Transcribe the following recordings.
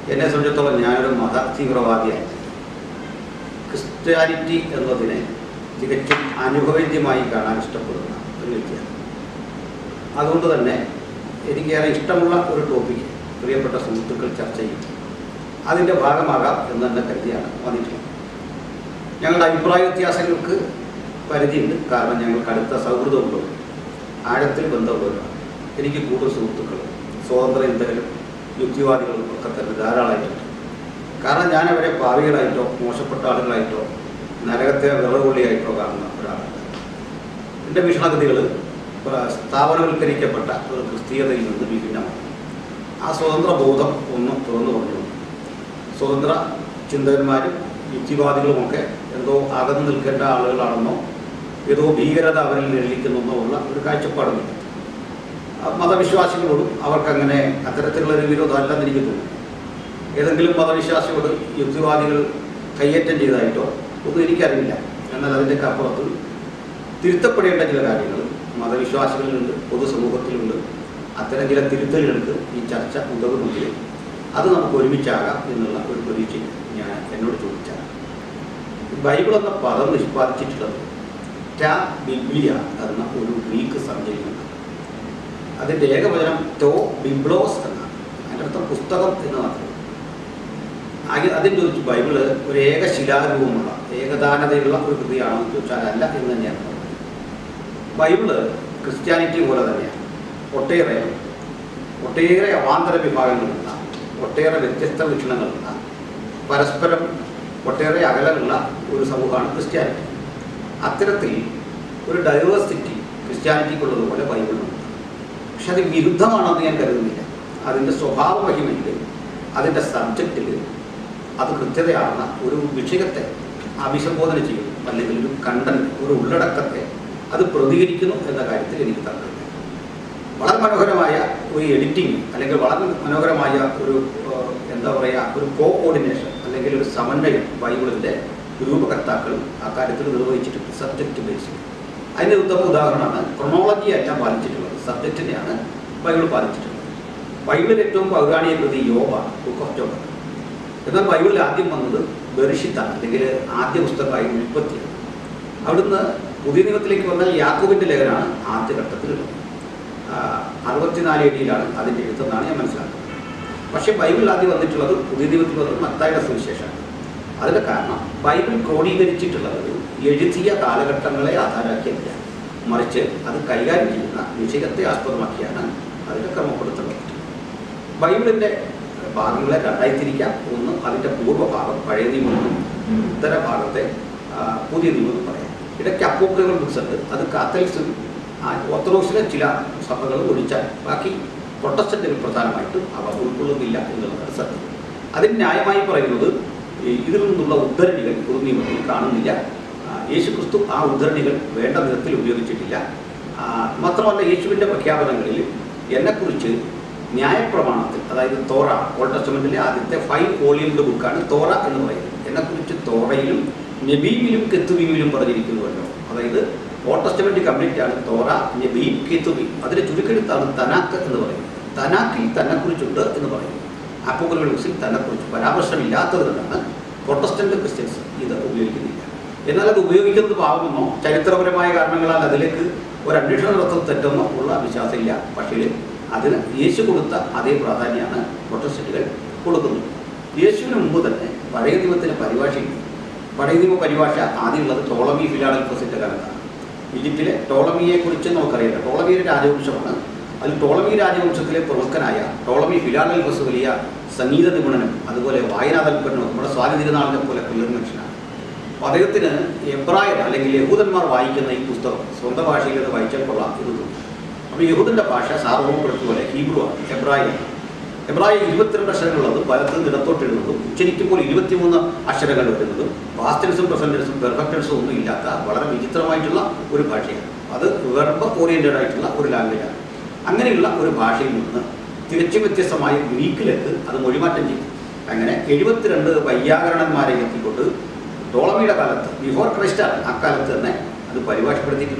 എന്നെ സംബന്ധിച്ചിടത്തോളം ഞാനൊരു മത തീവ്രവാദിയാണ് ക്രിസ്ത്യാനിറ്റി എന്നതിനെ തികച്ചും അനുഭവേദ്യമായി കാണാൻ ഇഷ്ടപ്പെടുന്ന ഒരു വ്യക്തിയാണ് അതുകൊണ്ട് തന്നെ എനിക്കേറെ ഇഷ്ടമുള്ള ഒരു ടോപ്പിക് പ്രിയപ്പെട്ട സുഹൃത്തുക്കൾ ചർച്ച ചെയ്യും അതിൻ്റെ ഭാഗമാകാം എന്ന് തന്നെ കരുതിയാണ് വന്നിട്ടുള്ളത് ഞങ്ങളുടെ അഭിപ്രായ വ്യത്യാസങ്ങൾക്ക് പരിധിയുണ്ട് കാരണം ഞങ്ങൾക്ക് അടുത്ത സൗഹൃദമുള്ളവർ ആഴത്തിൽ ബന്ധമുള്ളവരാണ് എനിക്ക് കൂടുതൽ സുഹൃത്തുക്കൾ സ്വതന്ത്ര ചിന്തകരും യുക്തിവാദികളും ഒക്കെ തന്നെ ധാരാളമായിട്ടുണ്ട് കാരണം ഞാൻ അവരെ പാവികളായിട്ടോ മോശപ്പെട്ട ആളുകളായിട്ടോ നരകത്തെ വിറകൊള്ളിയായിട്ടോ കാണുന്ന ഒരാളാണ് എൻ്റെ വീക്ഷണഗതികൾ സ്ഥാപനവൽക്കരിക്കപ്പെട്ട ഒരു ക്രിസ്തീയതയിൽ നിന്ന് വിഭിന്നമാണ് ആ സ്വതന്ത്ര ബോധം ഒന്ന് തുറന്നു പറഞ്ഞു സ്വതന്ത്ര ചിന്തകന്മാരും യുക്തിവാദികളുമൊക്കെ എന്തോ അകന്നു നിൽക്കേണ്ട ആളുകളാണെന്നോ ഏതോ ഭീകരത അവരിൽ നിഴലിക്കുന്നെന്നോ ഉള്ള ഒരു കാഴ്ചപ്പാടുമില്ല ആ മതവിശ്വാസികളോടും അവർക്കങ്ങനെ അത്തരത്തിലുള്ള ഒരു വിരോധമല്ലെന്ന് എനിക്ക് തോന്നുന്നു ഏതെങ്കിലും മതവിശ്വാസിയോട് യുക്തിവാദികൾ കയ്യേറ്റം ചെയ്തതായിട്ടോ ഒന്നും എനിക്കറിയില്ല എന്നാൽ അതിൻ്റെയൊക്കെ അപ്പുറത്ത് തിരുത്തപ്പെടേണ്ട ചില കാര്യങ്ങൾ മതവിശ്വാസികളിലുണ്ട് പൊതുസമൂഹത്തിലുണ്ട് അത്തരം ചില തിരുത്തലുകൾക്ക് ഈ ചർച്ച ഉതകുമെങ്കിൽ അത് നമുക്ക് ഒരുമിച്ചാകാം എന്നുള്ള ഒരു പ്രതീക്ഷ ഞാൻ എന്നോട് ചോദിച്ചാൽ ബൈബിൾ എന്ന പദം നിഷ്പാദിച്ചിട്ടുള്ളത് ടാ ബിബ്ലിയ എന്ന ഒരു ഗ്രീക്ക് സഞ്ചരിക്കുന്നുണ്ട് അതിൻ്റെ ഏകവചനം ടോ ബിബ്ലോസ് എന്നാണ് അതിൻ്റെ അർത്ഥം പുസ്തകം എന്ന് മാത്രം ആകെ അതിൻ്റെ ചോദിച്ചു ബൈബിള് ഒരു ഏക ശിലാരൂപമുള്ള ഏകദാനതയുള്ള ഒരു കൃതിയാണോ എന്ന് ചോദിച്ചാൽ അല്ല എന്ന് തന്നെയാണ് പറയുന്നത് ബൈബിള് ക്രിസ്ത്യാനിറ്റി പോലെ തന്നെയാണ് ഒട്ടേറെ ഒട്ടേറെ അവാന്തര വിഭാഗങ്ങളുള്ള ഒട്ടേറെ വ്യത്യസ്ത വീക്ഷണങ്ങളുള്ള പരസ്പരം ഒട്ടേറെ അകലമുള്ള ഒരു സമൂഹമാണ് ക്രിസ്ത്യാനിറ്റി അത്തരത്തിൽ ഒരു ഡൈവേഴ്സിറ്റി ക്രിസ്ത്യാനിറ്റിക്കുള്ളതുപോലെ ബൈബിളിനുണ്ട് പക്ഷെ അത് വിരുദ്ധമാണെന്ന് ഞാൻ കരുതുന്നില്ല അതിൻ്റെ സ്വഭാവ മഹിമയിൽ അതിൻ്റെ സബ്ജക്റ്റിൽ അത് കൃത്യതയാർന്ന ഒരു വിഷയത്തെ അഭിസംബോധന ചെയ്യുന്നു അല്ലെങ്കിൽ ഒരു കണ്ടന്റ് ഒരു ഉള്ളടക്കത്തെ അത് പ്രതികരിക്കുന്നു എന്ന കാര്യത്തിൽ എനിക്ക് തർക്കമില്ല വളരെ മനോഹരമായ ഒരു എഡിറ്റിംഗ് അല്ലെങ്കിൽ വളരെ മനോഹരമായ ഒരു ഏഹ്, എന്താ പറയുക ഒരു കോ ഓർഡിനേഷൻ അല്ലെങ്കിൽ ഒരു സമന്വയം ബൈബിളിൻ്റെ രൂപകർത്താക്കളും ആ കാര്യത്തിൽ നിർവഹിച്ചിട്ടുണ്ട് സബ്ജക്റ്റ് ബേസിൽ അതിൻ്റെ ഉത്തമ ഉദാഹരണമാണ് ക്രൊണോളജി അല്ല പാലിച്ചിട്ടുള്ളത് സബ്ജക്റ്റിനെയാണ് ബൈബിൾ പാലിച്ചിട്ടുള്ളത് ബൈബിളിൽ ഏറ്റവും പൗരാണിക കൃതി യോബാണ് ബുക്ക് ഓഫ് ജോബ് എന്നാൽ ബൈബിളിൽ ആദ്യം വന്നത് ബെറിഷിത്താണ് അല്ലെങ്കിൽ ആദ്യ പുസ്തകമായി ഉൽപ്പത്തിയാണ് അവിടുന്ന് പുതിയ നിയമത്തിലേക്ക് വന്നാൽ യാക്കോബിൻ്റെ ലേഖനമാണ് ആദ്യ ഘട്ടത്തിലുള്ളത് അറുപത്തിനാല് എടിയിലാണ് അതിൻ്റെ എഴുത്തെന്നാണ് ഞാൻ മനസ്സിലാക്കുന്നത് പക്ഷേ ബൈബിളിൽ ആദ്യം വന്നിട്ടുള്ളത് പുതിയ നിയമത്തിൽ വന്നത് മത്തായുടെ സുവിശേഷമാണ് അതിൻ്റെ കാരണം ബൈബിൾ ക്രോഡീകരിച്ചിട്ടുള്ളത് എഴുതിയ കാലഘട്ടങ്ങളെ ആധാരമാക്കിയല്ല മറിച്ച് അത് കൈകാര്യം ചെയ്യുന്ന വിഷയത്തെ ആസ്പദമാക്കിയാണ് അതിൻ്റെ ക്രമപ്പെടുത്തുന്നത് ബൈബിളിൻ്റെ ഭാഗങ്ങളെ രണ്ടായി തിരിക്കാം ഒന്ന് അതിൻ്റെ പൂർവ്വഭാഗം പഴയ നിയമം ഉത്തര ഭാഗത്തെ ആ, പുതിയ നിയമം എന്ന് പറയാം ഇടയ്ക്ക് അപ്പോക്രികൾ ബുക്സ് ഉണ്ട് അത് കാത്തലിക്സും ആ, ഓർത്തഡോക്സിലെ ചില സഭകൾ ഒഴിച്ചാൽ ബാക്കി പ്രൊട്ടസ്റ്റന്റുകൾ പ്രധാനമായിട്ടും അവ ഉൾക്കൊള്ളുന്നില്ല എന്നുള്ളതാണ് സത്യം അതിന് ന്യായമായി പറയുന്നത് ഈ ഇതിൽ നിന്നുള്ള ഉദ്ധരണികൾ പുതു നിയമത്തിൽ കാണുന്നില്ല ആ, യേശുക്രിസ്തു ആ ഉദ്ധരണികൾ വേണ്ട വിധത്തിൽ ഉപയോഗിച്ചിട്ടില്ല ആ, മാത്രമല്ല യേശുവിൻ്റെ പ്രഖ്യാപനങ്ങളിൽ എന്നെക്കുറിച്ച് ന്യായപ്രമാണത്തിൽ അതായത് തോറ ഓൾഡ് ടെസ്റ്റമെന്റിലെ ആദ്യത്തെ ഫൈവ് വോളിയംഡ് ബുക്കാണ് തോറ എന്ന് പറയുന്നത് എന്നെക്കുറിച്ച് തോറയിലും നബീമിലും കെത്തുബീമിലും പറഞ്ഞിരിക്കുന്നുവല്ലോ അതായത് ഓൾഡ് ടെസ്റ്റമെന്റ് കംപ്ലീറ്റ് ആണ് തോറ നബീം കെത്തുബീം അതിന്റെ ചുരുക്കെടുത്താണ് തനാക്ക് എന്ന് പറയുന്നത് തനാക്കിൽ തന്നെക്കുറിച്ചുണ്ട് എന്ന് പറയുന്നു അപ്പോക്കലുകൾ ബുക്സിൽ തന്നെക്കുറിച്ച് പരാമർശമില്ലാത്തത് കൊണ്ടാണ് പ്രൊട്ടസ്റ്റന്റ് ക്രിസ്ത്യൻസ് ഇത് ഉപയോഗിക്കുന്നില്ല എന്നാൽ അത് ഉപയോഗിക്കുന്നത് പാവമെന്നോ ചരിത്രപരമായ കാരണങ്ങളാൽ അതിലേക്ക് ഒരു അന്വേഷണം നടത്തുന്നത് തെറ്റെന്നോ ഉള്ള വിശ്വാസമില്ല പക്ഷേ അതിന് യേശു കൊടുത്ത അതേ പ്രാധാന്യമാണ് പ്രൊട്ടസ്റ്റന്റുകൾ കൊടുക്കുന്നത് യേശുവിന് മുമ്പ് തന്നെ പഴയ നിയമത്തിന് പരിഭാഷയുണ്ട് പഴയ നിയമ പരിഭാഷ ആദ്യമുള്ളത് ടോളമി ഫിലാഡൽഫസിൻ്റെ കാലത്താണ് ഈജിപ്തിലെ ടോളമിയെ കുറിച്ച് നമുക്കറിയാം ടോളമിയുടെ രാജവംശമാണ് അതിൽ ടോളമി രാജവംശത്തിലെ പ്രമുഖനായ ടോളമി ഫിലാഡൽഫസ് വലിയ സംഗീത നിപുണനും അതുപോലെ വായനാ താല്പര്യനും നമ്മുടെ സ്വാതി തിരുനാളിനെ പോലെ പിള്ളേർ മനുഷ്യനാണ് അപ്പോൾ അദ്ദേഹത്തിന് എബ്രായർ അല്ലെങ്കിൽ യഹൂദന്മാർ വായിക്കുന്ന ഈ പുസ്തകം സ്വന്തം ഭാഷയിൽ അത് വായിച്ചാൽ കൊള്ളാം എന്ന് തോന്നി അപ്പോൾ യഹൂദൻ്റെ ഭാഷ സാർവഭൗമപ്പെടുത്തിയ പോലെ ഹീബ്രു ആണ് എബ്രായർ എബ്രായ ഇരുപത്തിരണ്ട് അക്ഷരങ്ങളുള്ളത് വലത്ത് നിന്ന് ഇടത്തോട്ട് എഴുതുന്നതും ഉച്ചരിക്കുമ്പോൾ ഇരുപത്തിമൂന്ന് അക്ഷരങ്ങൾ വരുന്നതും പാസ്റ്റൻസും പ്രസൻറ്റൻസും പെർഫെക്റ്റൻസും ഒന്നും ഇല്ലാത്ത വളരെ വിചിത്രമായിട്ടുള്ള ഒരു ഭാഷയാണ് അത് വെർബ് ഓറിയൻറ്റഡ് ആയിട്ടുള്ള ഒരു ലാംഗ്വേജാണ് അങ്ങനെയുള്ള ഒരു ഭാഷയിൽ നിന്ന് തികച്ചും വ്യത്യസ്തമായ ഗ്രീക്കിലേക്ക് അത് മൊഴിമാറ്റം ചെയ്തു അങ്ങനെ എഴുപത്തിരണ്ട് വൈയാകരണന്മാരെ എത്തിക്കൊണ്ട് ടോളമിയുടെ കാലത്ത് ബിഫോർ ക്രൈസ്റ്റാണ് അക്കാലത്ത് തന്നെ അത് പരിഭാഷപ്പെടുത്തിയിട്ടുണ്ട്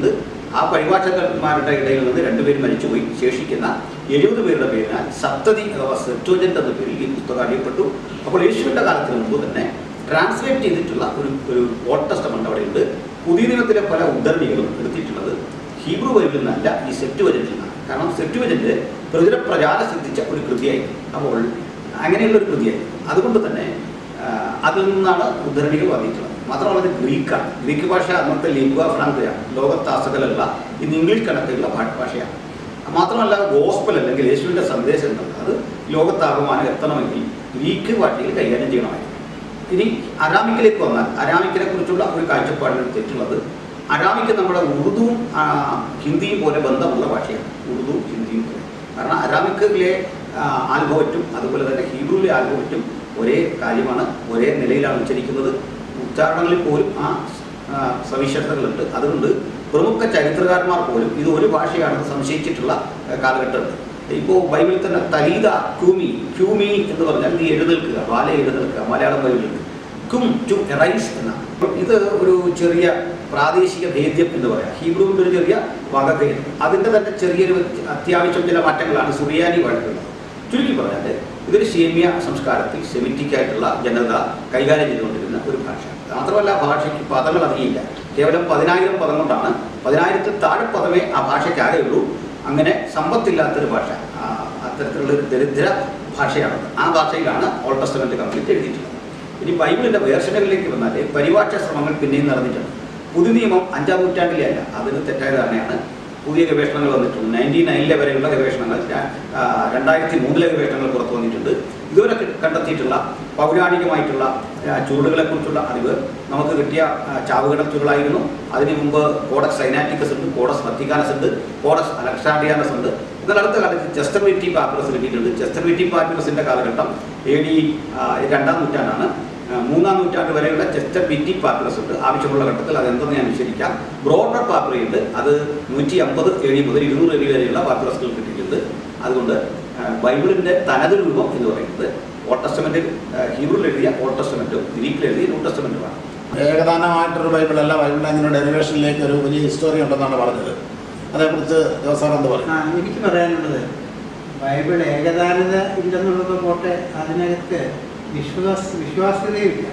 ആ പരിഭാഷകന്മാരുടെ ഇടയിൽ നിന്ന് രണ്ടുപേരും മരിച്ചുപോയി ശേഷിക്കുന്ന എഴുപത് പേരുടെ പേരിനാൽ സപ്തതി അഥവാ സെപ്റ്റോജന്റ് എന്ന പേരിൽ ഈ പുസ്തകം അറിയപ്പെട്ടു അപ്പോൾ യേശുവിൻ്റെ കാലത്തിന് മുമ്പ് തന്നെ ട്രാൻസ്ലേറ്റ് ചെയ്തിട്ടുള്ള ഒരു ഒരു ഓൾഡ് ടെസ്റ്റമെന്റ് അവിടെ ഉണ്ട് പുതിയ നിയമത്തിലെ പല ഉദ്ധരണികളും എടുത്തിട്ടുള്ളത് ഹീബ്രു ബൈബിളിൽ നിന്നല്ല ഈ സെപ്റ്റുവജന്റിൽ നിന്നാണ് കാരണം സെപ്റ്റുവജന്റ് പ്രചുര പ്രചാരം സിദ്ധിച്ച ഒരു കൃതിയായിരുന്നു അപ്പോൾ അങ്ങനെയുള്ള ഒരു കൃതിയായിരുന്നു അതുകൊണ്ട് തന്നെ ആ, അതിൽ നിന്നാണ് ഉദ്ധരണികൾ വന്നിട്ടുള്ളത് മാത്രമല്ല ഇത് ഗ്രീക്കാണ് ഗ്രീക്ക് ഭാഷ അന്നത്തെ ലിംഗ്വ ഫ്രാങ്കയാണ് ലോകത്താസകലല്ല ഇന്ന് ഇംഗ്ലീഷ് കണക്കുള്ള ഭാ- ഭാഷയാണ് മാത്രമല്ല ഗോസ്പൽ അല്ലെങ്കിൽ യേശുവിൻ്റെ സന്ദേശം എന്നുള്ളത് അത് ലോകത്താകമാനം എത്തണമെങ്കിൽ ഗ്രീക്ക് ഭാഷയിൽ കൈകാര്യം ചെയ്യണമായിരുന്നു ഇനി അരാമിക്കിലേക്ക് വന്നാൽ അരാമിക്കിനെ കുറിച്ചുള്ള ഒരു കാഴ്ചപ്പാടിന് തെറ്റുള്ളത് അരാമിക്ക് നമ്മുടെ ഉറുദുവും ആ, ഹിന്ദിയും പോലെ ബന്ധമുള്ള ഭാഷയാണ് ഉറുദു ഹിന്ദിയും പോലെ കാരണം അരാമിക്കിലെ ആൽബോറ്റും അതുപോലെ തന്നെ ഹീബ്രുവിലെ ആൽബോറ്റും ഒരേ കാര്യമാണ് ഒരേ നിലയിലാണ് ഉച്ചരിക്കുന്നത് ഉച്ചാരണങ്ങളിൽ പോലും ആ ആ, സവിശേഷതകളുണ്ട് അതുകൊണ്ട് പ്രമുഖ ചരിത്രകാരന്മാർ പോലും ഇത് ഒരു ഭാഷയാണെന്ന് സംശയിച്ചിട്ടുള്ള ആ, കാലഘട്ടമുണ്ട് ഇപ്പോൾ ബൈബിളിൽ തന്നെ തലീത ക്യൂമി ക്യൂമി എന്ന് പറഞ്ഞാൽ നീ എഴുന്നേൽക്കുക വാല എഴുന്നേൽക്കുക മലയാളം ബൈബിളുണ്ട് കും ടു റൈസ് എന്നാണ് ഇത് ഒരു ചെറിയ പ്രാദേശിക ഭേദ്യം എന്ന് പറയാം ഹീബ്രുവിൻ്റെ ഒരു ചെറിയ വകഭേദം അതിൻ്റെ തന്നെ ചെറിയൊരു അത്യാവശ്യം ചില മാറ്റങ്ങളാണ് സുറിയാനി വഴക്കുള്ളത് ചുരുക്കി പറഞ്ഞാൽ ഇതൊരു സേമിയ സംസ്കാരത്തിൽ സെമിറ്റിക് ആയിട്ടുള്ള ജനത കൈകാര്യം ചെയ്തുകൊണ്ടിരുന്ന ഒരു ഭാഷ മാത്രമല്ല ആ ഭാഷയ്ക്ക് പദങ്ങൾ അധികമില്ല കേവലം പതിനായിരം പദം കൊണ്ടാണ് പതിനായിരത്തിൽ താഴെ പദമേ ആ ഭാഷയ്ക്ക് ഉള്ളൂ അങ്ങനെ സമ്പത്തില്ലാത്തൊരു ഭാഷ ആ, അത്തരത്തിലുള്ള ഒരു ദരിദ്ര ഭാഷയാണത് ആ ഭാഷയിലാണ് ഓൾഡ് ടെസ്റ്റമെന്റ് കംപ്ലീറ്റ് എഴുതിയിട്ടുള്ളത് ഇനി ബൈബിളിന്റെ വേർഷനുകളിലേക്ക് വന്നാൽ പരിഭാഷ ശ്രമങ്ങൾ പിന്നെയും നടന്നിട്ടുണ്ട് പുതു നിയമം അഞ്ചാം നൂറ്റാണ്ടിലെ അല്ല അതിന് തെറ്റായ ധാരണയാണ് പുതിയ ഗവേഷണങ്ങൾ വന്നിട്ടുണ്ട് നയൻറ്റി നയനിലെ വരെയുള്ള ഗവേഷണങ്ങൾ ര- ആ, രണ്ടായിരത്തി മൂന്നിലെ ഗവേഷണങ്ങൾ പുറത്തു വന്നിട്ടുണ്ട് ഇതുവരെ ക- കണ്ടെത്തിയിട്ടുള്ള പൗരാണികമായിട്ടുള്ള ആ, ചുരുളുകളെക്കുറിച്ചുള്ള അറിവ് നമുക്ക് കിട്ടിയ ആ, ചാവുകടച്ചുകളായിരുന്നു അതിനു മുമ്പ് കോഡക്സ് സൈനാറ്റിക്കസ് ഉണ്ട് കോഡസ് വത്തിക്കാനസ് ഉണ്ട് കോഡസ് അലക്സാണ്ടിയാനസ് ഉണ്ട് എന്നാൽ അടുത്ത കാലത്ത് ചെസ്റ്റർ വിറ്റി പാപ്പിറസ് കിട്ടിയിട്ടുണ്ട് ചെസ്റ്റർ വിറ്റി പാപ്പിറസിന്റെ കാലഘട്ടം എ ഡി രണ്ടാം നൂറ്റാണ്ടാണ് ആ, മൂന്നാം നൂറ്റാണ്ട് വരെയുള്ള ചെസ്റ്റർ വിറ്റി പാപ്പിറസ് ഉണ്ട് ആവശ്യമുള്ള ഘട്ടത്തിൽ അതെന്തെന്ന് ഞാൻ വിശദീകരിക്കാം ബ്രോഡർ പാപ്പിറി ഉണ്ട് അത് നൂറ്റി അമ്പത് എ ഡി മുതൽ ഇരുന്നൂറ് എ ഡി വരെയുള്ള പാപ്പിറസുകൾ കിട്ടിയിട്ടുണ്ട് അതുകൊണ്ട് ആ, ബൈബിളിന്റെ തനത് രൂപം എന്ന് പറയുന്നത് ഓൾഡ് ടെസ്റ്റമെന്റിൽ ഹീബ്രുവിൽ എഴുതിയ ഓൾഡ് ടെസ്റ്റമെന്റും ഗ്രീക്കിൽ എഴുതിയ ന്യൂ ടെസ്റ്റമെന്റുമാണ് ഏകദാനമായിട്ടൊരു ബൈബിളല്ല ബൈബിളിൽ അങ്ങനെ ഡെറിവേഷനിലേക്ക് ഒരു വലിയ ഹിസ്റ്റോറി ഉണ്ടെന്നാണ് പറഞ്ഞത് അതേക്കുറിച്ച് ജോസാർ എന്ത് പറയും ആ എനിക്ക് പറയാനുള്ളത് ബൈബിൾ ഏകദാനത ഇല്ലെന്നുള്ളത് പോട്ടെ അതിനകത്ത് വിശ്വാസ വിശ്വാസ്യതയില്ല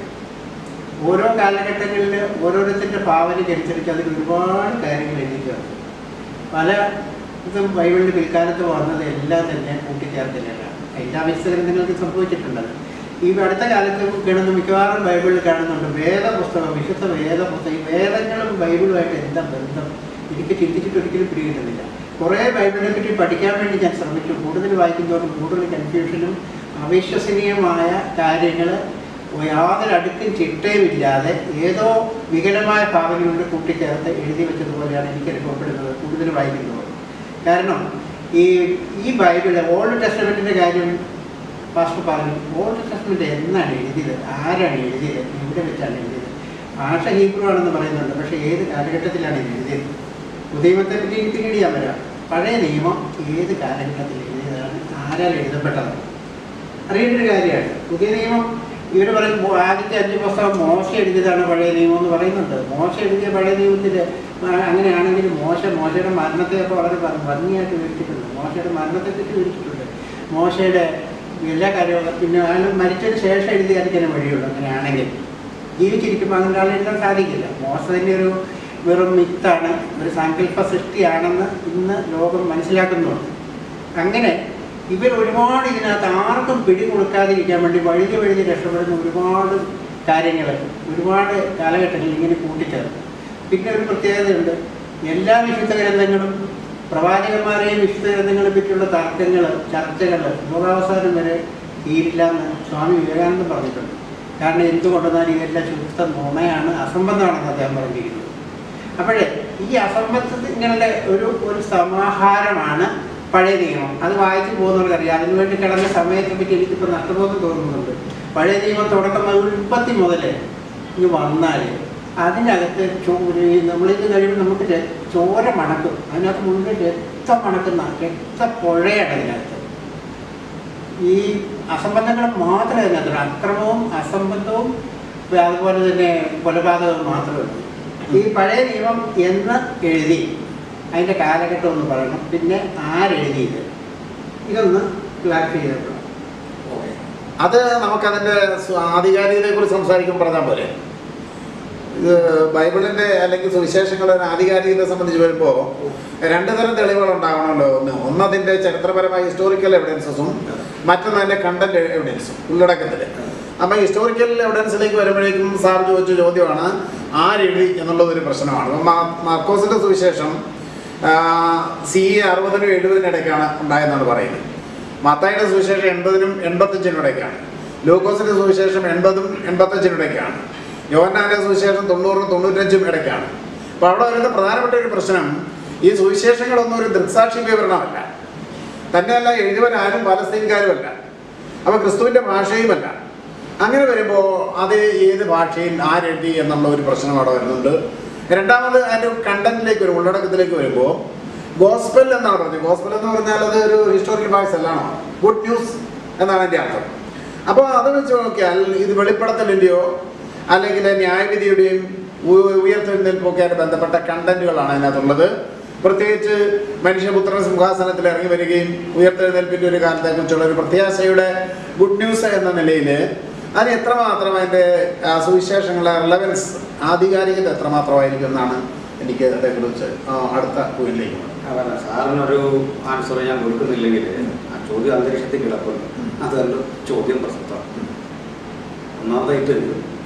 ഓരോ കാലഘട്ടങ്ങളിൽ ഓരോരുത്തരുടെ ഭാവനയ്ക്കനുസരിച്ച് അതിൽ ഒരുപാട് കാര്യങ്ങൾ എഴുതിയിട്ടുണ്ട് പല ഇതും ബൈബിളിൽ പിൽക്കാലത്ത് വന്നത് എല്ലാം തന്നെ കൂട്ടിച്ചേർത്തില്ലാണ് എല്ലാ വിശകലനങ്ങൾക്ക് സംഭവിച്ചിട്ടുണ്ടത് ഈ അടുത്ത കാലത്ത് കിടന്ന് മിക്കവാറും ബൈബിളിൽ കാണുന്നുണ്ട് വേദപുസ്തകം വിശുദ്ധ വേദപുസ്തകം ഈ വേദങ്ങളും ബൈബിളുമായിട്ട് എന്താ ബന്ധം എനിക്ക് ചിന്തിച്ചിട്ട് ഒരിക്കലും പിടികിട്ടുന്നില്ല കുറേ ബൈബിളിനെ പറ്റി പഠിക്കാൻ വേണ്ടി ഞാൻ ശ്രമിച്ചു കൂടുതൽ വായിക്കുന്നതോറും കൂടുതൽ കൺഫ്യൂഷനും അവിശ്വസനീയമായ കാര്യങ്ങൾ യാതൊരു അടുക്കും ചിട്ടയുമില്ലാതെ ഏതോ വികലമായ ഭാവനകളുടെ കൂട്ടിച്ചേർത്ത് എഴുതി വെച്ചതുപോലെയാണ് എനിക്ക് അനുഭവപ്പെടുന്നത് കൂടുതൽ വായിക്കുന്നത് കാരണം ഈ ഈ ബൈബിള് ഓൾഡ് ടെസ്റ്റമെൻറ്റിൻ്റെ കാര്യം പാസ്റ്റർ പറഞ്ഞു ഓൾഡ് ടെസ്റ്റമെൻറ്റ് എന്നാണ് എഴുതിയത് ആരാണ് എഴുതിയത് എവിടെ വെച്ചാണ് എഴുതിയത് ഭാഷ ഹീബ്രു ആണെന്ന് പറയുന്നുണ്ട് പക്ഷേ ഏത് കാലഘട്ടത്തിലാണ് ഇത് എഴുതിയത് പുതിയമത്തെ പറ്റി പിന്നീട് ഞാൻ വരാം പഴയ നിയമം ഏത് കാലഘട്ടത്തിൽ എഴുതിയതാണ് ആരാൽ എഴുതപ്പെട്ടതാണ് അറിയേണ്ട ഒരു കാര്യമാണ് പുതിയ നിയമം ഇവർ പറയും മോ- ആദ്യത്തെ അഞ്ച് പുസ്തകം മോശ എഴുതിയതാണ് പഴയ നിയമം എന്ന് പറയുന്നുണ്ട് മോശ എഴുതിയ പഴയ നിയമത്തിൽ അങ്ങനെയാണെങ്കിൽ മോശ മോശയുടെ മരണത്തെ ഒക്കെ വളരെ ഭ- ഭംഗിയായിട്ട് വിവരിച്ചിട്ടുണ്ട് മോശയുടെ മരണത്തെപ്പറ്റി വിവരിച്ചിട്ടുണ്ട് മോശയുടെ എല്ലാ കാര്യങ്ങളും പിന്നെ അയാൾ മരിച്ചതിന് ശേഷം എഴുതിയായിരിക്കാനും വഴിയുള്ളൂ അങ്ങനെയാണെങ്കിൽ ജീവിച്ചിരിക്കുമ്പോൾ അങ്ങനെ ആൾ എഴുതാൻ സാധിക്കില്ല മോശ തന്നെ ഒരു വെറും മിത്താണ് ഒരു സാങ്കല്പ സൃഷ്ടിയാണെന്ന് ഇന്ന് ലോകം മനസ്സിലാക്കുന്നുണ്ട് അങ്ങനെ ഇവർ ഒരുപാട് ഇതിനകത്ത് ആർക്കും പിടി കൊടുക്കാതിരിക്കാൻ വേണ്ടി വഴുതി വഴുതി രക്ഷപ്പെടുന്ന ഒരുപാട് കാര്യങ്ങൾ ഒരുപാട് കാലഘട്ടങ്ങളിൽ ഇങ്ങനെ കൂട്ടിച്ചേർന്നു പിന്നെ ഒരു പ്രത്യേകതയുണ്ട് എല്ലാ വിശുദ്ധ ഗ്രന്ഥങ്ങളും പ്രവാചകന്മാരെയും വിശുദ്ധ ഗ്രന്ഥങ്ങളെ പറ്റിയുള്ള തർക്കങ്ങൾ ചർച്ചകൾ ലോകാവസാനം വരെ തീരില്ല എന്ന് സ്വാമി വിവേകാനന്ദൻ പറഞ്ഞിട്ടുണ്ട് കാരണം എന്തുകൊണ്ടെന്നാൽ ഇതെല്ലാം ശുദ്ധ നുണയാണ് അസംബന്ധമാണെന്ന് അദ്ദേഹം പറഞ്ഞിരിക്കുന്നത് അപ്പോഴേ ഈ അസംബന്ധങ്ങളുടെ ഒരു ഒരു സമാഹാരമാണ് പഴയ നിയമം അത് വായിച്ചു പോകുന്നവർക്കറിയാം അതിനുവേണ്ടി കിടന്ന സമയത്തെ പറ്റി എനിക്കിപ്പോൾ നഷ്ടബോധം തോന്നുന്നുണ്ട് പഴയ നിയമം തുടക്കം മുതൽ ഉൽപ്പത്തി മുതൽ ഇങ്ങ് വന്നാൽ അതിനകത്ത് ചോ ഈ നമ്മളിത് കഴിയുമ്പോൾ നമുക്ക് ര- ചോര മണക്കും അതിനകത്ത് മുഴുവൻ രക്തം മണക്കുന്ന രക്തപ്പുഴയാണ് അതിനകത്ത് ഈ അസംബന്ധങ്ങൾ മാത്രമേ അതിനകത്തുള്ളൂ അക്രമവും അസംബന്ധവും ഇപ്പൊ അതുപോലെ തന്നെ കൊലപാതകവും മാത്രമേ ഉള്ളൂ ഈ പഴയ നിയമം എന്ന് എഴുതി അതിൻ്റെ കാലഘട്ടം ഒന്ന് പറയണം പിന്നെ ആരെഴുതിയത് ഇതൊന്ന് ക്ലാരിഫൈ ചെയ്തപ്പോൾ ഓക്കെ അത് നമുക്കതിൻ്റെ സ്വ- ആധികാരികതയെക്കുറിച്ച് സംസാരിക്കുമ്പോൾ പറഞ്ഞാൽ പോലെ ഇത് ബൈബിളിൻ്റെ അല്ലെങ്കിൽ സുവിശേഷങ്ങളുടെ ആധികാരികതയെ സംബന്ധിച്ച് വരുമ്പോൾ രണ്ട് തരം തെളിവുകൾ ഉണ്ടാകണമല്ലോ ഒന്ന് ഒന്ന് അതിൻ്റെ ചരിത്രപരമായ ഹിസ്റ്റോറിക്കൽ എവിഡൻസസും മറ്റൊന്ന് അതിൻ്റെ കണ്ടന്റ് എവിഡൻസും ഉള്ളടക്കത്തിൽ അപ്പം ഹിസ്റ്റോറിക്കൽ എവിഡൻസിലേക്ക് വരുമ്പോഴേക്കും സാർ ചോദിച്ച ചോദ്യമാണ് ആരെഴുതി എന്നുള്ളത് ഒരു പ്രശ്നമാണ് അപ്പം മാ- മാർക്കോസിൻ്റെ സുവിശേഷം സി എ അറുപതിനും എഴുപതിനും ഇടയ്ക്കാണ് ഉണ്ടായെന്നാണ് പറയുന്നത് മത്തായിയുടെ സുവിശേഷം എൺപതിനും എൺപത്തഞ്ചിനും ഇടയ്ക്കാണ് ലൂക്കോസിൻ്റെ സുവിശേഷം എൺപതും എൺപത്തഞ്ചിനും ഇടയ്ക്കാണ് യോഹന്നാൻ്റെ സുവിശേഷം തൊണ്ണൂറും തൊണ്ണൂറ്റഞ്ചും ഇടയ്ക്കാണ് അപ്പോൾ അവിടെ വരുന്ന പ്രധാനപ്പെട്ട ഒരു പ്രശ്നം ഈ സുവിശേഷങ്ങളൊന്നും ഒരു ദൃക്സാക്ഷി വിവരണമല്ല തന്നെയല്ല എഴുതുവനാരും പലസ്തീൻകാരുമല്ല അപ്പോൾ ക്രിസ്തുവിൻ്റെ ഭാഷയുമല്ല അങ്ങനെ വരുമ്പോൾ അത് ഏത് ഭാഷയിൽ ആരെഴുതി എന്നുള്ള ഒരു പ്രശ്നം അവിടെ വരുന്നുണ്ട് രണ്ടാമത് അതിൻ്റെ കണ്ടന്റിലേക്ക് ഒരു ഉള്ളടക്കത്തിലേക്ക് വരുമ്പോൾ ഗോസ്പൽ എന്നാണ് പറഞ്ഞത് ഗോസ്പൽ എന്ന് പറഞ്ഞാൽ അത് ഒരു ഹിസ്റ്റോറിക്കൽ ഭാഷ അല്ലാണോ ഗുഡ് ന്യൂസ് എന്നാണ് എൻ്റെ അർത്ഥം അപ്പോൾ അത് വെച്ച് നോക്കിയാൽ ഇത് വെളിപ്പെടുത്തലിൻ്റെയോ അല്ലെങ്കിൽ ന്യായവിധിയുടെയും ഉ- ഉയർത്തെഴുന്നേൽപ്പൊക്കെയായിട്ട് ബന്ധപ്പെട്ട കണ്ടന്റുകളാണ് അതിനകത്തുള്ളത് പ്രത്യേകിച്ച് മനുഷ്യപുത്രൻ സിംഹാസനത്തിൽ ഇറങ്ങി വരികയും ഉയർത്തെഴുന്നേൽപ്പിൻ്റെ ഒരു കാലത്തെക്കുറിച്ചുള്ള ഒരു പ്രത്യാശയുടെ ഗുഡ് ന്യൂസ് എന്ന നിലയിൽ അതിന് എത്രമാത്രം അതിൻ്റെ ആ, സുവിശേഷങ്ങളുടെ റിലവൻസ് ആധികാരികത എത്രമാത്രമായിരിക്കും എന്നാണ് എനിക്ക് അതേക്കുറിച്ച് ആ, അടുത്ത പോയിന്റിലേക്ക് പോകുന്നത് അതല്ല സാറിനൊരു ആൻസർ ഞാൻ കൊടുക്കുന്നില്ലെങ്കിൽ ആ ചോദ്യം അന്തരീക്ഷത്തിൽ കിടക്കുന്നു അത് എൻ്റെ ചോദ്യം പ്രസക്തമാണ് ഒന്നാമതായിട്ട്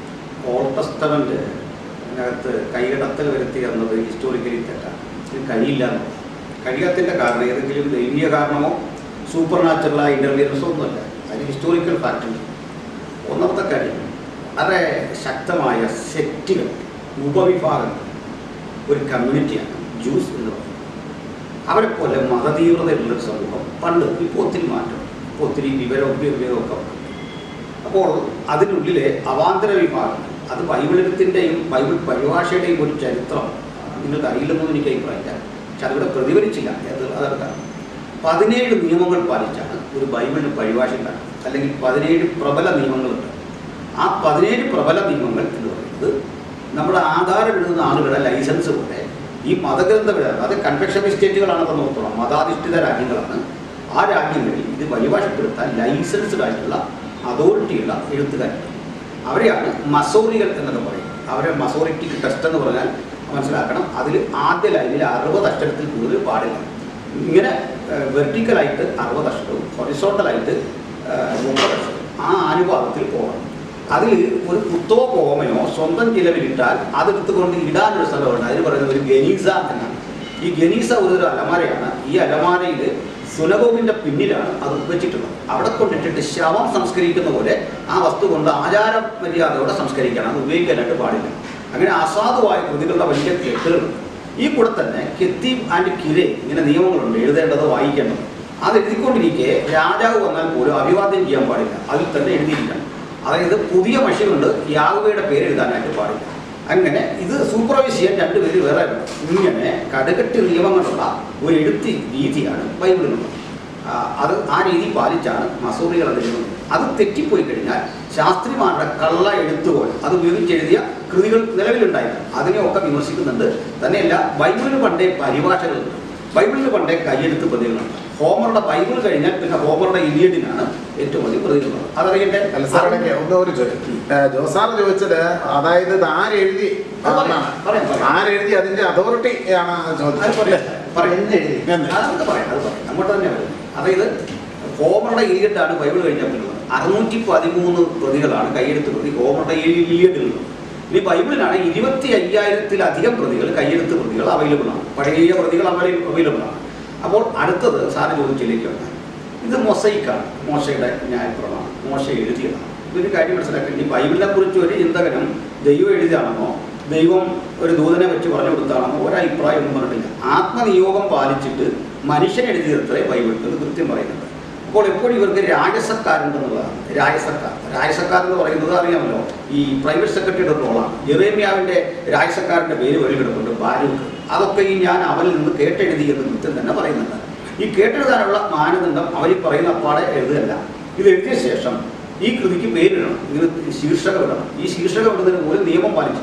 ഓൾഡ് ടെസ്റ്റമെന്റ് അതിനകത്ത് കൈകടത്തൽ വരുത്തി എന്നത് ഹിസ്റ്റോറിക്കലി തെറ്റാണ് ഇത് കഴിയില്ല എന്നുള്ളത്. കഴിയാത്തതിൻ്റെ കാരണം ഏതെങ്കിലും ദൈവീയ കാരണമോ സൂപ്പർ നാച്ചുറലായ ഇൻ്റർവ്യൂൻസോ ഒന്നുമല്ല അതിന് ഹിസ്റ്റോറിക്കൽ ഫാക്റ്റ് ഉണ്ട് ഒന്നാമത്തെ കാര്യം വളരെ ശക്തമായ സെറ്റുകൾ ഉപവിഭാഗങ്ങൾ ഒരു കമ്മ്യൂണിറ്റിയാണ് ജൂസ് എന്ന് പറയുന്നത് അവരെ പോലെ മതതീവ്രതയുള്ള ഒരു സമൂഹം പണ്ട് ഇപ്പോൾ ഒത്തിരി മാറ്റം ഇപ്പോൾ ഒത്തിരി വിവരവും വിവേകമൊക്കെ ഉണ്ട്. അപ്പോൾ അതിനുള്ളിലെ അവാന്തര വിഭാഗങ്ങൾ അത് ബൈബിളത്തിൻ്റെയും ബൈബിൾ പരിഭാഷയുടെയും ഒരു ചരിത്രം നിങ്ങൾക്ക് അറിയില്ലെന്നൊന്നും എനിക്ക് അഭിപ്രായമില്ല പക്ഷെ അതിവിടെ പ്രതിഫലിച്ചില്ല അത് അതെടുക്കാം പതിനേഴ് നിയമങ്ങൾ പാലിച്ചാണ് ഒരു ബൈബിളിന് പരിഭാഷ ഉണ്ടാക്കുന്നത് അല്ലെങ്കിൽ പതിനേഴ് പ്രബല നിയമങ്ങളുണ്ട് ആ പതിനേഴ് പ്രബല നിയമങ്ങൾ എന്ന് പറയുന്നത് നമ്മുടെ ആധാരം എഴുതുന്ന ആളുകളുടെ ലൈസൻസ് പോലെ ഈ മതഗ്രന്ഥങ്ങൾ അത് കൺഫെക്ഷൻ സ്റ്റേറ്റുകളാണെന്ന് നോക്കണം മതാധിഷ്ഠിത രാജ്യങ്ങളാണ് ആ രാജ്യങ്ങളിൽ ഇത് പരിഭാഷപ്പെടുത്താൻ ലൈസൻസ്ഡ് ആയിട്ടുള്ള അതോറിറ്റിയുള്ള എഴുത്തുകാരുണ്ട് അവരെയാണ് മസോറികൾ എന്നൊക്കെ പറയും അവരെ മസോറിറ്റിക് ടെസ്റ്റ് എന്ന് പറഞ്ഞാൽ മനസ്സിലാക്കണം അതിൽ ആദ്യ ലൈനിൽ അറുപത് അക്ഷരത്തിൽ കൂടുതൽ പാടില്ല ഇങ്ങനെ വെർട്ടിക്കലായിട്ട് അറുപത് അക്ഷരവും ഹൊറിസോണ്ടലായിട്ട് മുപ്പത് അക്ഷരവും ആ അനുപാതത്തിൽ പോകണം അതിൽ ഒരു കുത്തോ പോമയോ സ്വന്തം ചിലവിലിട്ടാൽ അതെടുത്തുകൊണ്ട് ഇടാനൊരു സ്ഥലമുണ്ട് അതിന് പറയുന്നത് ഒരു ഗനീസ എന്നാണ് ഈ ഗനീസ ഒരു അലമാരയാണ് ഈ അലമാരയിൽ സുനഗോവിൻ്റെ പിന്നിലാണ് അത് വെച്ചിട്ടുള്ളത് അവിടെ കൊണ്ടിട്ടിട്ട് ശവം സംസ്കരിക്കുന്ന പോലെ ആ വസ്തു കൊണ്ട് ആചാര മര്യാദയോടെ സംസ്കരിക്കണം അത് ഉപയോഗിക്കാനായിട്ട് പാടില്ല അങ്ങനെ അസാധുവായ കൃതികളുടെ വലിയ കെട്ടുകളുണ്ട് ഈ കൂടെ തന്നെ കെത്തീം ആൻഡ് കിരെ ഇങ്ങനെ നിയമങ്ങളുണ്ട് എഴുതേണ്ടത് വായിക്കേണ്ടത് അത് എഴുതിക്കൊണ്ടിരിക്കെ രാജാവ് വന്നാൽ പോലും അഭിവാദ്യം ചെയ്യാൻ പാടില്ല അതിൽ തന്നെ എഴുതിയിരിക്കണം അതായത് പുതിയ മഷി കൊണ്ട് യാഗവയുടെ പേര് എഴുതാനായിട്ട് പാടില്ല അങ്ങനെ ഇത് സൂപ്പർവൈസ് ചെയ്യാൻ രണ്ടുപേര് വേറെ വേണം. ഇങ്ങനെ കടുകെട്ട് നിയമങ്ങളുള്ള ഒരു എഴുത്തി രീതിയാണ് ബൈബിളിനുള്ളത് ആ, അത് ആ രീതി പാലിച്ചാണ് മസൂറികൾ അത് എഴുതുന്നത് അത് തെറ്റിപ്പോയി കഴിഞ്ഞാൽ ശാസ്ത്രിമാരുടെ കള്ള എഴുത്തുകൾ അത് ഉപയോഗിച്ച് എഴുതിയ കൃതികൾ നിലവിലുണ്ടായിരുന്നു അതിനെയൊക്കെ വിമർശിക്കുന്നുണ്ട് തന്നെയല്ല ബൈബിളിന് പണ്ടേ പരിഭാഷകളുണ്ട് ബൈബിളിന് പണ്ടേ കയ്യെഴുത്ത് പ്രതികളുണ്ട് ഹോമറുടെ ബൈബിൾ കഴിഞ്ഞാൽ പിന്നെ ഹോമറുടെ ഇലിയഡിനാണ് ഏറ്റവും അധികം പ്രതികളുള്ളത് അതറിയട്ടെ അല്ല സാറിടയ്ക്ക് ഒന്ന് ഒരു ചോദ്യം ഏഹ് ജോസാർ ചോദിച്ചത് അതായത് ഇത് ആരെഴുതി അത് പറയാം, എന്നാണ്. പറയാം, പറയാം. ആരെഴുതി അതിന്റെ അതോറിറ്റി ആണ് അത് ചോദിച്ചത് പറയാം, പറയാം. എന്നെഴുതി എന്ന്. അത് പറയാം അത് പറയാം അങ്ങോട്ട് തന്നെ വരും അതായത് ഹോമറുടെ ഇലിയട്ടാണ് ബൈബിൾ കഴിഞ്ഞിട്ടുള്ളത് അറുന്നൂറ്റി പതിമൂന്ന് പ്രതികളാണ് കൈയെഴുത്ത് പ്രതി ഹോമറുടെ ഇലിയട്ടിലുള്ളത് ഇനി ബൈബിളിലാണ് ഇരുപത്തി അയ്യായിരത്തിലധികം പ്രതികൾ കൈയെഴുത്ത് പ്രതികൾ അവൈലബിൾ ആണ് പഴയ പ്രതികൾ അവൈലബിൾ ആണ് അപ്പോൾ അടുത്തത് സാറ് ചോദിച്ചിലേക്ക് വന്നാൽ ഇത് മൊസൈക്കാണ് മോശയുടെ ന്യായപ്രമാണ് മോശ എഴുതിയതാണ് ഇതൊരു കാര്യം മനസ്സിലാക്കി ഈ ബൈബിളിനെ കുറിച്ച് ഒരു ചിന്തകനും ദൈവം എഴുതിയതാണെന്നോ ദൈവം ഒരു ദൂതനെ വെച്ച് പറഞ്ഞു കൊടുത്താണെന്നോ ഒരഭിപ്രായം ഒന്നും പറഞ്ഞിട്ടില്ല ആത്മനിയോഗം പാലിച്ചിട്ട് മനുഷ്യൻ എഴുതിയത്രേ ബൈബിൾ എന്ന് കൃത്യം പറയുന്നുണ്ട് അപ്പോൾ എപ്പോഴും ഇവർക്ക് രാജസക്കാരുണ്ടെന്നുള്ളതാണ് രാജസക്കാർ രാജസക്കാർ എന്ന് പറയുന്നത് അറിയാമല്ലോ ഈ പ്രൈവറ്റ് സെക്രട്ടറിയുടെ റോളാണ് ജെറേമിയാവിൻ്റെ രാജസക്കാരൻ്റെ പേര് വഴി കിടപ്പുണ്ട് ബാരൂക്ക് അതൊക്കെ ഈ ഞാൻ അവരിൽ നിന്ന് കേട്ടെഴുതി എന്ന് കൃത്യം തന്നെ പറയുന്നുണ്ട് ഈ കേട്ടെഴുതാനുള്ള മാനദണ്ഡം അവർ ഈ പറയുന്ന അപ്പാടെ എഴുതുകയല്ല ഇത് എഴുതിയ ശേഷം ഈ കൃതിക്ക് പേരിടണം ഇതിന് ശീർഷകം ഇടണം ഈ ശീർഷകം ഇടുന്നതിന് പോലും നിയമം പാലിച്ചിട്ടുണ്ട്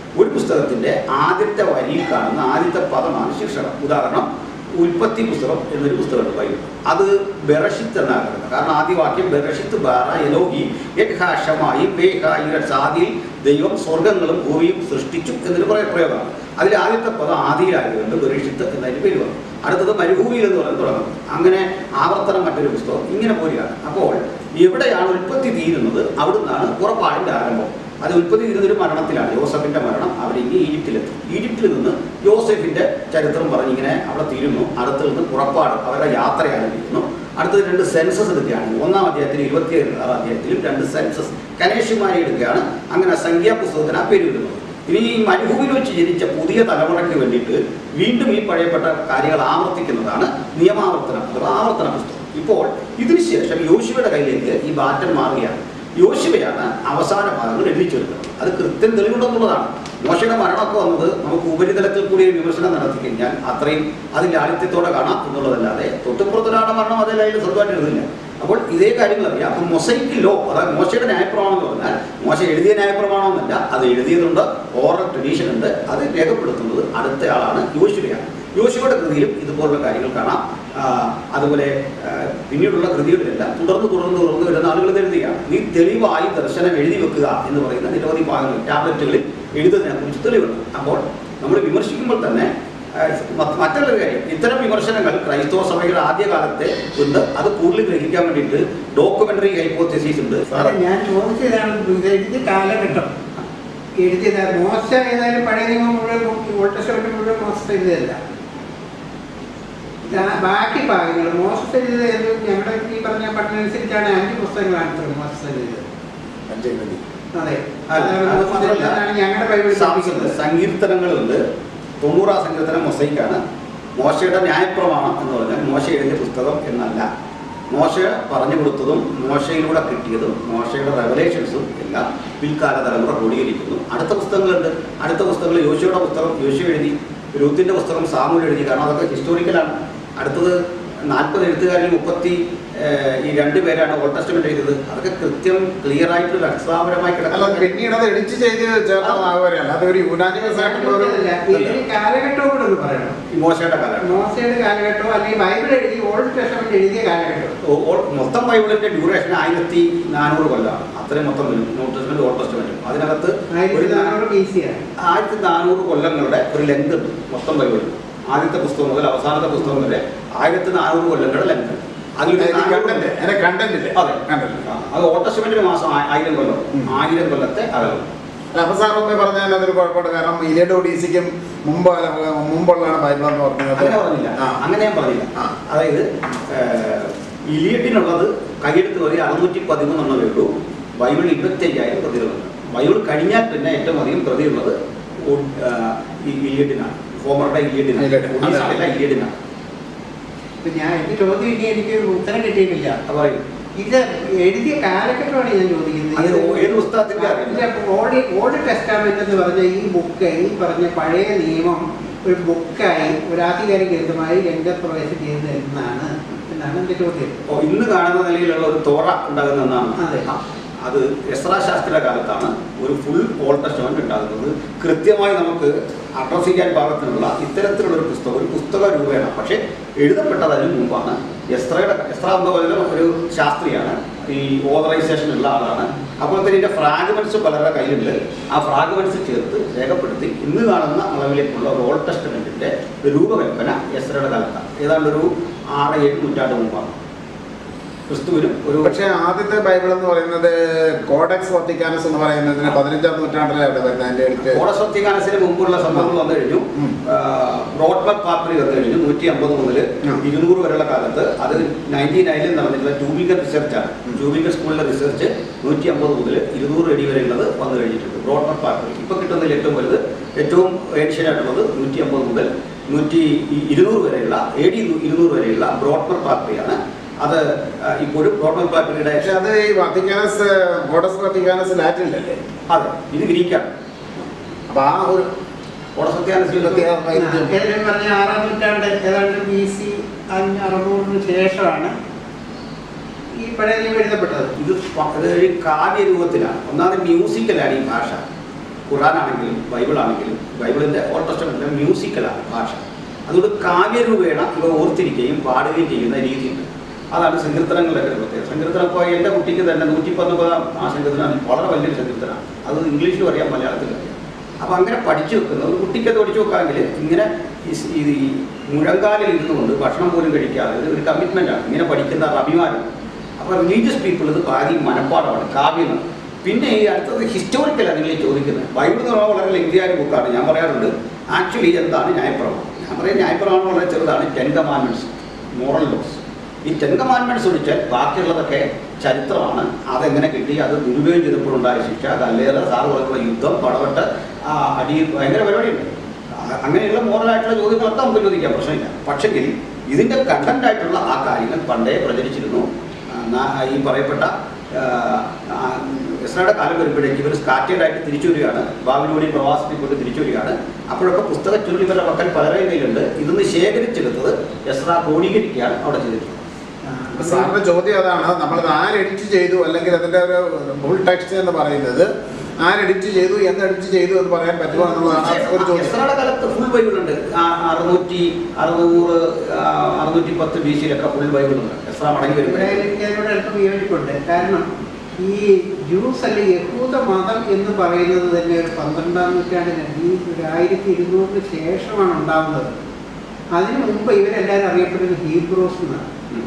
ഒരു പുസ്തകത്തിന്റെ ആദ്യത്തെ വരിയിൽ കാണുന്ന ആദ്യത്തെ പദമാണ് ശീർഷകം ഉദാഹരണം ഉൽപ്പത്തി പുസ്തകം എന്നൊരു പുസ്തകമുണ്ട് ബൈബിൾ അത് ബെറഷിത്ത് എന്നാണ് പറയുന്നത് കാരണം ആദ്യ വാക്യം ബെറഷിത്ത് ബാറ എലോഹി യക്ഷമായി സാദിയിൽ ദൈവം സ്വർഗങ്ങളും ഭൂമിയും സൃഷ്ടിച്ചു എന്നൊരു പറയ പ്രയോഗമാണ് അതിൽ ആദ്യത്തെ പദം ആദിയിലായതുകൊണ്ട് ബെറഷിത്ത് എന്നതിന് പേര് വന്നു അടുത്തത് മരുഭൂമിയിൽ എന്ന് പറയുന്നത് തുടങ്ങുന്നത് അങ്ങനെ ആവർത്തനം മറ്റൊരു പുസ്തകം ഇങ്ങനെ പോലെയാണ് അപ്പോൾ എവിടെയാണ് ഉൽപ്പത്തി തീരുന്നത് അവിടുന്നാണ് പുറപ്പാടിൻ്റെ ആരംഭം അത് ഉൽപ്പത്തി തീരുന്നൊരു മരണത്തിലാണ് യോസഫിന്റെ മരണം അവരിങ്ങ് ഈജിപ്തിലെത്തി ഈജിപ്തിൽ നിന്ന് യോസഫിന്റെ ചരിത്രം പറഞ്ഞിങ്ങനെ അവിടെ തീരുന്നു അടുത്ത് നിന്ന് പുറപ്പാട് അവരുടെ യാത്ര ആരംഭിക്കുന്നു അടുത്തത് രണ്ട് സെൻസസ് എടുക്കുകയാണ് ഒന്നാം അധ്യായത്തിൽ ഇരുപത്തിയേഴ് ആറാം അധ്യായത്തിലും രണ്ട് സെൻസസ് കനേഷുമാരെ എടുക്കുകയാണ് അങ്ങനെ സംഖ്യാ പുസ്തകത്തിന് ആ പേര് വരുന്നത് ഇനി ഈ മരുഭൂമിയിൽ വെച്ച് ജനിച്ച പുതിയ തലമുറയ്ക്ക് വേണ്ടിയിട്ട് വീണ്ടും ഈ പഴയപ്പെട്ട കാര്യങ്ങൾ ആവർത്തിക്കുന്നതാണ് നിയമാവർത്തനം അഥവാ ആവർത്തന പുസ്തകം ഇപ്പോൾ ഇതിനുശേഷം യോശുവയുടെ കയ്യിലേക്ക് ഈ ബാറ്റൻ മാറുകയാണ് യോശുവയാണ് അവസാന ഭാഗങ്ങൾ എഴുതി ചേർക്കുന്നത് അത് കൃത്യം തെളിവുണ്ടെന്നുള്ളതാണ് മോശയുടെ മരണമൊക്കെ വന്നത് നമുക്ക് ഉപരിതലത്തിൽ കൂടി ഒരു വിമർശനം നടത്തി കഴിഞ്ഞാൽ അത്രയും അതിൽ ലാളിത്യത്തോടെ കാണാം എന്നുള്ളതല്ലാതെ തൊട്ടുപുറത്തൊരാളുടെ മരണം അതിൽ അതിൽ സ്വന്തമായിട്ട് എഴുതില്ല അപ്പോൾ ഇതേ കാര്യങ്ങൾ അറിയാം അപ്പം മൊസൈക്ക് ലോ അതായത് മോശയുടെ ന്യായപ്രമാണം എന്ന് പറഞ്ഞാൽ മോശ എഴുതിയ ന്യായപ്രമാണമെന്നല്ല അത് എഴുതിയതുണ്ട് ഓറൽ ട്രഡീഷൻ ഉണ്ട് അത് രേഖപ്പെടുത്തുന്നത് അടുത്തയാളാണ് യോശുവയാണ് യോശുവയുടെ കൃതിയിലും ഇതുപോലുള്ള കാര്യങ്ങൾ കാണാം ആ, അതുപോലെ ആ, പിന്നീടുള്ള കൃതികളിലെല്ലാം തുടർന്ന് തുടർന്ന് തുടർന്ന് വരുന്ന ആളുകൾ ഇത് എഴുതുകയാണ് നീ തെളിവായി ദർശനം എഴുതി വെക്കുക എന്ന് പറയുന്ന നിരവധി ഭാഗങ്ങൾ ടാബ്ലറ്റുകളിൽ എഴുതുന്നതിനെ കുറിച്ച് തെളിവുണ്ട് അപ്പോൾ നമ്മൾ വിമർശിക്കുമ്പോൾ തന്നെ ആ, മ- മറ്റുള്ളൊരു കാര്യം ഇത്തരം വിമർശനങ്ങൾ ക്രൈസ്തവ സഭയുടെ ആദ്യകാലത്തെ ഉണ്ട് അത് കൂടുതൽ ഗ്രഹിക്കാൻ വേണ്ടിയിട്ട് ഡോക്യുമെന്ററി ഹൈപ്പോത്തസിസ് ഉണ്ട് അത് ഞാൻ ചോദിച്ചതാണ് ഇത് എഴുതിയ കാലഘട്ടം എഴുതിയത് മോശ ഏതായാലും പഴയ നിയമം മുഴുവൻ ഓൾഡ് ടെസ്റ്റമെന്റ് മുഴുവൻ മോശ എഴുതിയതല്ല ഇതാ ബാക്കി ഭാഗങ്ങൾ മോശ എഴുതിയത് ഞങ്ങളുടെ ഈ പറഞ്ഞ പഠനമനുസരിച്ചാണ് അഞ്ച് പുസ്തകങ്ങളാണ് ഇത്ര മോശ എഴുതിയത് അഞ്ചെഴുതി അതെ അല്ല, അതാണ് അത് മോശ മാത്രമല്ല, എഴുതിയതാണ് ഞങ്ങളുടെ ബൈബിളിൽ സാംസ്കൃത പഠിപ്പിക്കുന്നത്. സങ്കീർത്തനങ്ങളുണ്ട് തൊണ്ണൂറാം സങ്കീർത്തനം മൊസൈക്കാണ് മോശയുടെ ന്യായപ്രമാണം എന്ന് പറഞ്ഞാൽ മോശ എഴുതിയ പുസ്തകം എന്നല്ല മോശ പറഞ്ഞു കൊടുത്തതും മോശയിലൂടെ കിട്ടിയതും മോശയുടെ റെവലേഷൻസും എല്ലാം പിൽക്കാല തലമുറ ക്രോഡീകരിക്കുന്നു അടുത്ത പുസ്തകങ്ങളുണ്ട് അടുത്ത പുസ്തകങ്ങൾ യോശയുടെ പുസ്തകം യോശു എഴുതി രൂത്തിന്റെ പുസ്തകം സാമൂൽ എഴുതി കാരണം അതൊക്കെ ഹിസ്റ്റോറിക്കലാണ് അടുത്തത് നാൽപ്പത് എഴുത്തുകാരിൽ മുപ്പത്തി ഏഹ്, ഈ രണ്ട് പേരാണ് ഓൾഡ് ടെസ്റ്റമെന്റ് എഴുതിയത് അതൊക്കെ കൃത്യം ക്ലിയർ ആയിട്ട് അക്ഷരാപരമായി അല്ല കിടക്കുന്ന പിന്നീട് അത് എഡിറ്റ് ചെയ്ത് ചേർന്നതാകുകയല്ല അത് ഒരു യുനാനിമസ് ആയിട്ടുള്ള ഒരു അല്ല, ഇതിന് കാലഘട്ടവും കൂടെ ഒന്ന് പറയണം ഈ മോശയുടെ കാലം മോശയുടെ കാലഘട്ടമോ അല്ലെങ്കിൽ ബൈബിൾ എഴുതി ഓൾഡ് ടെസ്റ്റമെന്റ് എഴുതിയ കാലഘട്ടം ഓ- ഓ- മൊത്തം ബൈബിളിന്റെ ഡ്യൂറേഷൻ ആയിരത്തി നാനൂറ് കൊല്ലമാണ് അത്രയും മൊത്തം വരും ന്യൂ ടെസ്റ്റമെന്റ് ഓൾഡ് ടെസ്റ്റമെന്റും അതിനകത്ത് ഒരു ആയിരത്തി നാനൂറ് ബി സി ആണ് ആയിരത്തി നാനൂറ് കൊല്ലങ്ങളുടെ ഒരു ലെങ്ത് ഉണ്ട് മൊത്തം ബൈബിളിൽ ആദ്യത്തെ പുസ്തകം മുതൽ അവസാനത്തെ പുസ്തകം വരെ ആയിരത്തി നാനൂറ് കൊല്ലങ്ങളുടെ ലെങ്ത് അതിൽ കണ്ടന്റ് അതിന്റെ കണ്ടന്റ് ഇല്ലേ അതെ കണ്ടന്റ് അത് ഓൾഡ് ടെസ്റ്റമെന്റിന് മാസം ആ- ആയിരം കൊല്ലം ഉം. ആയിരം കൊല്ലത്തെ അകലം അല്ല അപ്പൊ സാർ ഒന്ന് പറഞ്ഞാൽ അതൊരു കുഴപ്പമുണ്ട് കാരണം ഇലിയഡ് ഒഡീസിക്കും മുമ്പ് മുമ്പുള്ളതാണ് ബൈബിൾ എന്ന് അങ്ങനെ പറഞ്ഞത് പറഞ്ഞില്ല ആ. അങ്ങനെ ഞാൻ പറഞ്ഞില്ല ആ. അതായത് ഏഹ്, ഇലിയട്ടിനുള്ളത് കൈയെടുത്ത് വരെ അറുന്നൂറ്റി പതിമൂന്നെണ്ണമേ ഉള്ളൂ ബൈബിളിൽ ഇരുപത്തി അയ്യായിരം പ്രതികളുണ്ട് ബൈബിൾ കഴിഞ്ഞാൽ പിന്നെ ഏറ്റവും അധികം പ്രതിയുള്ളത് ഓ- ഏഹ്, ഈ ഇലിയട്ടിനാണ് ഹോമറുടെ ഇലിയട്ടിനാണ് ഇലിയഡ്. ഒഡീസയിലെ ഇലിയട്ടിനാണ് ഇപ്പൊ ഞാൻ എന്റെ ചോദ്യം ഇനി എനിക്ക് ഒരു ഉത്തരം കിട്ടിയിട്ടില്ല അത് പറയും ഇത് എഴുതിയ കാലഘട്ടമാണ് ഞാൻ ചോദിക്കുന്നത് അത് ഓ- ഏത് പുസ്തകത്തിന്റെ അറിയില്ല. ഓൾഡ് ഓൾഡ് ടെസ്റ്റാമെന്റ് എന്ന് പറഞ്ഞ ഈ ബുക്ക് ഈ പറഞ്ഞ പഴയ നിയമം ഒരു ബുക്കായി ഒരു ആധികാരിക ഗ്രന്ഥമായി രംഗപ്രവേശം ചെയ്തത് എന്നാണ് എന്നാണ് എന്റെ ചോദ്യം ഓ, ഇന്ന് കാണുന്ന നിലയിലുള്ള ഒരു തോറ ഉണ്ടാകുന്നതാണ് അതെ. അത് എസ്രാ ശാസ്ത്രിയുടെ കാലത്താണ് ഒരു ഫുൾ ഓൾഡ് ടെസ്റ്റമെന്റ് ഉണ്ടാകുന്നത് കൃത്യമായി നമുക്ക് അഡ്രസ് ചെയ്യാൻ പാകത്തിനുള്ള ഇത്തരത്തിലുള്ള ഒരു പുസ്തകം ഒരു പുസ്തക രൂപേണ പക്ഷേ എഴുതപ്പെട്ടത് അതിന് മുമ്പാണ് എസ്രയുടെ എസ്ര എന്ന് പറയുന്ന ഒരു ശാസ്ത്രിയാണ് ഈ ഓതറൈസേഷൻ ഉള്ള ആളാണ് അപ്പോൾ തന്നെ ഇതിന്റെ ഫ്രാഗ്മെന്റ്സ് പലരുടെ കയ്യിലുണ്ട് ആ ഫ്രാഗ്മെന്റ്സ് ചേർത്ത് രേഖപ്പെടുത്തി ഇന്ന് കാണുന്ന അളവിലേക്കുള്ള ഒരു ഓൾഡ് ടെസ്റ്റമെന്റിന്റെ രൂപകൽപ്പന എസ്രയുടെ കാലത്താണ് ഏതാണ്ട് ഒരു ആറ് ഏഴ് നൂറ്റാണ്ട് മുമ്പാണ് ക്രിസ്തുവിനും ഒരു പക്ഷേ ആദ്യത്തെ ബൈബിൾ എന്ന് പറയുന്നത് കോഡക്സ് വത്തിക്കാനസ് എന്ന് പറയുന്നതിന് പതിനഞ്ചാം നൂറ്റാണ്ടിലാണ് വരുന്നത് അതിന്റെ അടുത്ത് ഓടസ്വത്തികാനസിന് മുമ്പുള്ള സംഭവങ്ങൾ വന്നു കഴിഞ്ഞു ഉം. ബ്രോഡ്ബർ പാത്രി വന്നു കഴിഞ്ഞു നൂറ്റി അമ്പത് മുതൽ ഉം. ഇരുന്നൂറ് വരെയുള്ള കാലത്ത് അത് നയൻറ്റി നയനിൽ നടന്നിട്ടുള്ള ട്യൂബിക്കൽ റിസർച്ചാണ് ഉം. ട്യൂബിക്കൽ സ്കൂളിലെ റിസർച്ച് നൂറ്റി അമ്പത് മുതൽ ഇരുന്നൂറ് അടി വരെയുള്ളത് വന്നു കഴിഞ്ഞിട്ടുണ്ട് ബ്രോഡ്ബർ പാത്രി ഇപ്പോൾ കിട്ടുന്നതിൽ ഏറ്റവും വലുത് ഏറ്റവും ഏഷ്യൻ ആയിട്ടുള്ളത് നൂറ്റി അമ്പത് മുതൽ നൂറ്റി ഇ- ഇരുന്നൂറ് വരെയുള്ള എ ഡി ഇരുന്നൂറ് വരെയുള്ള ബ്രോഡ്ബർ പാത്രിയാണ് അത് ആ, ഇപ്പോഴും ബ്രോഡ്ബർ പാത്രിയുടെ പക്ഷെ അത് ഈ വത്തിക്കാനസ് കോഡസ് വത്തിക്കാനസ് ലാറ്റിനിലല്ലേ അതെ ഇത് ഗ്രീക്കാണ് അപ്പൊ ആ ഒരു ഓടസ്വത്തികാനസിൽ ഏതായാലും പറഞ്ഞ ആറാം നൂറ്റാണ്ട് ഏതാണ്ട് ബി സി അറുന്നൂറിന് ശേഷമാണ് ഈ പഴയ നിയമം എഴുതപ്പെട്ടത് ഇത് പ- ഇത് ഒരു കാവ്യ രൂപത്തിലാണ് ഒന്നാമത് മ്യൂസിക്കലാണ് ഈ ഭാഷ ഖുറാൻ ആണെങ്കിലും ബൈബിൾ ആണെങ്കിലും ബൈബിളിൻ്റെ ഓൾ ടെസ്റ്റമെൻറ്റിലെ മ്യൂസിക്കലാണ് ഭാഷ അതുകൊണ്ട് കാവ്യരൂപേണ ഇവ ഓർത്തിരിക്കുകയും പാടുകയും ചെയ്യുന്ന രീതിയുണ്ട് അതാണ് സങ്കീർത്തനങ്ങളുടെ ഒരു പ്രത്യേകത സങ്കീർത്തനം ഇപ്പോൾ എൻ്റെ കുട്ടിക്ക് തന്നെ നൂറ്റി പത്തൊമ്പതാം ആ സങ്കീർത്തനം വളരെ വലിയൊരു സങ്കീർത്തനമാണ് അത് ഇംഗ്ലീഷിലും അറിയാം മലയാളത്തിലും അറിയാം അപ്പോൾ അങ്ങനെ പഠിച്ചു വെക്കുന്ന ഒരു കുട്ടിക്ക് അത് പഠിച്ചു വെക്കാമെങ്കിൽ ഇങ്ങനെ ഈ സ് ഇത് ഈ മുഴങ്കാലിൽ ഇരുന്നുകൊണ്ട് ഭക്ഷണം പോലും കഴിക്കാതെ ഇത് ഒരു കമ്മിറ്റ്മെൻറ്റാണ് ഇങ്ങനെ പഠിക്കുന്ന ഒരു അഭിമാനം അപ്പോൾ റിലീജിയസ് പീപ്പിൾ ഇത് ആദ്യം മനപ്പാടമാണ് കാവ്യങ്ങൾ പിന്നെ ഈ അടുത്തത് ഹിസ്റ്റോറിക്കലാണ് നിങ്ങൾ ഈ ചോദിക്കുന്നത് ബൈബിൾ എന്ന് പറഞ്ഞാൽ വളരെ ലെങ്തിയായ ബുക്കാണ് ഞാൻ പറയാറുണ്ട് ആക്ച്വലി എന്താണ് ന്യായപ്രമാണം ഞാൻ പറയാം ന്യായപ്രമാണം വളരെ ചെറുതാണ് ടെൻ കമാൻമെൻറ്റ്സ് മോറൽ ലോസ് ഈ ടെൻ കമാൻമെൻറ്റ്സ് ഒഴിച്ചാൽ ബാക്കിയുള്ളതൊക്കെ ചരിത്രമാണ് അതെങ്ങനെ കിട്ടി അത് ദുരുപയോഗം ചെയ്തപ്പോഴുണ്ടായ ശിക്ഷ കല്ലേറ് സാറ് പറഞ്ഞുള്ള യുദ്ധം പടവെട്ട് ആ, അടി ഭയങ്കര പരിപാടിയുണ്ട് ആ, അങ്ങനെയുള്ള മോറലായിട്ടുള്ള ചോദ്യങ്ങളൊക്കെ നമുക്ക് ചോദിക്കാം പ്രശ്നമില്ല പക്ഷെങ്കിൽ ഇതിൻ്റെ കണ്ടന്റ് ആയിട്ടുള്ള ആ കാര്യങ്ങൾ പണ്ടേ പ്രചരിച്ചിരുന്നു ആ, നാ- ഈ പറയപ്പെട്ട ആ, ആ, ഇസ്രായുടെ കാലം വരുമ്പോഴേക്ക് ഇവർ സ്കാറ്റേഡ് ആയിട്ട് തിരിച്ചു വരികയാണ് ബാബിലോണി പ്രവാസത്തിൽ കൊണ്ട് തിരിച്ചു വരികയാണ് അപ്പോഴൊക്കെ പുസ്തക ചുരുൾ ഇവരുടെ പക്കൽ പലരുടെ കയ്യിലുണ്ട് ഇതൊന്ന് ശേഖരിച്ചെടുത്തത് എസ്ര ക്രോഡീകരിക്കുകയാണ് അവിടെ ചെയ്തിട്ടുള്ളത് അപ്പൊ സാറിന്റെ ചോദ്യം അതാണ് നമ്മളത് ആര് എഡിറ്റ് ചെയ്തു അല്ലെങ്കിൽ അതിന്റെ ഒരു ഫുൾ ടെക്സ്റ്റ് എന്ന് പറയുന്നത് ആര് എഡിറ്റ് ചെയ്തു എന്ന് എഡിറ്റ് ചെയ്തു എന്ന് പറയാൻ പറ്റുമോ എന്നുള്ളതാണ് ഒരു ചോദ്യം എസ്രയുടെ കാലത്ത് ഫുൾ ബൈബിൾ ഉണ്ട് ആ, അറുന്നൂറ്റി അറുന്നൂറ് ആ, അറുന്നൂറ്റി പത്ത് ബി സിയിലൊക്കെ ഫുൾ ബൈബിൾ ഉണ്ട് എസ്ര മടങ്ങി വരുമ്പോഴേ ഇതിനോട് അല്പം വിയോജിപ്പുണ്ട് കാരണം ഈ ജൂസ് അല്ലെങ്കിൽ യഹൂദ മതം എന്ന് പറയുന്നത് തന്നെ ഒരു പന്ത്രണ്ടാം നൂറ്റാണ്ടിന് ഈ ഒരു ആയിരത്തി ഇരുന്നൂറിന് ശേഷമാണ് ഉണ്ടാകുന്നത് അതിനു മുമ്പ് ഇവരെല്ലാവരും അറിയപ്പെടുന്നത് ഹീബ്രോസ് എന്നാണ്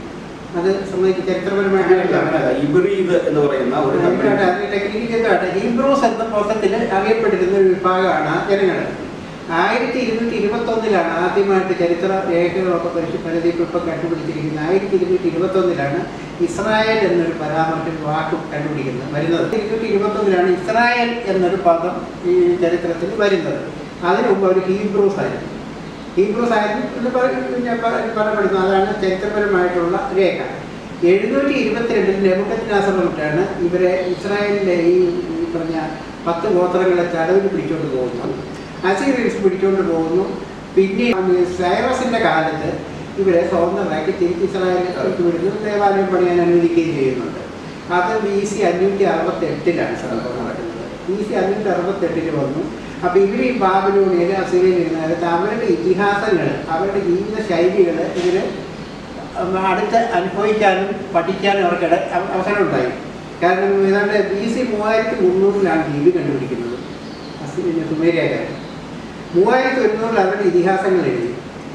അത് സംബന്ധിച്ച് ചരിത്രപരമായിട്ട് അങ്ങനെയല്ല ഇബ്രീദ് എന്ന് പറയുന്ന ഒരു കമ്പനി ടെക്നിക്കലായിട്ട് ഹീബ്രോസ് എന്ന പുസ്തകത്തിൽ അറിയപ്പെട്ടിരുന്ന ഒരു വിഭാഗമാണ് ജനങ്ങൾ ആയിരത്തി ഇരുന്നൂറ്റി ഇരുപത്തൊന്നിലാണ് ആദ്യമായിട്ട് ചരിത്ര രേഖകളൊക്കെ പരിശുദ്ധി ഇപ്പം കണ്ടുപിടിച്ചിരിക്കുന്നത് ആയിരത്തി ഇരുന്നൂറ്റി ഇരുപത്തൊന്നിലാണ് ഇസ്രായേൽ എന്നൊരു പരാമർശം വാക്ക് കണ്ടുപിടിക്കുന്നത് വരുന്നത് ഇരുന്നൂറ്റി ഇരുപത്തൊന്നിലാണ് ഇസ്രായേൽ എന്നൊരു പദം ഈ ചരിത്രത്തിൽ വരുന്നത് അതിനു മുമ്പ് അവർ ഹീബ്രോസ് ആയിരുന്നു ഹീബ്രോസ് ആയിരുന്നു എന്ന് പറ- ഞാൻ പ- പറയപ്പെടുന്നു അതാണ് ചരിത്രപരമായിട്ടുള്ള രേഖ എഴുന്നൂറ്റി ഇരുപത്തിരണ്ടിൽ നെബുക്കത്തിനാസറിട്ടാണ് ഇവരെ ഇസ്രായേലിലെ ഈ ഈ പറഞ്ഞ പത്ത് ഗോത്രങ്ങളെ തടവിൽ പിടിച്ചുകൊണ്ട് പോകുന്നു അസീറിയൻസ് പിടിച്ചുകൊണ്ട് പോകുന്നു പിന്നെ സൈറസിന്റെ കാലത്ത് ഇവരെ സ്വതന്ത്രരാക്കി തിരിച്ച് ഇസ്രായേലിലേക്ക് വിടുന്നു ദേവാലയം പണിയാൻ അനുവദിക്കുകയും ചെയ്യുന്നുണ്ട് അത് ബി സി അഞ്ഞൂറ്റി അറുപത്തി എട്ടിലാണ് സംഭവം നടക്കുന്നത് ബി സി അഞ്ഞൂറ്റി അറുപത്തി എട്ടില് വന്നു അപ്പൊ ഇവർ ഈ ബാബിലോണിയയിൽ അസീറിയയിൽ ഇരുന്നത് അവരുടെ ഇതിഹാസങ്ങൾ അവരുടെ ജീവിത ശൈലികൾ ഇവര് അടുത്ത് അനുഭവിക്കാനും പഠിക്കാനും അവർക്ക് ഇട- അവ- അവസരമുണ്ടായി കാരണം ഏതാണ്ട് ബി സി മൂവായിരത്തി മുന്നൂറിലാണ് ലിപി കണ്ടുപിടിക്കുന്നത് അസീറിയ സുമേരിയക്കാർ മൂവായിരത്തി ഒരുന്നൂറിൽ അവരുടെ ഇതിഹാസങ്ങൾ എഴുതി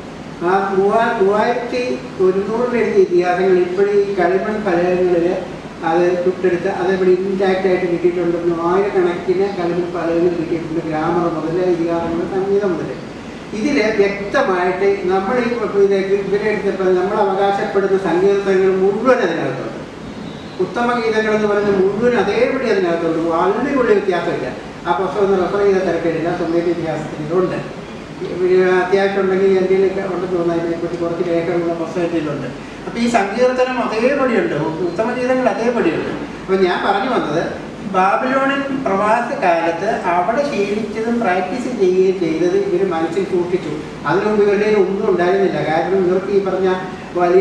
ആ മൂവാ മൂവായിരത്തി ഒരുന്നൂറിൽ എഴുതിയ ഇതിഹാസങ്ങൾ ഇപ്പോഴും ഈ കളിമൺ ഫലകങ്ങളിൽ അത് ചുട്ടെടുത്ത് അതേപോലെ ഇൻടാക്റ്റ് ആയിട്ട് കിട്ടിയിട്ടുണ്ടെന്ന് ആയിരക്കണക്കിന് കളിമൺ ഫലകങ്ങൾ കിട്ടിയിട്ടുണ്ട് ഗ്രാമർ മുതൽ ഇതിഹാസങ്ങൾ സംഗീതം മുതൽ ഇതിൽ വ്യക്തമായിട്ട് നമ്മൾ ഈ ഇതിലേക്ക് ഇവരെ എടുത്തപ്പോൾ നമ്മൾ അവകാശപ്പെടുന്ന സംഗീതങ്ങൾ മുഴുവൻ അതിനകത്തുണ്ട് ഉത്തമ ഗീതങ്ങൾ എന്ന് പറയുന്നത് മുഴുവൻ അതേപടി അതിനകത്തുണ്ട് വളരെ വലിയ വ്യത്യാസമില്ല ആ പുസ്തകം ഒന്ന് റെഫർ ചെയ്ത തിരക്കില്ല സ്വന്തം ഇതിഹാസത്തിൽ ഇതുണ്ട് ഇവര് അത്യാവശ്യം ഉണ്ടെങ്കിൽ എന്തെങ്കിലുമൊക്കെ ഉണ്ടെന്ന് തോന്നുന്നു അതിനെപ്പറ്റി കുറച്ച് രേഖകളുള്ള പുസ്തകത്തിലുണ്ട് അപ്പോൾ ഈ സങ്കീർത്തനം അതേപടിയുണ്ട് ഉത്തമ ഗീതങ്ങൾ അതേപടിയുണ്ട് അപ്പോൾ ഞാൻ പറഞ്ഞു വന്നത് ബാബിലോണിൻ പ്രവാസ കാലത്ത് അവിടെ ശീലിച്ചതും പ്രാക്ടീസ് ചെയ്യുകയും ചെയ്തത് ഇവർ മനസ്സിൽ സൂക്ഷിച്ചു അതിനു മുമ്പ് ഇവരുടെ കയ്യിൽ ഒന്നും ഉണ്ടായിരുന്നില്ല കാരണം ഇവർക്ക് ഈ പറഞ്ഞ വലിയ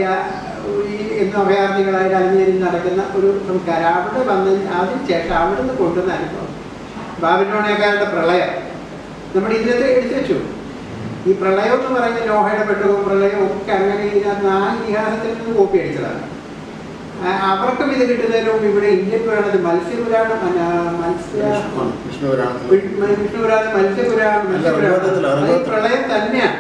ഈ എന്നും അഭയാർത്ഥികളായിട്ട് അലിഞ്ഞേരി നടക്കുന്ന ഒരു സംസ്കാരം അവിടെ വന്ന് അതിന് ശേഷം അവിടെ നിന്ന് കൊണ്ടുവന്ന അനുഭവം ബാബിലോണേക്കാരുടെ പ്രളയം നമ്മൾ ഇതിനകത്ത് എടുത്തു വെച്ചു ഈ പ്രളയം എന്ന് പറയുന്ന നോഹയുടെ പെട്ടകവും പ്രളയവും ഒക്കെ അങ്ങനെ ഇതിനകത്ത് ആ ഇതിഹാസത്തിൽ നിന്ന് കോപ്പി അടിച്ചതാണ് ആ, അവർക്കും ഇത് കിട്ടുന്നതിന് മുമ്പ് ഇവിടെ ഇന്ത്യൻ പുരാണത്തിൽ മത്സ്യപുരാണം അല്ല, മത്സ്യ വിഷ്ണുപുരാണം വിഷ്ണുപുരാണം മത്സ്യപുരാണം അല്ല, ഋഗ്വേദത്തില്, മത്സ്യപുരാണം ഈ ഋഗ്വേദത്തില്. പ്രളയം തന്നെയാണ്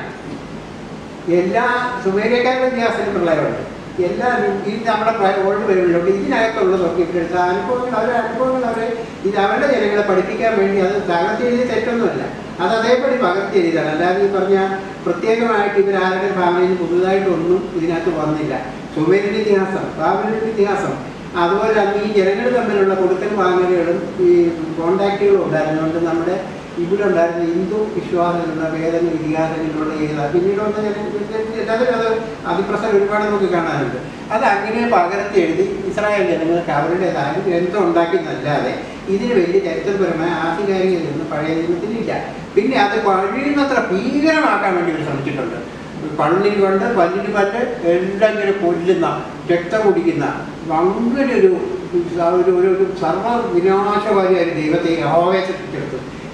എല്ലാ സുമേരിയക്കാരുടെ ഇതിഹാസത്തിലും പ്രളയമുണ്ട് എല്ലാ ഈ നമ്മുടെ ഓൾഡ് ബൈബിളിലുണ്ട് ഇതിനകത്തുള്ളതൊക്കെ ഇവരുടെ അനുഭവങ്ങൾ അവരുടെ അനുഭവങ്ങൾ അവരെ ഇത് അവരുടെ ജനങ്ങളെ പഠിപ്പിക്കാൻ വേണ്ടി അത് തകർത്തി എഴുതിയ തെറ്റൊന്നുമല്ല അത് അതേപടി പകർത്തി എഴുതിയതാണ് അല്ലാതെ ഈ പറഞ്ഞ പ്രത്യേകമായിട്ട് ഇവരാരുടെ ഫാമിലിയിൽ നിന്ന് പുതുതായിട്ടൊന്നും ഇതിനകത്ത് വന്നില്ല സുമേരിയുടെ ഇതിഹാസം ബാബിലിന്റെ ഇതിഹാസം അതുപോലെ അന്ന് ഈ ജനങ്ങൾ തമ്മിലുള്ള കൊടുക്കൽ വാങ്ങലുകളും ഈ കോണ്ടാക്റ്റുകളും ഉണ്ടായിരുന്നുകൊണ്ട് നമ്മുടെ ഇവിടെ ഉണ്ടായിരുന്ന ഹിന്ദു വിശ്വാസത്തിലുള്ള വേദന ഇതിഹാസങ്ങളിലുള്ള ഏതാ പിന്നീട് വന്ന ജന- എല്ലാവരും അത് അതിപ്രസരം ഒരുപാട് നമുക്ക് കാണാനുണ്ട് അത് അങ്ങനെ പകർത്തി എഴുതി ഇസ്രായേൽ ജനങ്ങൾക്ക് അവരുടേതായ ഗ്രന്ഥം ഉണ്ടാക്കിയെന്നല്ലാതെ ഇതിന് വലിയ ചരിത്രപരമായ ആധികാരികതയൊന്നും പഴയ നിയമത്തിലില്ല പിന്നെ അത് കഴിയുന്നത്ര ഭീകരമാക്കാൻ വേണ്ടി ഇവർ ശ്രമിച്ചിട്ടുണ്ട് പള്ളിന് കൊണ്ട് പല്ലിന് പല്ല് എല്ലാം ഇങ്ങനെ കൊല്ലുന്ന രക്തം കുടിക്കുന്ന അങ്ങനെ ഒരു ഒരു ഒരു ഒരു സർവ്വ വിനാശകാരിയായ ഒരു ദൈവത്തെ യഹോവയെ സൃഷ്ടിച്ചെടുത്തു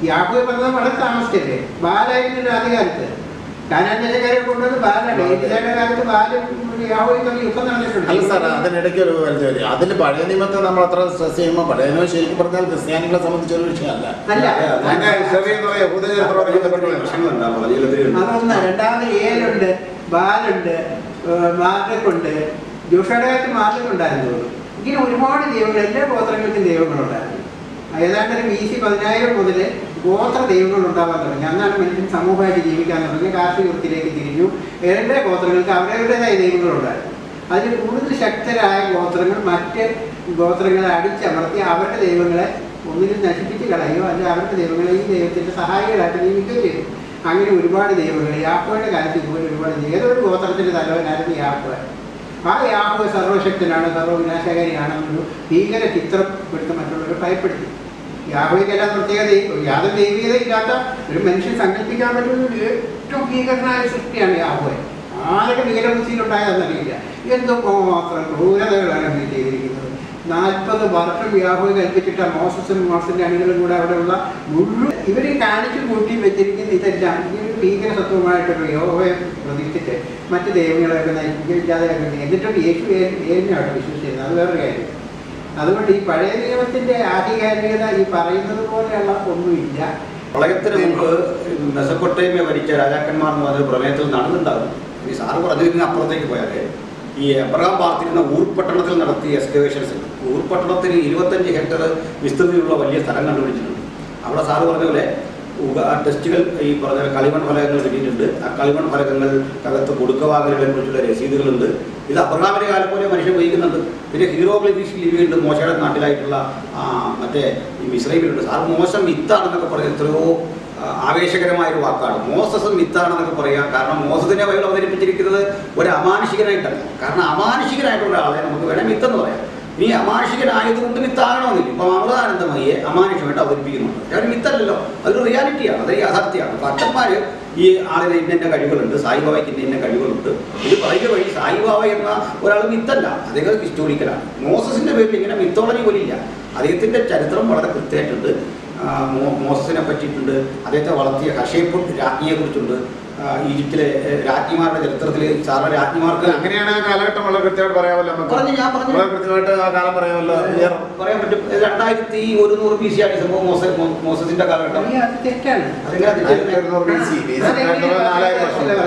യാഹോയെ പറഞ്ഞത് വളരെ താമസിച്ചല്ലേ ബാലായിരുന്നു ആദ്യകാലത്ത് കാനാൻ ദേശക്കാരെ കൊണ്ടുവന്ന് ബാലാണ് ഏലിയായുടെ കാലത്ത് ബാലും യാഹോയും തമ്മിൽ യുദ്ധം നടന്നിട്ടുണ്ട് അല്ല സാർ അതിനിടയ്ക്ക് ഒരു വലിയ ചോദ്യം അതിൽ പഴയ നിയമത്തെ നമ്മൾ അത്ര സ്ട്രെസ് ചെയ്യുമ്പോൾ പഴയ നിയമം ശരിക്കും പറഞ്ഞാൽ ക്രിസ്ത്യാനികളെ സംബന്ധിച്ച ഒരു വിഷയമല്ല അല്ല അതിന്റെ ഹിസ്റ്ററി എന്ന് പറയുന്നത് യഹൂദചരിത്രവുമായി ബന്ധപ്പെട്ട വിഷയം. പ്രശ്നങ്ങളുണ്ടാവും അതിലെതിരെ അതൊന്ന് രണ്ടാമത് ഏലുണ്ട് ബാലുണ്ട് മാർഗക്കുണ്ട് ജോഷയുടെ കാലത്ത് മാർഗക്കുണ്ടായിരുന്നു തോന്നുന്നു ഇങ്ങനെ ഒരുപാട് ദൈവങ്ങൾ എല്ലാ ഗോത്രങ്ങൾക്കും ദൈവങ്ങളുണ്ടായിരുന്നു ഏതാണ്ട് ഒരു ബി സി പതിനായിരം മുതൽ ഗോത്ര ദൈവങ്ങൾ ഉണ്ടാകാൻ തുടങ്ങി അന്നാണ് മനുഷ്യൻ സമൂഹമായിട്ട് ജീവിക്കാൻ തുടങ്ങി കാർഷിക വൃത്തിയിലേക്ക് തിരിഞ്ഞു എല്ലാ ഗോത്രങ്ങൾക്ക് അവരവരുടേതായ ദൈവങ്ങളുണ്ടായിരുന്നു അതിൽ കൂടുതൽ ശക്തരായ ഗോത്രങ്ങൾ മറ്റ് ഗോത്രങ്ങളെ അടിച്ചമർത്തി അവരുടെ ദൈവങ്ങളെ ഒന്നിനും നശിപ്പിച്ച് കളയുകയോ അല്ലെങ്കിൽ അവരുടെ ദൈവങ്ങളെ ഈ ദൈവത്തിന്റെ സഹായികളായിട്ട് നിയമിക്കുകയോ ചെയ്തു അങ്ങനെ ഒരുപാട് ദൈവങ്ങൾ യാഹോയുടെ കാലത്ത് ഇതുപോലെ ഒരുപാട് ദൈവം- ഏതൊരു ഗോത്രത്തിന്റെ തലവനായിരുന്നു യാഹോയ ആ യാഹോ സർവശക്തനാണ് സർവവിനാശകാരിയാണെന്നൊരു ഭീകര ചിത്രം എടുത്ത് മറ്റുള്ളവരെ ഭയപ്പെടുത്തി യാഹോയ്ക്കെല്ലാം പ്രത്യേക ദൈവം യാതൊരു ദൈവീകത ഇല്ലാത്ത ഒരു മനുഷ്യൻ സങ്കല്പിക്കാൻ പറ്റുന്ന ഒരു ഏറ്റവും ഭീകരനായ സൃഷ്ടിയാണ് യാഹോയെ ആരുടെ ഭീകരബുദ്ധിയിലുണ്ടായതെന്നറിയില്ല എന്തൊക്കെ മാത്രം ക്രൂരതകളാണ് അവർ ചെയ്തിരിക്കുന്നത് നാൽപ്പത് വർഷം യാഹോയെ കൽപ്പിച്ചിട്ട മോസസും മോസന്റെ അണികളും കൂടെ അവിടെയുള്ള മുഴുവൻ ഇവർ കാണിച്ചു കൂട്ടി വെച്ചിരിക്കുന്ന ഇതെല്ലാം ഈ ഒരു ഭീകര തത്വമായിട്ടൊരു യോഹയെ പ്രതിഷ്ഠിച്ച് മറ്റ് ദൈവങ്ങളെയൊക്കെ നയിക്കാതെ എന്നിട്ടും യേശു ഏതിനാണ് വിശ്വസിച്ചിരുന്നത് അത് വേറൊരു കാര്യം അതുകൊണ്ട് ഈ പഴയ നിയമത്തിന്റെ ആധികാരികത ഈ പറയുന്നത് പോലെയുള്ള ഒന്നുമില്ല പ്രളയത്തിന് മുമ്പ് മെസപ്പൊട്ടേമിയ ഭരിച്ച രാജാക്കന്മാർ എന്ന് പറഞ്ഞ പ്രളയത്തിൽ നടന്നുണ്ടാകും ഈ സാറ് പറഞ്ഞതിന് അപ്പുറത്തേക്ക് പോയാൽ ഈ എബ്രഹാം പാർത്തിരുന്ന ഊർപട്ടണത്തിൽ നടത്തിയ എക്സ്കവേഷൻസ് ഊർപട്ടണത്തിന് ഇരുപത്തഞ്ച് ഹെക്ടർ വിസ്തൃതിയുള്ള വലിയ സ്ഥലം കണ്ടുപിടിച്ചിട്ടുണ്ട് അവിടെ സാറ് പറഞ്ഞ പോലെ ഉഗ- ടെസ്റ്റുകൾ ഈ പറഞ്ഞ കളിമൺ ഫലകങ്ങൾ കിട്ടിയിട്ടുണ്ട് ആ കളിമൺ ഫലകങ്ങൾക്കകത്ത് കൊടുക്കവാങ്ങലുകളെ കുറിച്ചുള്ള രസീതുകളുണ്ട് ഇത് അബ്രഹാമിന്റെ കാലം പോലെ മനുഷ്യൻ ഉപയോഗിക്കുന്നുണ്ട് പിന്നെ ഹീറോഗ്ലിഫിഷ് ലിപിയുണ്ട് മോശയുടെ നാട്ടിലായിട്ടുള്ള ആ, മറ്റേ ഈ മിശ്രൈമിലുണ്ട് സാർ മോശം വിത്താണെന്നൊക്കെ പറയുന്നത് എത്രയോ ആ, ആവേശകരമായ ഒരു വാക്കാണ് മോസസും മിത്താണെന്നൊക്കെ പറയാം കാരണം മോസസിനെ ബൈബിൾ അവതരിപ്പിച്ചിരിക്കുന്നത് ഒരു അമാനുഷികനായിട്ടല്ല കാരണം അമാനുഷികനായിട്ടുള്ള ആളെ നമുക്ക് വേണേൽ മിത്തെന്ന് പറയാം ഇനി അമാനുഷികനായതുകൊണ്ട് മിത്താകണമെന്നില്ല ഇപ്പം അമൃതാനന്ദമയെ അമാനുഷികമായിട്ട് അവതരിപ്പിക്കുന്നുണ്ട് അതൊരു മിത്തല്ലല്ലോ അതൊരു റിയാലിറ്റിയാണ് അതൊരു യാഥാർത്ഥ്യമാണ് അപ്പം അച്ഛന്മാർ ഈ ആളിന് ഇന്ന ഇന്ന കഴിവുകളുണ്ട് സായിബാബയ്ക്ക് ഇന്ന ഇന്ന കഴിവുകളുണ്ട് ഇത് പറയുക വഴി സായിബാബ എന്ന ഒരാൾ മിത്തല്ല അദ്ദേഹം ഹിസ്റ്റോറിക്കലാണ് മോസസിന്റെ പേരിൽ ഇങ്ങനെ മിത്തോളജി പോലില്ല അദ്ദേഹത്തിന്റെ ചരിത്രം വളരെ കൃത്യമായിട്ടുണ്ട് ആ, മോ- മോസസിനെ പറ്റിയിട്ടുണ്ട് അദ്ദേഹത്തെ വളർത്തിയ ഹഷേപ്പുട്ട് രാജ്ഞിയെ കുറിച്ചുണ്ട് ഈജിപ്തിലെ ഏ, രാജ്ഞിമാരുടെ ചരിത്രത്തിൽ സാറ രാജ്ഞിമാർക്ക് അങ്ങനെയാണ് ആ കാലഘട്ടം വളരെ കൃത്യമായിട്ട് പറയാമല്ലോ നമുക്ക് പറഞ്ഞു ഞാൻ പറഞ്ഞു വളരെ കൃത്യമായിട്ട് ആ കാലം പറയാമല്ലോ ഇയർ പറയാൻ പറ്റും ഇത് രണ്ടായിരത്തി ഒരുന്നൂറ് ബി സി ആണ് ഈ സംഭവം മോസ മോ- മോസസിന്റെ കാലഘട്ടം ഈ അത് തെറ്റാണ് അതെങ്ങനെ ആയിരത്തി ഒരുന്നൂറ് ബി സി ബി സി നാലായിരം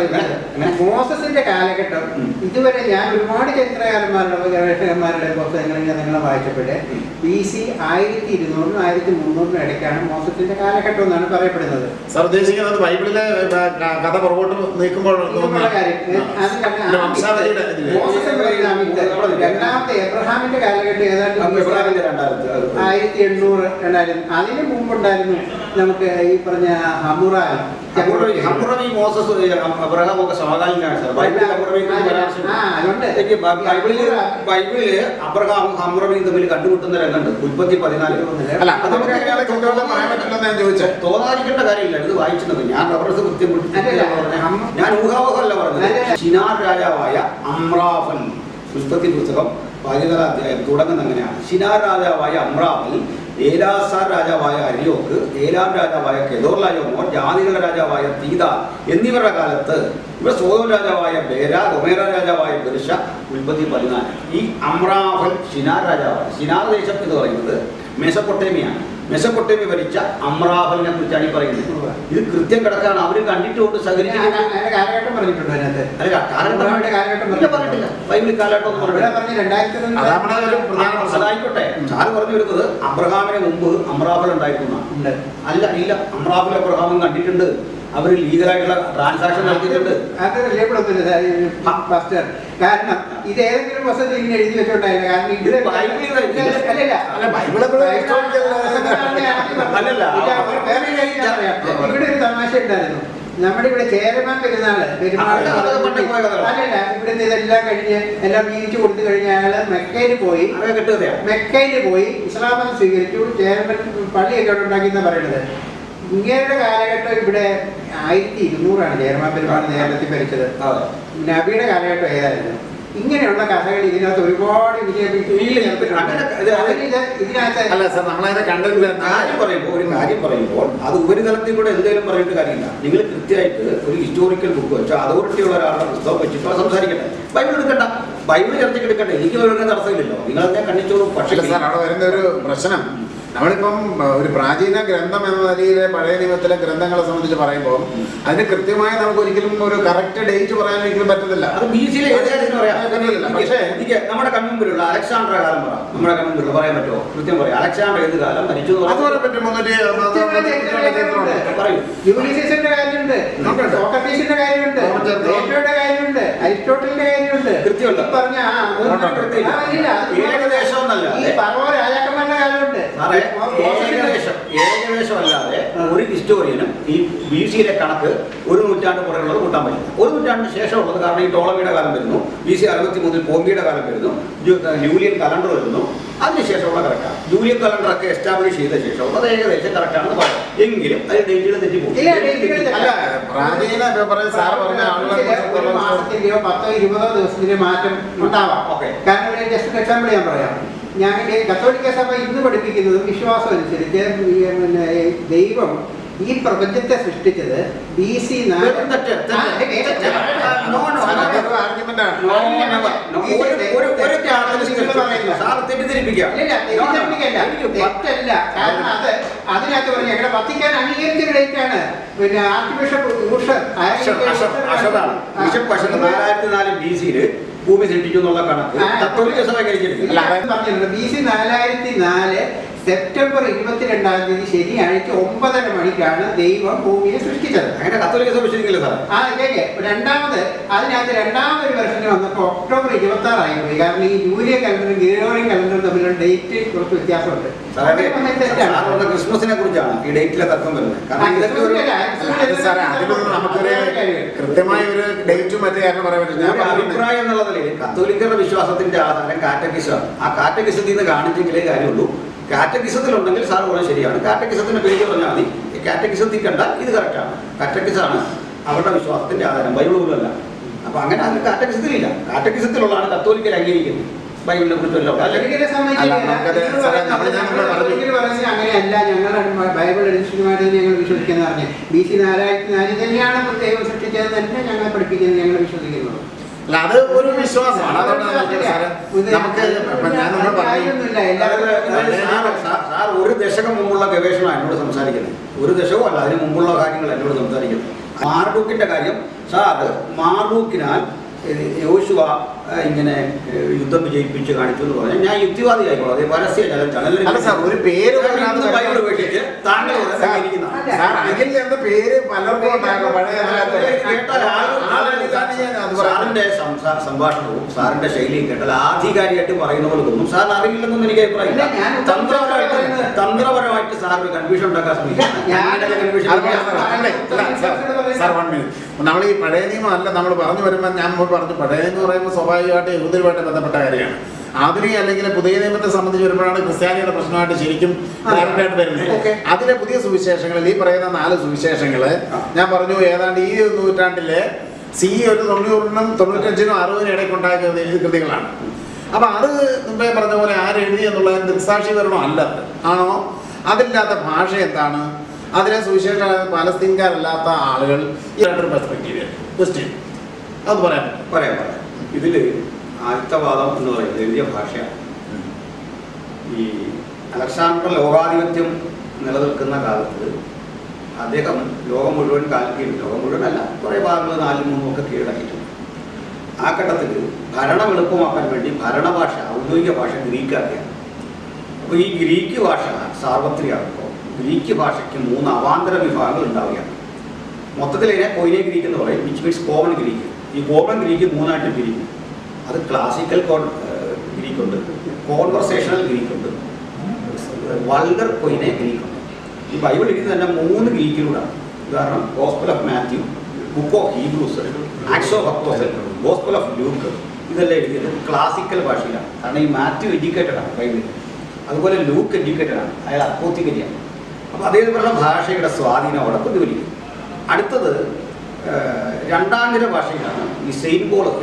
വർഷം മോസസിന്റെ കാലഘട്ടം ഉം. ഇതുവരെ ഞാൻ ഒരുപാട് ചരിത്രകാരന്മാരുടെ ഗവേഷകന്മാരുടെ പുസ്തകങ്ങൾ ഞാൻ നിങ്ങളെ വായിച്ചപ്പോഴേ ബി സി ആയിരത്തി ഇരുന്നൂറിനും ആയിരത്തി മുന്നൂറിനും ഇടയ്ക്കാണ് മോസസിന്റെ കാലഘട്ടം എന്നാണ് പറയപ്പെടുന്നത് സാർ ഉദ്ദേശിക്കുന്നത് ബൈബിളിലെ ഏ, ക- കഥ പുറകോട്ട് നീക്കുമ്പോൾ ഇതുപോലുള്ള കാര്യം. അത് കണ്ട ആ പിന്നെ വംശാവലിയുടെ ഇതില്. മോസസ് എന്ന് പറയുന്ന ആ മിത്ത് രണ്ടാമത്തെ എബ്രഹാമിന്റെ കാലഘട്ടം ഏതാണ്ട് ഫെബ്രുവരി രണ്ടായിരത്തി അത് ആയിരത്തി എണ്ണൂറ് രണ്ടായിരം അതിന് മുമ്പുണ്ടായിരുന്നു നമുക്ക് ഈ പറഞ്ഞ Hammurabi Hammurabi- Hammurabi Moses Abraham ഒക്കെ സമകാലീനാണ് സാർ ബൈബിളിൽ ഹമ്മുറബിയെ കുറിച്ച് പരാമർശം ആ, അതുകൊണ്ട് എനിക്ക് ബ- ബൈബിളില് ബൈബിളില് അബ്രഹാമും ഹമ്മുറബിയും തമ്മിൽ കണ്ടുമുട്ടുന്ന രംഗുണ്ട് ഉൽപ്പത്തി പതിനാല് അല്ല അത് നമുക്ക് അങ്ങനെ കൃത്യമായിട്ട് പറയാൻ പറ്റില്ലെന്ന് ഞാൻ ചോദിച്ചത് തോന്നാതിരിക്കേണ്ട കാര്യമില്ല ഇത് വായിച്ചത് ഞാൻ റഫറൻസ് കൃത്യം അല്ലല്ല, അമ്മ- ഞാൻ ഊഹാവഹമല്ല പറഞ്ഞത് അല്ലല്ല. ഷിനാർ രാജാവായ അമ്രാഫൽ ഉൽപ്പത്തി പുസ്തകം പതിനാലാം അധ്യായം തുടങ്ങുന്ന അങ്ങനെയാണ് ഷിനാർ രാജാവായ അമ്രാഫൽ ഏലാസാർ രാജാവായ അരിയോക്ക് ഏലാം രാജാവായ കെദോർലായോമോർ ജാതികളുടെ രാജാവായ തീത എന്നിവരുടെ കാലത്ത് ഇവർ സോദം രാജാവായ ബേര ഒമേറ രാജാവായ ബിർഷ ഉൽപ്പത്തി പതിനാല് ഈ അമ്രാഫൽ ഷിനാർ രാജാവാണ് ഷിനാർ ദേശം എന്ന് പറയുന്നത് മെസപ്പൊട്ടേമിയാണ് മെസപ്പൊട്ടേമി ഭരിച്ച അമ്രാഫലിനെ കുറിച്ചാണ് ഈ പറയുന്നത് ഇത് കൃത്യം കിടക്കാണ് അവർ കണ്ടിട്ടുകൊണ്ട് സഹകരിച്ചിട്ട് അതിന്റെ കാലഘട്ടം പറഞ്ഞിട്ടുണ്ടോ അതിനകത്ത് അല്ല കാലഘട്ടം അമ്രാഫിന്റെ കാലഘട്ടം ഇല്ല, പറഞ്ഞിട്ടില്ല ബൈബിളിൽ കാലഘട്ടം ഒന്നും ഇവിടെ പറഞ്ഞിട്ടില്ല പറഞ്ഞ രണ്ടായിരത്തി അത് നമ്മുടെ ഒരു പ്രധാന പ്രശ്നം അതായിക്കോട്ടെ സാറ് പറഞ്ഞു വരുന്നത് അബ്രഹാമിന് മുമ്പ് അമ്രാഫൽ ഉണ്ടായിരുന്നു ഉണ്ട് അല്ല ഇല്ല അമ്രാഫിൽ അബ്രഹാമും കണ്ടിട്ടുണ്ട് അവർ ലീഗലായിട്ടുള്ള ട്രാൻസാക്ഷൻ നടത്തിയിട്ടുണ്ട് അത് ലേബിളൊന്നുമില്ല ഫസ്റ്റ് കാരണം ഇത് ഏതെങ്കിലും വസതി ഇങ്ങനെ എഴുതി വെച്ചോണ്ടായില്ല കാരണം ഇത് ഇത് ബൈബിളിൽ തന്നെ. അല്ലല്ല അല്ല ബൈബിളൊക്കെ അല്ലല്ല. ഇവിടെ ഒരു തമാശ ഉണ്ടായിരുന്നു നമ്മുടെ ഇവിടെ ചേരമാൻ പെരുന്നാള് പെരുമാൾ അത് അത് പണ്ടേ പോയ കഥകളാ. അല്ലല്ല ഇവിടുന്ന് ഇതെല്ലാം കഴിഞ്ഞ് എല്ലാം വീതിച്ചു കൊടുത്തു കഴിഞ്ഞ അയാള് മെക്കയിൽ പോയി അതൊക്കെ കെട്ടുകഥയാണ് മെക്കയിൽ പോയി ഇസ്ലാം മതം സ്വീകരിച്ചു ചേരമൻ പള്ളിയൊക്കെ അവിടെ ഉണ്ടാക്കിയെന്ന് പറയുന്നത് ഇങ്ങനെയുടെ കാലഘട്ടം ഇവിടെ ആയിരത്തി ഇരുന്നൂറാണ് ചേരമാൻ പെരുമാൾ നേരത്തെ ഭരിച്ചത് അതെ നബിയുടെ കാലഘട്ടം ഏതായിരുന്നു ഇങ്ങനെയുള്ള കഥകൾ ഇതിനകത്ത് ഒരുപാട് വിജയിപ്പിക്കും ഇല്ല, അങ്ങനെ ഇത് ഇതിനകത്ത് അല്ല സാർ നമ്മളതിനെ കണ്ടിട്ടില്ല കാര്യം പറയുമ്പോൾ ഒരു കാര്യം പറയുമ്പോൾ അത് ഉപരിതലത്തിൽ കൂടെ എന്തെങ്കിലും പറഞ്ഞിട്ട് കാര്യമില്ല നിങ്ങൾ കൃത്യമായിട്ട് ഒരു ഹിസ്റ്റോറിക്കൽ ബുക്ക് വെച്ചോ അതോറിറ്റി ഉള്ള ഒരാളുടെ പുസ്തകം വെച്ചിട്ടോ സംസാരിക്കട്ടെ ബൈബിൾ എടുക്കണ്ട ബൈബിൾ ചർച്ചയ്ക്ക് എടുക്കട്ടെ എനിക്ക് ബൈബിളിന് തടസ്സമില്ലല്ലോ നിങ്ങൾ അതിനെ കണ്ണിച്ചോളും പക്ഷേ പക്ഷേ സാർ അവിടെ വരുന്ന ഒരു പ്രശ്നം നമ്മളിപ്പം അഹ്, ഒരു പ്രാചീന ഗ്രന്ഥം എന്ന നിലയിലെ പഴയ നിയമത്തിലെ ഗ്രന്ഥങ്ങളെ സംബന്ധിച്ച് പറയുമ്പോൾ അതിന് കൃത്യമായി നമുക്ക് ഒരിക്കലും ഒരു കറക്റ്റ് ഡേറ്റ് പറയാൻ ഒരിക്കലും പറ്റത്തില്ല അത് ബി സിയിലെ ഏതായാലും പറയാം പറ്റത്തില്ല. പക്ഷേ പക്ഷേ എനിക്ക് നമ്മുടെ കൺമുമ്പിലുള്ള അലക്സാണ്ടർ കാലം പറ നമ്മുടെ കൺമുമ്പിലുള്ള പറയാൻ പറ്റുമോ കൃത്യം പറയാം അലക്സാണ്ടർ ഏത് കാലം മരിച്ചു എന്ന് അത് പറയാം. പറയാൻ പറ്റും മുന്നൂറ്റി പറയൂ യൂലിസീസിന്റെ കാര്യമുണ്ട് ഉണ്ട്. സോക്രട്ടീസിന്റെ കാര്യമുണ്ട് ഉണ്ട്. പ്ലേറ്റോയുടെ കാര്യമുണ്ട് അരിസ്റ്റോട്ടലിന്റെ കാര്യമുണ്ട് കൃത്യമല്ല. ഈ പറഞ്ഞ ആ, ഉണ്ട്, ഉണ്ട്. ആ, ഇല്ല, അത് ഏകദേശം എന്നല്ല. ഈ പറവോ രാജാക്കന്മാരുടെ കാലമുണ്ട് സാറേ മോശത്തിന്റെ- ഏകദേശം ഏകദേശം അല്ലാതെ ഒരു ഹിസ്റ്റോറിയനും ഈ ബി സിയിലെ കണക്ക് ഒരു നൂറ്റാണ്ട് പുറകുള്ളത് കൂട്ടാൻ പറ്റില്ല ഒരു നൂറ്റാണ്ടിന് ശേഷമുള്ളത് കാരണം ഈ ടോളമിയുടെ കാലം വരുന്നു ബി സി അറുപത്തി മൂന്നിൽ പോംബിയുടെ കാലം വരുന്നു ജൂ- ജൂലിയൻ കലണ്ടർ വരുന്നു അതിനുശേഷമുള്ള കറക്റ്റാണ് ജൂലിയൻ കലണ്ടർ ഒക്കെ എസ്റ്റാബ്ലിഷ് ചെയ്ത ശേഷം അത് ഏകദേശം കറക്റ്റാണെന്ന് പറയാം എങ്കിലും അത് ഡേറ്റുകൾ തെറ്റിപ്പോകും ഇല്ല, ഡേറ്റുകൾ തെറ്റി- അല്ല പ്രാചീന പറയുന്ന സാർ പറഞ്ഞ ആളുകളെ ഒരു കുറിച്ചുള്ള മാസത്തിന്റെയോ പത്തോ ഇരുപതോ ദിവസത്തിന്റെയോ മാറ്റം ഉണ്ടാവാം ഓക്കെ. കാരണം ഒരു ജസ്റ്റ് എക്സാമ്പിൾ ഞാൻ പറയാം ഞാൻ ഈ കത്തോലിക്ക സഭ ഇന്ന് പഠിപ്പിക്കുന്നത് വിശ്വാസം അനുസരിച്ച് ഈ പിന്നെ ഈ ദൈവം ഈ പ്രപഞ്ചത്തെ സൃഷ്ടിച്ചത് ബി സി നാല് തെറ്റ്, തെറ്റ്, തെറ്റ്. No, no, sir, no. അതൊരു argument ആണ്. No, never. No, ഒരു- ഒരു- ഒരു catholic പറയുന്നത്. സാർ തെറ്റിദ്ധരിപ്പിക്കുക ഇല്ല, തെറ്റിദ്ധരിപ്പിക്കല്ല. എനിക്ക് പ- തെറ്റല്ല കാരണം അത് അതിനകത്ത് പറഞ്ഞ ഞങ്ങളുടെ വത്തിക്കാൻ അംഗീകരിച്ച ഡേറ്റ് ആണ് പിന്നെ archbishop Ussher Ussher, Ussher, അഷറാണ്. ബിഷപ്പ് അഷർ നാലായിരത്തി നാല് ബി സിയില് ഭൂമി സൃഷ്ടിച്ചു എന്നുള്ള കണക്ക് ആ. കത്തോലിക്ക സഭ കഴിച്ചിട്ടില്ല അല്ല, അത് പറഞ്ഞിട്ടുണ്ട് ബി സി നാലായിരത്തി നാല് സെപ്റ്റംബർ ഇരുപത്തിരണ്ടാം തീയതി ശനിയാഴ്ച ഒമ്പതര മണിക്കാണ് ദൈവം ഭൂമിയെ സൃഷ്ടിച്ചത് അങ്ങനെ കത്തോലിക്ക സഭ വിശ്വസിക്കില്ല സാർ ആ കേക്കെ രണ്ടാമത് അതിനകത്ത് രണ്ടാമതൊരു വെർഷന് വന്നപ്പോൾ ഒക്ടോബർ ഇരുപത്തി ആറായി പോയി കാരണം ഈ ജൂലിയൻ കലണ്ടറും ഗ്രിഗോറിയൻ കലണ്ടറും തമ്മിലുള്ള ഡേറ്റ് കുറച്ച് വ്യത്യാസമുണ്ട് സാറേ അത് തെറ്റാണ്. സാർ പറഞ്ഞ ക്രിസ്മസിനെ കുറിച്ചാണ് ഈ ഡേറ്റിലെ തർക്കം വരുന്നത് ആ, കാരണം ഇതൊക്കെ ഒരു ക്രിസ്മസിന്റെ അല്ല, അത് സാറേ അതിലൊന്നും നമുക്കൊരു കൃത്യമായ ഒരു ഡേറ്റും മറ്റു കാരണം പറയാൻ പറ്റില്ല ഞാൻ ഒരു പറയുന്നത് അഭിപ്രായം എന്നുള്ള നിലയിൽ കത്തോലിക്കരുടെ വിശ്വാസത്തിന്റെ ആധാരം കാറ്റഗിസമാണ് ആ കാറ്റഗിസത്തിൽ നിന്ന് കാണിച്ചെങ്കിലേ കാര്യമുള്ളൂ കാറ്റഗിസത്തിലുണ്ടെങ്കിൽ സാർ പറഞ്ഞത് ശരിയാണ് കാറ്റഗിസത്തിന്റെ പേര് പറഞ്ഞാൽ മതി ഈ കാറ്റഗിസത്തിൽ കണ്ടാൽ ഇത് കറക്റ്റാണ് കാറ്റഗിസാണ് അവരുടെ വിശ്വാസത്തിന്റെ ആധാരം ബൈബിൾ പോലല്ല അപ്പൊ അങ്ങനെ അതിൽ കാറ്റഗിസത്തിലില്ല കാറ്റഗിസത്തിലുള്ളതാണ് കത്തോലിക്കൽ അംഗീകരിക്കുന്നത് ബൈബിളിനെ കുറിച്ചല്ലോ അല്ലെങ്കിൽ കത്തോലിക്കരെ സംബന്ധിച്ച് അല്ല, നമുക്കത് നിങ്ങൾ സാറേ, പറയുന്നത് നമ്മൾ ഞാൻ ഇവിടെ പറഞ്ഞു. കത്തോലിക്കര് പറയുന്നത് അങ്ങനെയല്ല ഞങ്ങൾ ബൈബിൾ അനുസരിച്ചുമായിട്ട് ഞങ്ങൾ വിശ്വസിക്കുന്ന പറഞ്ഞു ബി സി നാലായിരത്തി നാലിൽ തന്നെയാണ് ദൈവം സൃഷ്ടിച്ചത് തന്നെ ഞങ്ങൾ പഠിപ്പിക്കുന്നത് ഞങ്ങൾ വിശ്വസിക്കുന്നത് അല്ല അത് ഒരു വിശ്വാസമാണ് അതുകൊണ്ട് നമുക്ക് സാറേ നമുക്ക് ഇപ്പം ഞാൻ നമ്മൾ പറഞ്ഞു കാര്യമൊന്നുമില്ല എല്ലാവരും അതായത് സാർ സാർ സാർ ഒരു ദശകം മുമ്പുള്ള ഗവേഷണം എന്നോട് സംസാരിക്കുന്നത് ഒരു ദശകവും അല്ല അതിന് മുമ്പുള്ള കാര്യങ്ങൾ എന്നോട് സംസാരിക്കുന്നത് മാർബൂക്കിന്റെ കാര്യം സാർ മാർബൂക്കിനാൽ ഏഹ്, യോശുവ ഏഹ്, ഇങ്ങനെ ഏഹ്, യുദ്ധം വിജയിപ്പിച്ച് കാണിച്ചു എന്ന് പറഞ്ഞാൽ ഞാൻ യുക്തിവാദി ആയിക്കോളാം അത് പരസ്യ ചലഞ്ചാണ് അല്ല സാർ ഒരു പേര് പറയാതെ ഇന്ന് ബൈബിൾ ഉപേക്ഷിച്ച് താങ്കൾ ഇവിടെ സാർ, അംഗീകരിക്കുന്നതാണ്. സാർ അഖിൽ എന്ന പേര് പലർക്കും ഉണ്ടാകും പഴയ കാലത്ത്. കേട്ടാൽ ആളുകൾ- ആളുകൾ ഇതാണ് ഞാൻ അത് പറയുന്നത്. സാറിന്റെ സംസാ- സംഭാഷണവും സാറിന്റെ ശൈലിയും കേട്ടാൽ ആധികാരികമായിട്ട് പറയുന്ന പോലെ തോന്നും സാറിന് അറിയില്ലെന്നൊന്നും എനിക്ക് അഭിപ്രായമില്ല ഇല്ല, ഞാൻ തന്ത്രപരമായിട്ട് പറയുന്നത്. തന്ത്രപരമായിട്ട് സാറിന് കൺഫ്യൂഷൻ ഉണ്ടാക്കാൻ ശ്രമിക്കും ഞാൻ- കൺഫ്യൂഷൻ അത് പറയാം, സാർ. അല്ലേ? അല്ല, സാർ, സാർ one minute. നമ്മൾ ഈ പഴയ നിയമം അല്ല നമ്മൾ പറഞ്ഞു വരുമ്പോൾ ഞാൻ മുമ്പ് പറഞ്ഞു പഴയ നിയമം എന്ന് പറയുമ്പോൾ സ്വാഭാവികമായിട്ട് യഹൂദരുമായിട്ട് ബന്ധപ്പെട്ട കാര്യമാണ് ആധുനിക അല്ലെങ്കിൽ പുതിയ നിയമത്തെ സംബന്ധിച്ച് വരുമ്പോഴാണ് ക്രിസ്ത്യാനിയുടെ പ്രശ്നമായിട്ട് ശരിക്കും ഡയറക്റ്റ് ആയിട്ട് വരുന്നത് ഓക്കെ. അതിലെ പുതിയ സുവിശേഷങ്ങളിൽ ഈ പറയുന്ന നാല് സുവിശേഷങ്ങൾ ഞാൻ പറഞ്ഞു ഏതാണ്ട് ഈ നൂറ്റാണ്ടിലെ സി ഒരു തൊണ്ണൂറിനും തൊണ്ണൂറ്റഞ്ചിനും അറുപതിനും ഇടയ്ക്കുണ്ടായ കൃതി- കൃതികളാണ് അപ്പൊ അത് മുമ്പേ പറഞ്ഞ പോലെ ആരെഴുതി എന്നുള്ളതിന് ദൃക്സാക്ഷീകരണം അല്ല അത്. ആണോ അതില്ലാത്ത ഭാഷ എന്താണ് അതിലെ സുവിശേഷ പാലസ്തീൻകാരല്ലാത്ത ആളുകൾ ഈ രണ്ടൊരു പെർസ്പെക്റ്റീവ് ക്വസ്റ്റ്യൻ അത് പറയാൻ പറ്റും പറയാം പറയാം ഇതില് ആദ്യത്തെ വാദം എന്ന് പറയുന്നത് എഴുതിയ ഭാഷയാണ് ഈ അലക്സാണ്ടർ ലോകാധിപത്യം നിലനിൽക്കുന്ന കാലത്ത് അദ്ദേഹം ലോകം മുഴുവൻ കാൽക്കീഴ് ലോകം മുഴുവനല്ല കുറേ ഭാഗങ്ങൾ നാലും മൂന്നും ഒക്കെ കീഴടക്കിയിട്ടുണ്ട് ആ ഘട്ടത്തിൽ ഭരണം എളുപ്പമാക്കാൻ വേണ്ടി ഭരണഭാഷ ഔദ്യോഗിക ഭാഷ ഗ്രീക്കാക്കിയാണ് അപ്പോൾ ഈ ഗ്രീക്ക് ഭാഷ സാർവത്രികമാകുമ്പോൾ ഗ്രീക്ക് ഭാഷയ്ക്ക് മൂന്ന് അവാന്തര വിഭാഗങ്ങൾ ഉണ്ടാവുകയാണ് മൊത്തത്തിൽ ഇതിനെ കൊയിനെ ഗ്രീക്ക് എന്ന് പറയും വിച്ച് മീൻസ് കോമൺ ഗ്രീക്ക് ഈ കോമൺ ഗ്രീക്ക് മൂന്നായിട്ട് പിരിക്കും അത് ക്ലാസിക്കൽ കോൺ ഗ്രീക്ക് ഉണ്ട് കോൺവെർസേഷണൽ ഗ്രീക്ക് ഉണ്ട് വൾഗർ കൊയിനെ ഗ്രീക്ക് ഉണ്ട് ഈ ബൈബിൾ എഴുതി തന്നെ മൂന്ന് ഗ്രീക്കിലൂടെയാണ് ഉദാഹരണം gospel of Matthew book of Hebrews Acts of apostle gospel of Luke ഇതെല്ലാം എഴുതിയത് ക്ലാസിക്കൽ ഭാഷയിലാണ് കാരണം ഈ മാത്യു എഡ്യൂക്കേറ്റഡ് ആണ് ബൈബിളിൽ അതുപോലെ ലൂക്ക് എഡ്യൂക്കേറ്റഡ് ആണ് അയാൾ അപ്പോത്തിക്കരിയാണ് അപ്പോൾ അതേപോലുള്ള ഭാഷയുടെ സ്വാധീനം അവിടെ പ്രതിഫലിക്കും അടുത്തത് ഏഹ്, രണ്ടാംതര ഭാഷയിലാണ് ഈ സെയിൻ പോൾ എഴുതുന്നത്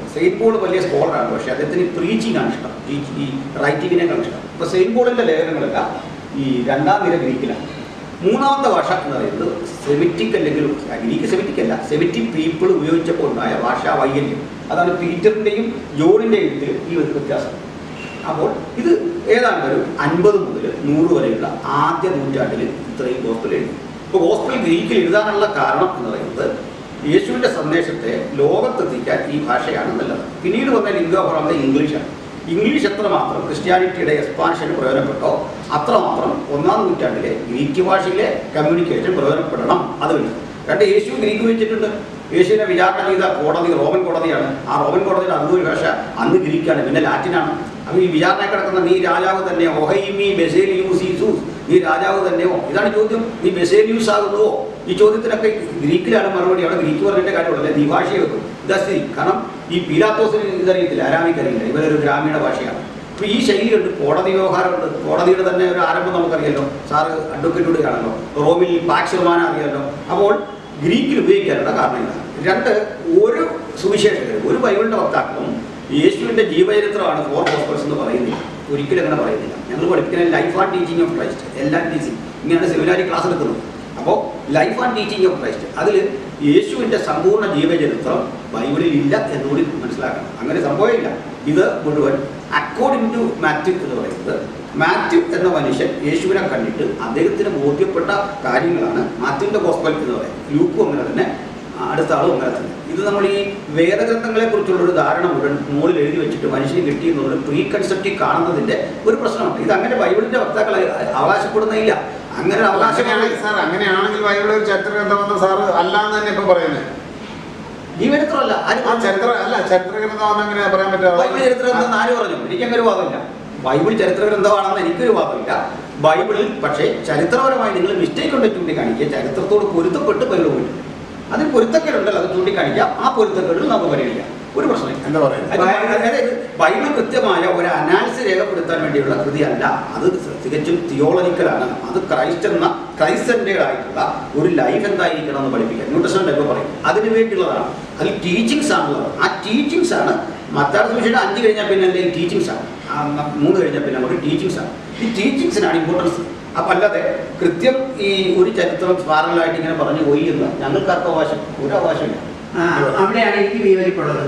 സെയിൻ പോൾ വലിയ സ്കോളറാണ് പക്ഷേ അദ്ദേഹത്തിന് പ്രീച്ചിങ് ആണ് ഇഷ്ടം ഈ ഈ റൈറ്റിങ്ങിനേക്കാൾ ഇഷ്ടം ഇപ്പോൾ സെയിൻ പോളിൻ്റെ ലേഖനങ്ങളെല്ലാം ഈ രണ്ടാം നിര ഗ്രീക്കിലാണ് മൂന്നാമത്തെ ഭാഷ എന്ന് പറയുന്നത് സെമിറ്റിക് അല്ലെങ്കിൽ ഗ്രീക്ക് സെമിറ്റിക് അല്ല സെമിറ്റിക് പീപ്പിൾ ഉപയോഗിച്ചപ്പോൾ ഉണ്ടായ ഭാഷാ വൈകല്യം അതാണ് പീറ്ററിൻ്റെയും ജോണിൻ്റെയും എഴുത്തിൽ ഈ ഒരു വ്യത്യാസം അപ്പോൾ ഇത് ഏതാണ്ട് ഒരു അൻപത് മുതൽ നൂറ് വരെയുള്ള ആദ്യ നൂറ്റാണ്ടിൽ ഇത്രയും ഗോസ്പൽ എഴുതി ഇപ്പോൾ ഗോസ്പൽ ഗ്രീക്കിൽ എഴുതാനുള്ള കാരണം എന്ന് പറയുന്നത് യേശുവിൻ്റെ സന്ദേശത്തെ ലോകത്തെത്തിക്കാൻ ഈ ഭാഷയാണ് നല്ലത് പിന്നീട് വന്ന ലിംഗ പറയുന്നത് ഇംഗ്ലീഷാണ് ഇംഗ്ലീഷ് എത്രമാത്രം ക്രിസ്ത്യാനിറ്റിയുടെ എക്സ്പാൻഷന് പ്രയോജനപ്പെട്ടോ അത്രമാത്രം ഒന്നാം നൂറ്റാണ്ടിലെ ഗ്രീക്ക് ഭാഷയിലെ കമ്മ്യൂണിക്കേഷൻ പ്രയോജനപ്പെടണം അതുകൊണ്ട് രണ്ട് യേശു ഗ്രീക്ക് വെച്ചിട്ടുണ്ട് യേശുവിനെ വിചാരണ ചെയ്ത കോടതി റോമൻ കോടതിയാണ് ആ റോമൻ കോടതിയുടെ അന്നൊരു ഭാഷ അന്ന് ഗ്രീക്കാണ് പിന്നെ ലാറ്റിനാണ് അപ്പോൾ ഈ വിചാരണ കിടക്കുന്ന നീ രാജാവ് തന്നെയോ ഒഹൈമി ബെസേലിയൂസ് ഈസൂസ് നീ രാജാവ് തന്നെയോ ഇതാണ് ചോദ്യം നീ ബെസേലിയൂസ് ആകുന്നുവോ ഈ ചോദ്യത്തിനൊക്കെ ഗ്രീക്കിലാണ് മറുപടി അവിടെ ഗ്രീക്ക് പറഞ്ഞിട്ട് കാര്യമുള്ളൂ നീ ഭാഷയെ വെക്കും ഇതാ സ്ഥിതി കാരണം ഈ പീലാത്തോസിന് ഇതറിയത്തില്ല അരാമിക്ക് അറിയില്ല ഇവരൊരു ഗ്രാമീണ ഭാഷയാണ് അപ്പോൾ ഈ ശൈലിയുണ്ട് കോടതി വ്യവഹാരമുണ്ട് കോടതിയുടെ തന്നെ ഒരു ആരംഭം നമുക്കറിയാലോ സാറ് അഡ്വക്കേറ്റോട് കാണല്ലോ റോമിൽ പാക്സ് കുർബാന അറിയാലോ അപ്പോൾ ഗ്രീക്കിൽ ഉപയോഗിക്കാനുള്ള കാരണം ഇതാണ് രണ്ട് ഒരു സുവിശേഷകരും ഒരു ബൈബിളിൻ്റെ വക്താക്കളും യേശുവിൻ്റെ ജീവചരിത്രമാണ് ഫോർ ഗോസ്പൽസ് എന്ന് പറയുന്നില്ല ഒരിക്കലും അങ്ങനെ പറയുന്നില്ല ഞങ്ങൾ പഠിപ്പിക്കുന്ന life and teaching of Christ എല്ലാം ടീച്ചിങ് ഇങ്ങനെയാണ് സെമിനാരി ക്ലാസ് എടുക്കുന്നത് അപ്പോൾ life and teaching of Christ അതിൽ യേശുവിൻ്റെ സമ്പൂർണ്ണ ജീവചരിത്രം ബൈബിളിൽ ഇല്ല എന്നുകൂടി മനസ്സിലാക്കണം അങ്ങനെ സംഭവമില്ല ഇത് മുഴുവൻ അക്കോർഡിംഗ് ടു മാത്യു എന്ന് പറയുന്നത് മാത്യു എന്ന മനുഷ്യൻ യേശുവിനെ കണ്ടിട്ട് അദ്ദേഹത്തിന് ബോധ്യപ്പെട്ട കാര്യങ്ങളാണ് മാത്യുവിൻ്റെ ഗോസ്പൽ എന്ന് പറയുന്നത് ലൂക്കും അങ്ങനെ തന്നെ അടുത്ത ആളും അങ്ങനെ തന്നെ ഇത് നമ്മൾ ഈ വേദഗ്രന്ഥങ്ങളെ കുറിച്ചുള്ള ഒരു ധാരണ മുഴുവൻ മുകളിൽ എഴുതി വെച്ചിട്ട് മനുഷ്യന് കിട്ടിയെന്നുള്ള പ്രീ കൺസെപ്റ്റ് കാണുന്നതിന്റെ ഒരു പ്രശ്നമാണ് ഇത് അങ്ങനെ ബൈബിളിന്റെ വക്താക്കൾ അവകാശപ്പെടുന്നില്ല അങ്ങനെ ഒരു അവകാശമാണ് അങ്ങനെയാണെങ്കിൽ സാർ അങ്ങനെയാണെങ്കിൽ ബൈബിളിൽ ഒരു ചരിത്ര ഗ്രന്ഥമെന്ന് സാറ് അല്ലാന്ന് തന്നെ ഇപ്പൊ പറയുന്നത് ജീവചരിത്രമല്ല ആര് ആ ചരിത്ര അല്ല ചരിത്ര ഗ്രന്ഥമാണെന്ന് എങ്ങനെ പറയാൻ ബൈബിൾ ചരിത്ര ഗ്രന്ഥം പറ്റുക ആര് പറഞ്ഞു എനിക്കങ്ങനെ വാദമില്ല ബൈബിൾ ചരിത്ര ഗ്രന്ഥമാണെന്ന് എനിക്കൊരു വാദമില്ല ബൈബിളിൽ പക്ഷേ ചരിത്രപരമായി നിങ്ങൾ മിസ്റ്റേക്ക് ഉണ്ട് ചൂണ്ടിക്കാണിക്കുക ചരിത്രത്തോട് പൊരുത്തപ്പെട്ട് ബൈബിൾ പോയിട്ട് അതിൽ പൊരുത്തക്കേടുണ്ടല്ലോ അത് ചൂണ്ടിക്കാണിക്കാം ആ പൊരുത്തക്കേടുകൾ നമുക്ക് പരിഗണിക്കാം ഒരു പ്രശ്നമില്ല എന്താ പറയുന്നത് അത് ബൈ- അതായത് ബൈബിൾ കൃത്യമായ ഒരു അനാലിസിസ് രേഖപ്പെടുത്താൻ വേണ്ടിയുള്ള കൃതിയല്ല അത് തികച്ചും തിയോളജിക്കലാണ് അത് ക്രൈസ്റ്റ് എന്ന ക്രൈസ്റ്റ് ആയിട്ടുള്ള ഒരു ലൈഫ് എന്തായിരിക്കണം എന്ന് പഠിപ്പിക്കുക ന്യൂട്രിഷൻ ഒക്കെ പറയും അതിന് വേണ്ടിയുള്ളതാണ് അതിൽ ടീച്ചിങ്സ് ആണുള്ളത് ആ ടീച്ചിങ്സ് ആണ് മത്താട് സുവിശേഷം അഞ്ച് കഴിഞ്ഞാൽ പിന്നെ എന്തെങ്കിലും ടീച്ചിങ്സ് ആണ് ആ ന- മൂന്ന് കഴിഞ്ഞാൽ പിന്നെ അങ്ങോട്ട് ടീച്ചിങ്സ് ആണ് ഈ ടീച്ചിങ്സിനാണ് ഇമ്പോർട്ടൻസ് അപ്പം അല്ലാതെ കൃത്യം ഈ ഒരു ചരിത്രം സ്പാരലായിട്ട് ഇങ്ങനെ പറഞ്ഞു പോയി എന്ന് ഞങ്ങൾക്കാർക്ക് അവകാശം ഒരു അവകാശമില്ല ആ അവിടെയാണ് എനിക്ക് വിയോജിപ്പുള്ളത്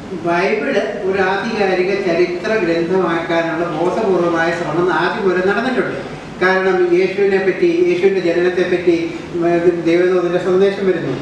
ബൈബിള് ഒരു ആധികാരിക ചരിത്ര ഗ്രന്ഥമാക്കാനുള്ള ബോധപൂർവമായ ശ്രമം ആദ്യം മുതൽ നടന്നിട്ടുണ്ട് കാരണം യേശുവിനെ പറ്റി യേശുവിൻ്റെ ജനനത്തെ പറ്റി ദൈവദൂതൻ്റെ സന്ദേശം വരുന്നു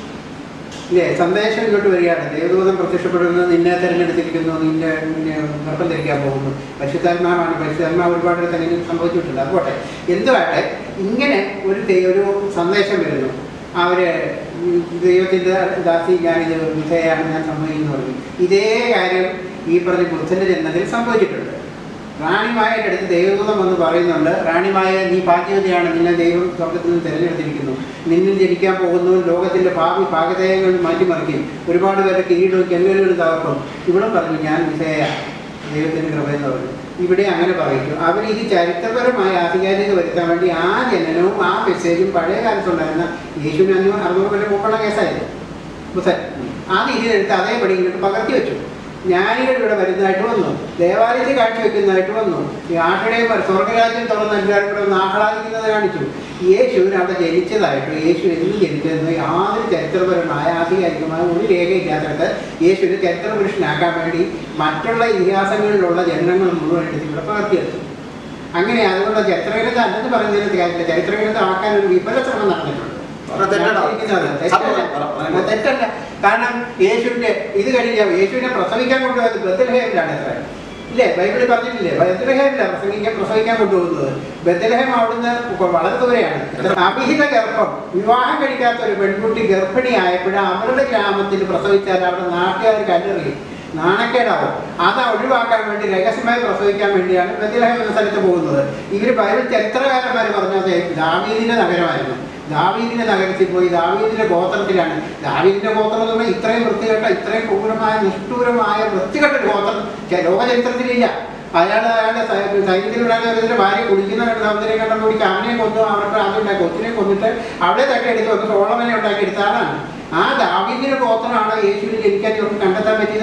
ഇല്ലേ സന്ദേശം ഇങ്ങോട്ട് വരികയാണ് ദേവദൂതൻ പ്രത്യക്ഷപ്പെടുന്നത് നിന്നെ തിരഞ്ഞെടുത്തിരിക്കുന്നു നിന്നെ നിന്നെ ഗർഭം ധരിക്കാൻ പോകുന്നു പരിശുദ്ധാത്മാവാണ് പരിശുദ്ധാത്മാവ് ഒരുപാട് തന്നെ സംഭവിച്ചിട്ടുണ്ട് അതുപോട്ടെ എന്തുമാട്ടെ ഇങ്ങനെ ഒരു ദൈ- ഒരു സന്ദേശം വരുന്നു അവര് ദൈവത്തിൻ്റെ ദാസി ഞാനിത് വിധേയാണ് ഞാൻ സമ്മതിക്കുന്നു പറഞ്ഞു ഇതേ കാര്യം ഈ പറഞ്ഞ ബുദ്ധൻ്റെ ജന്മത്തിൽ സംഭവിച്ചിട്ടുണ്ട് റാണിമായയുടെ അടുത്ത് ദൈവദൂതം വന്ന് പറയുന്നുണ്ട് റാണിമായ നീ ഭാഗ്യവതിയാണ് നിന്നെ ദൈവം സ്വർഗത്തിൽ നിന്ന് തിരഞ്ഞെടുത്തിരിക്കുന്നു നിന്നിൽ ജനിക്കാൻ പോകുന്നു ലോകത്തിൻ്റെ ഭാവി ഭാഗതയങ്ങൾ മാറ്റിമറിക്കും ഒരുപാട് പേരെ കീഴിടും കെല്ലുകൾ തകർക്കും ഇവിടെ പറഞ്ഞു ഞാൻ വിധേയ ദൈവത്തിൻ്റെ കൃപയെന്ന് പറഞ്ഞു ഇവിടെ അങ്ങനെ പറയിക്കും അവർ ഇത് ചരിത്രപരമായ ആധികാരികത വരുത്താൻ വേണ്ടി ആ ജനനവും ആ മെസ്സേജും പഴയ കാലത്തുണ്ടായിരുന്ന യേശുവിന് അഞ്ഞൂറ് അറുന്നൂറ് കൊല്ലം മുമ്പുള്ള കേസായിരുന്നു ബുധൻ അത് ഇതിനെടുത്ത് അതേപടി ഇങ്ങോട്ട് പകർത്തി വെച്ചു ജ്ഞാനികൾ ഇവിടെ വരുന്നതായിട്ട് വന്നു ദേവാലയത്തിൽ കാഴ്ചവെക്കുന്നതായിട്ട് വന്നു ഈ ആട്ടിടെയും സ്വർഗരാജ്യം തുറന്ന് എല്ലാവരും കൂടെ ഒന്ന് ആഹ്ലാദിക്കുന്നത് കാണിച്ചു യേശുവിന് അവിടെ ജനിച്ചതായിട്ട് യേശു എന്ന് ജനിച്ചതെന്ന് യാതൊരു ചരിത്രപരമായ ആധികാരികമായ ഒരു രേഖയില്ലാത്തിടത്ത് യേശുവിനെ ചരിത്ര പുരുഷനാക്കാൻ വേണ്ടി മറ്റുള്ള ഇതിഹാസങ്ങളിലുള്ള ജനനങ്ങൾ മുഴുവൻ എടുത്ത് ഇവിടെ പകർത്തിയെടുത്തു അങ്ങനെ അതുകൊണ്ട് ചരിത്രഗ്രന്ഥം അല്ലെന്ന് പറയുന്നതിന് കാര്യമില്ല ചരിത്രഗ്രന്ഥം ആക്കാൻ ഒരു വിഫല ശ്രമം നടന്നിട്ടുണ്ട് പറഞ്ഞാൽ തെറ്റാണോ? തെറ്റല്ല. സത്യം പറ, പറ. തെറ്റല്ല കാരണം യേശുവിന്റെ ഇത് കഴിഞ്ഞ യേശുവിനെ പ്രസവിക്കാൻ കൊണ്ടുപോയത് ബദൽഹേമിലാണ് എത്ര ഇല്ലേ ബൈബിളിൽ പറഞ്ഞിട്ടില്ലേ ബദൽഹേമിലാണ് പ്രസംഗിക്കാൻ പ്രസവിക്കാൻ കൊണ്ടുപോകുന്നത് ബദൽഹേം അവിടുന്ന് വളരെ ദൂരെയാണ് അഭിഹിത ഗർഭം വിവാഹം കഴിക്കാത്ത ഒരു പെൺകുട്ടി ഗർഭിണിയായപ്പോൾ അവരുടെ ഗ്രാമത്തിൽ പ്രസവിച്ചാൽ അവിടെ നാട്ടുകാർ കല്ലെറിയും നാണക്കേടാവും അത് ഒഴിവാക്കാൻ വേണ്ടി രഹസ്യമായി പ്രസവിക്കാൻ വേണ്ടിയാണ് ബദൽഹേം എന്ന സ്ഥലത്ത് പോകുന്നത് ഇവർ ബൈബിൾ ചരിത്രകാരന്മാർ പറഞ്ഞത് ദാവീദിന്റെ നഗരമായിരുന്നു ദാവീദിന്റെ നഗരത്തിൽ പോയി ദാവീദിന്റെ ഗോത്രത്തിലാണ് ദാവീദിന്റെ ഗോത്രം എന്ന് പറഞ്ഞാൽ ഇത്രയും വൃത്തികെട്ട ഇത്രയും ക്രൂരമായ നിഷ്ഠൂരമായ വൃത്തികെട്ട ഒരു ഗോത്രം ചെ- ലോക ചരിത്രത്തിലില്ല അയാൾ അയാളുടെ സൈ- സൈന്യത്തിലുണ്ടായ ഒരു ഭാര്യ കുടിക്കുന്ന കണ്ടതിനെ കണ്ടപ്പോൾ കൂടി അവനെ കൊന്നു അവരുടെ അതുണ്ടാക്കി കൊച്ചിനെ കൊന്നിട്ട് അവളെ തട്ടിയെടുത്ത് വന്ന് സോളമനെ ഉണ്ടാക്കി എടുത്ത ആളാണ് ആ ദാവീദിന്റെ ഗോത്രമാണ് യേശുവിന് ജനിക്കാൻ ഇവർക്ക് കണ്ടെത്താൻ പറ്റിയത്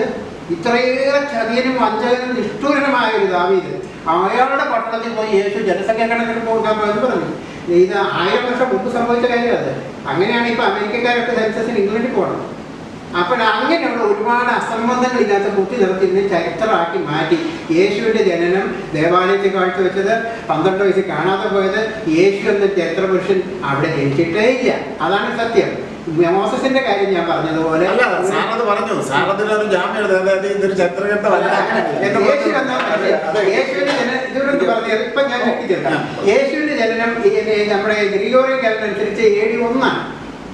ഇത്രയേറെ ചതിയനും വഞ്ചകനും നിഷ്ഠൂരനുമായ ഒരു ദാവീദ് അയാളുടെ പട്ടണത്തിൽ പോയി യേശു ജനസംഖ്യ കണക്കിന് കൊടുക്കാൻ പോയെന്ന് പറഞ്ഞു ഇത് ആയിരം വർഷം മുമ്പ് സംഭവിച്ച കാര്യം അത് അങ്ങനെയാണ് ഇപ്പൊ അമേരിക്കക്കാരൊക്കെ സെൻസസിന് ഇംഗ്ലണ്ടിൽ പോകണം അപ്പോൾ അങ്ങനെയുള്ള ഒരുപാട് അസംബന്ധങ്ങളില്ലാത്ത കുത്തി നിർത്തിയിരുന്ന് ചരിത്രമാക്കി മാറ്റി യേശുവിൻ്റെ ജനനം ദേവാലയത്തിൽ കാഴ്ചവെച്ചത് പന്ത്രണ്ട് വയസ്സിൽ കാണാതെ പോയത് യേശു എന്ന ചരിത്ര പുരുഷൻ അവിടെ ജനിച്ചിട്ടേ ഇല്ല അതാണ് സത്യം മോസസിന്റെ കാര്യം ഞാൻ പറഞ്ഞതുപോലെ അല്ല സാറത് പറഞ്ഞു സാറതിനൊരു ജാമ്യം എടുത്തു അതായത് ഇതൊരു ചരിത്രഘട്ടമല്ല എന്ന് യേശു പറഞ്ഞു. എന്ന അതെ, അതെ. യേശുവിന്റെ ജനനം ഇതുകൊണ്ട് പറഞ്ഞത് ഇപ്പൊ ഞാൻ ഞെട്ടിച്ചേർക്കാം യേശുവിന്റെ ജനനം ഈ- ഈ നമ്മുടെ ഗ്രിഗോറിയൻ കാലം അനുസരിച്ച് എ ഡി ഒന്നാണ്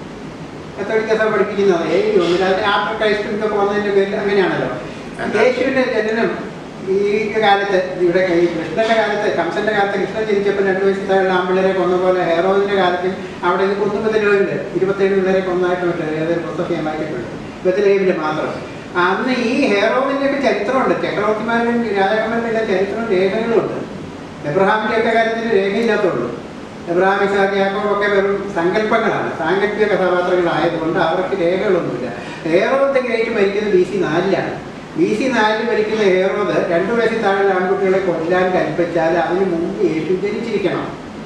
കത്തോലിക്ക സഭ പഠിപ്പിക്കുന്നത് എ ഡി ഒന്നിൽ അതിന് ആഫ്റ്റർ ക്രൈസ്റ്റിനൊക്കെ വന്നതിന്റെ പേരിൽ അങ്ങനെയാണല്ലോ യേശുവിന്റെ ജനനം ഈ കാലത്ത് ഇവിടെ ഈ കൃഷ്ണന്റെ കാലത്ത് കംസന്റെ കാലത്ത് കൃഷ്ണൻ ജനിച്ചപ്പോൾ രണ്ട് വയസ്സിൽ താഴെ ആമ്പിള്ളേരെ കൊന്ന പോലെ ഹെറോദിന്റെ കാലത്തിൽ അവിടെ ഇത് കുന്നുമ്പത്തിലുണ്ട് ഇരുപത്തേഴ് പിള്ളേരെ കൊന്നായിട്ടുണ്ട് ഏതൊരു പുസ്തകം ഞാൻ വായിച്ചിട്ടുണ്ട് ബത്തിലേമില് മാത്രം അന്ന് ഈ ഹെറോദിന്റെ ഒക്കെ ചരിത്രമുണ്ട് ചക്രവർത്തിമാരുടെയും രാജാക്കന്മാരുടെ എല്ലാം ചരിത്രവും രേഖകളുമുണ്ട് എബ്രഹാമിന്റെ ഒക്കെ കാര്യത്തിൽ രേഖയില്ലാത്തുള്ളൂ എബ്രഹാം ഇസാഖ് യാക്കോബ് ഒക്കെ വെറും സങ്കല്പങ്ങളാണ് സാങ്കല്പിക കഥാപാത്രങ്ങളായതുകൊണ്ട് അവർക്ക് രേഖകളൊന്നുമില്ല ഹേറോദ് ഗ്രേറ്റ് മരിക്കുന്നത് ബി സി നാലിലാണ് ബി സി നാലിൽ മരിക്കുന്ന ഹേറോദ് രണ്ടു വയസ്സിൽ താഴെ ആൺകുട്ടികളെ കൊല്ലാൻ കൽപ്പിച്ചാൽ അതിന് മുമ്പ് യേശു ജനിച്ചിരിക്കണം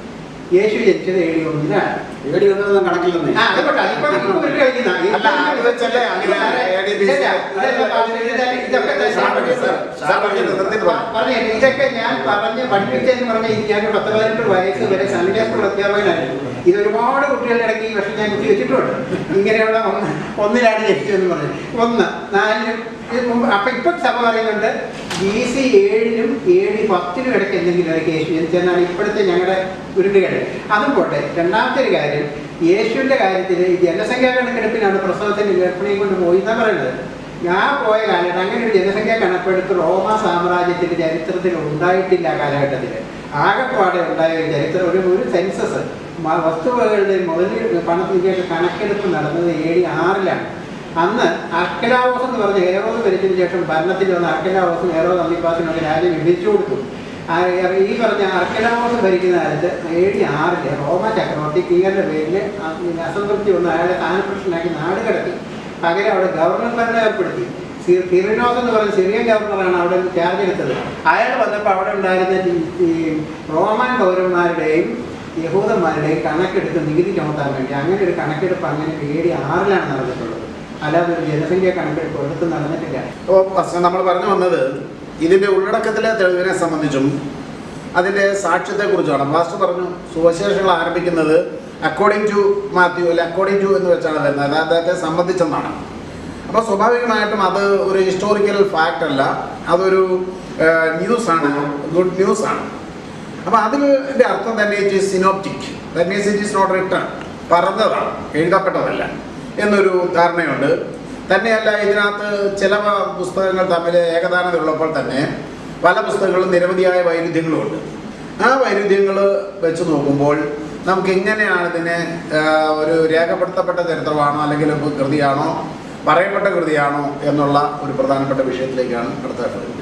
യേശു ജനിച്ചത് ഏഴ് ഒന്നിലാണ് ഏടി ഒന്നും കണക്കില്ലെന്നേ ആ, അതുകൊണ്ട് അതിപ്പോ ഇപ്പൊ ഒരു കഴിഞ്ഞ അല്ല, അത് വെച്ചല്ലേ അങ്ങനെ ADBC ഇതല്ല, ഇതല്ല പറഞ്ഞത്, ഇതല്ല, ഇതൊക്കെ തന്നെ സാർ പറഞ്ഞു, സാർ. സാർ പറഞ്ഞു, നിർത്തിയിട്ട് പറ. പറഞ്ഞേ, ഇതൊക്കെ ഞാൻ പറഞ്ഞ് പഠിപ്പിച്ചെന്ന് പറഞ്ഞ ഞാൻ പത്ത് പതിനെട്ട് വയസ്സ് വരെ സൺഡേ സ്കൂൾ അധ്യാപകനായിരുന്നു ഇത് ഒരുപാട് കുട്ടികളുടെ ഇടയ്ക്ക് ഈ വർഷം ഞാൻ കുത്തി വെച്ചിട്ടുണ്ട് ഇങ്ങനെയുള്ള ഒന്ന് ഒന്നിലാണ് ജനിച്ചു എന്ന് പറഞ്ഞു ഒന്ന് നാലിനും ഇത് മുമ്പ് അപ്പൊ ഇപ്പൊ സഭ പറയുന്നുണ്ട് ബി സി ഏഴിനും എ ഡി പത്തിനും ഇടയ്ക്ക് എന്തെങ്കിലും ഇടയ്ക്ക് യേശു ജനിച്ചെന്നാണ് ഇപ്പോഴത്തെ ഞങ്ങളുടെ ഉരുണ്ടുകേട് അതും പോട്ടെ രണ്ടാമത്തെ ഒരു കാര്യം യേശുവിന്റെ കാര്യത്തിൽ ഈ ജനസംഖ്യാ കണക്കെടുപ്പിനാണ് പ്രസവത്തിന് ഗർഭിണിയെ കൊണ്ട് പോയി എന്നാ പറയുന്നത് ഞാൻ പോയ കാലഘട്ടം അങ്ങനെ ഒരു ജനസംഖ്യാ കണക്കെടുപ്പ് റോമ സാമ്രാജ്യത്തിന്റെ ചരിത്രത്തിൽ ഉണ്ടായിട്ടില്ല ആ കാലഘട്ടത്തിൽ ആകെപ്പാടെ ഉണ്ടായ ഒരു ചരിത്രം ഒരു ഒരു സെൻസസ് വസ്തുവകകളുടെ മുതൽ പണത്തിൻ്റെയൊക്കെ കണക്കെടുപ്പ് നടന്നത് ഏ ഡി ആറിലാണ് അന്ന് അർക്കലാവോസ് എന്ന് പറഞ്ഞ ഹേറോസ് ഭരിച്ചതിന് ശേഷം ഭരണത്തിൽ വന്ന അർക്കലാവോസും ഹേറോ അന്നിപ്പാസിനൊക്കെ രാജ്യം വിഭജിച്ചു കൊടുത്തു ആ ഈ പറഞ്ഞ അർക്കലാവോസ് ഭരിക്കുന്ന കാലത്ത് ഏ ഡി ആറില് റോമ ചക്രവർത്തി കീയറിന്റെ പേരിൽ അസംതൃപ്തി വന്ന് അയാളെ സ്ഥാനപ്രശ്നാക്കി നാട് കടത്തി പകരം അവിടെ ഗവർണർ ഭരണം ഏർപ്പെടുത്തി സി- കിറിനോസ് എന്ന് പറയുന്ന സിറിയൻ ഗവർണറാണ് അവിടെ ചാർജ് എടുത്തത് അയാൾ വന്നപ്പോൾ അവിടെ ഉണ്ടായിരുന്ന ഈ- ഈ റോമൻ പൗരന്മാരുടെയും യഹൂദന്മാരുടെയും കണക്കെടുത്ത് നികുതി ചുമത്താൻ വേണ്ടി അങ്ങനെ ഒരു കണക്കെടുപ്പ് അങ്ങനെ ഏടി ആറിലാണ് നടന്നിട്ടുള്ളത് അല്ലാതെ ഒരു ജനസംഖ്യ കണക്കെടുപ്പ് ഒരിടത്തും നടന്നിട്ടില്ല അപ്പോൾ നമ്മൾ പറഞ്ഞു വന്നത് ഇതിൻ്റെ ഉള്ളടക്കത്തിലെ തെളിവിനെ സംബന്ധിച്ചും അതിൻ്റെ സാക്ഷ്യത്തെക്കുറിച്ചാണ് മാസ്റ്റർ പറഞ്ഞു സുവിശേഷങ്ങൾ ആരംഭിക്കുന്നത് അക്കോർഡിംഗ് ടു മാത്യു അല്ലെ അക്കോർഡിംഗ് ടു എന്ന് വെച്ചാണ് വരുന്നത് അത് അദ്ദേഹത്തെ സംബന്ധിച്ചെന്നാണ് അപ്പോൾ സ്വാഭാവികമായിട്ടും അത് ഒരു ഹിസ്റ്റോറിക്കൽ ഫാക്റ്റ് അല്ല അതൊരു ന്യൂസാണ് ഗുഡ് ന്യൂസാണ് അപ്പോൾ അതിൻ്റെ അർത്ഥം തന്നെ it is synoptic that means it is not written പറഞ്ഞതാണ് എഴുതപ്പെട്ടതല്ല എന്നൊരു ധാരണയുണ്ട് തന്നെയല്ല ഇതിനകത്ത് ചില പുസ്തകങ്ങൾ തമ്മിൽ ഏകദാനത ഉള്ളപ്പോൾ തന്നെ പല പുസ്തകങ്ങളും നിരവധിയായ വൈരുദ്ധ്യങ്ങളുമുണ്ട് ആ വൈരുദ്ധ്യങ്ങൾ വെച്ച് നോക്കുമ്പോൾ നമുക്ക് എങ്ങനെയാണ് ഇതിനെ ആ, ഒരു രേഖപ്പെടുത്തപ്പെട്ട ചരിത്രമാണോ അല്ലെങ്കിൽ കൃതിയാണോ പറയപ്പെട്ട കൃതിയാണോ എന്നുള്ള ഒരു പ്രധാനപ്പെട്ട വിഷയത്തിലേക്കാണ് അടുത്ത വരുന്നത്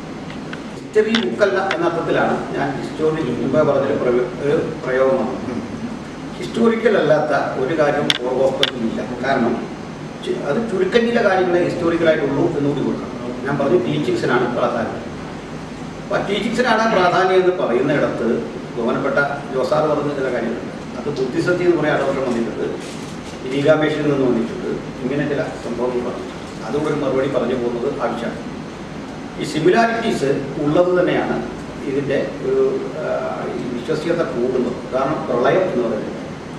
ഹിസ്റ്ററി ബുക്കല്ല എന്ന അർത്ഥത്തിലാണ് ഞാൻ ഹിസ്റ്റോറി മുമ്പേ പറഞ്ഞൊരു പ്രയോ- ഒരു പ്രയോഗമാണ് ഹിസ്റ്റോറിക്കൽ അല്ലാത്ത ഒരു കാര്യം ഓർഗോസ്പെക്റ്റിലില്ല കാരണം ചു- അത് ചുരുക്കം ചില കാര്യങ്ങളെ ഹിസ്റ്റോറിക്കലായിട്ടുള്ളൂ എന്നുകൂടി കൊടുക്കണം ഞാൻ പറഞ്ഞു ടീച്ചിങ്സിനാണ് പ്രാധാന്യം അപ്പോൾ ടീച്ചിങ്സിനാണ് പ്രാധാന്യം എന്ന് പറയുന്നിടത്ത് ബഹുമാനപ്പെട്ട ജോസാർ പറഞ്ഞ ചില കാര്യങ്ങളുണ്ട് അത് ബുദ്ധിസത്യം എന്ന് പറയാൻ വർഷം വന്നിട്ടുണ്ട് ലീഗാപേക്ഷയിൽ നിന്ന് വന്നിട്ടുണ്ട് ഇങ്ങനെ ചില സംഭവങ്ങൾ പറഞ്ഞു അതുകൊണ്ട് ഒരു മറുപടി പറഞ്ഞു പോകുന്നത് ആവശ്യമാണ് ഈ സിമിലാരിറ്റീസ് ഉള്ളത് തന്നെയാണ് ഇതിൻ്റെ ഒരു ആ, ഈ വിശ്വസീയത കൂടുന്നത് കാരണം പ്രളയം എന്ന് പറയുന്നത്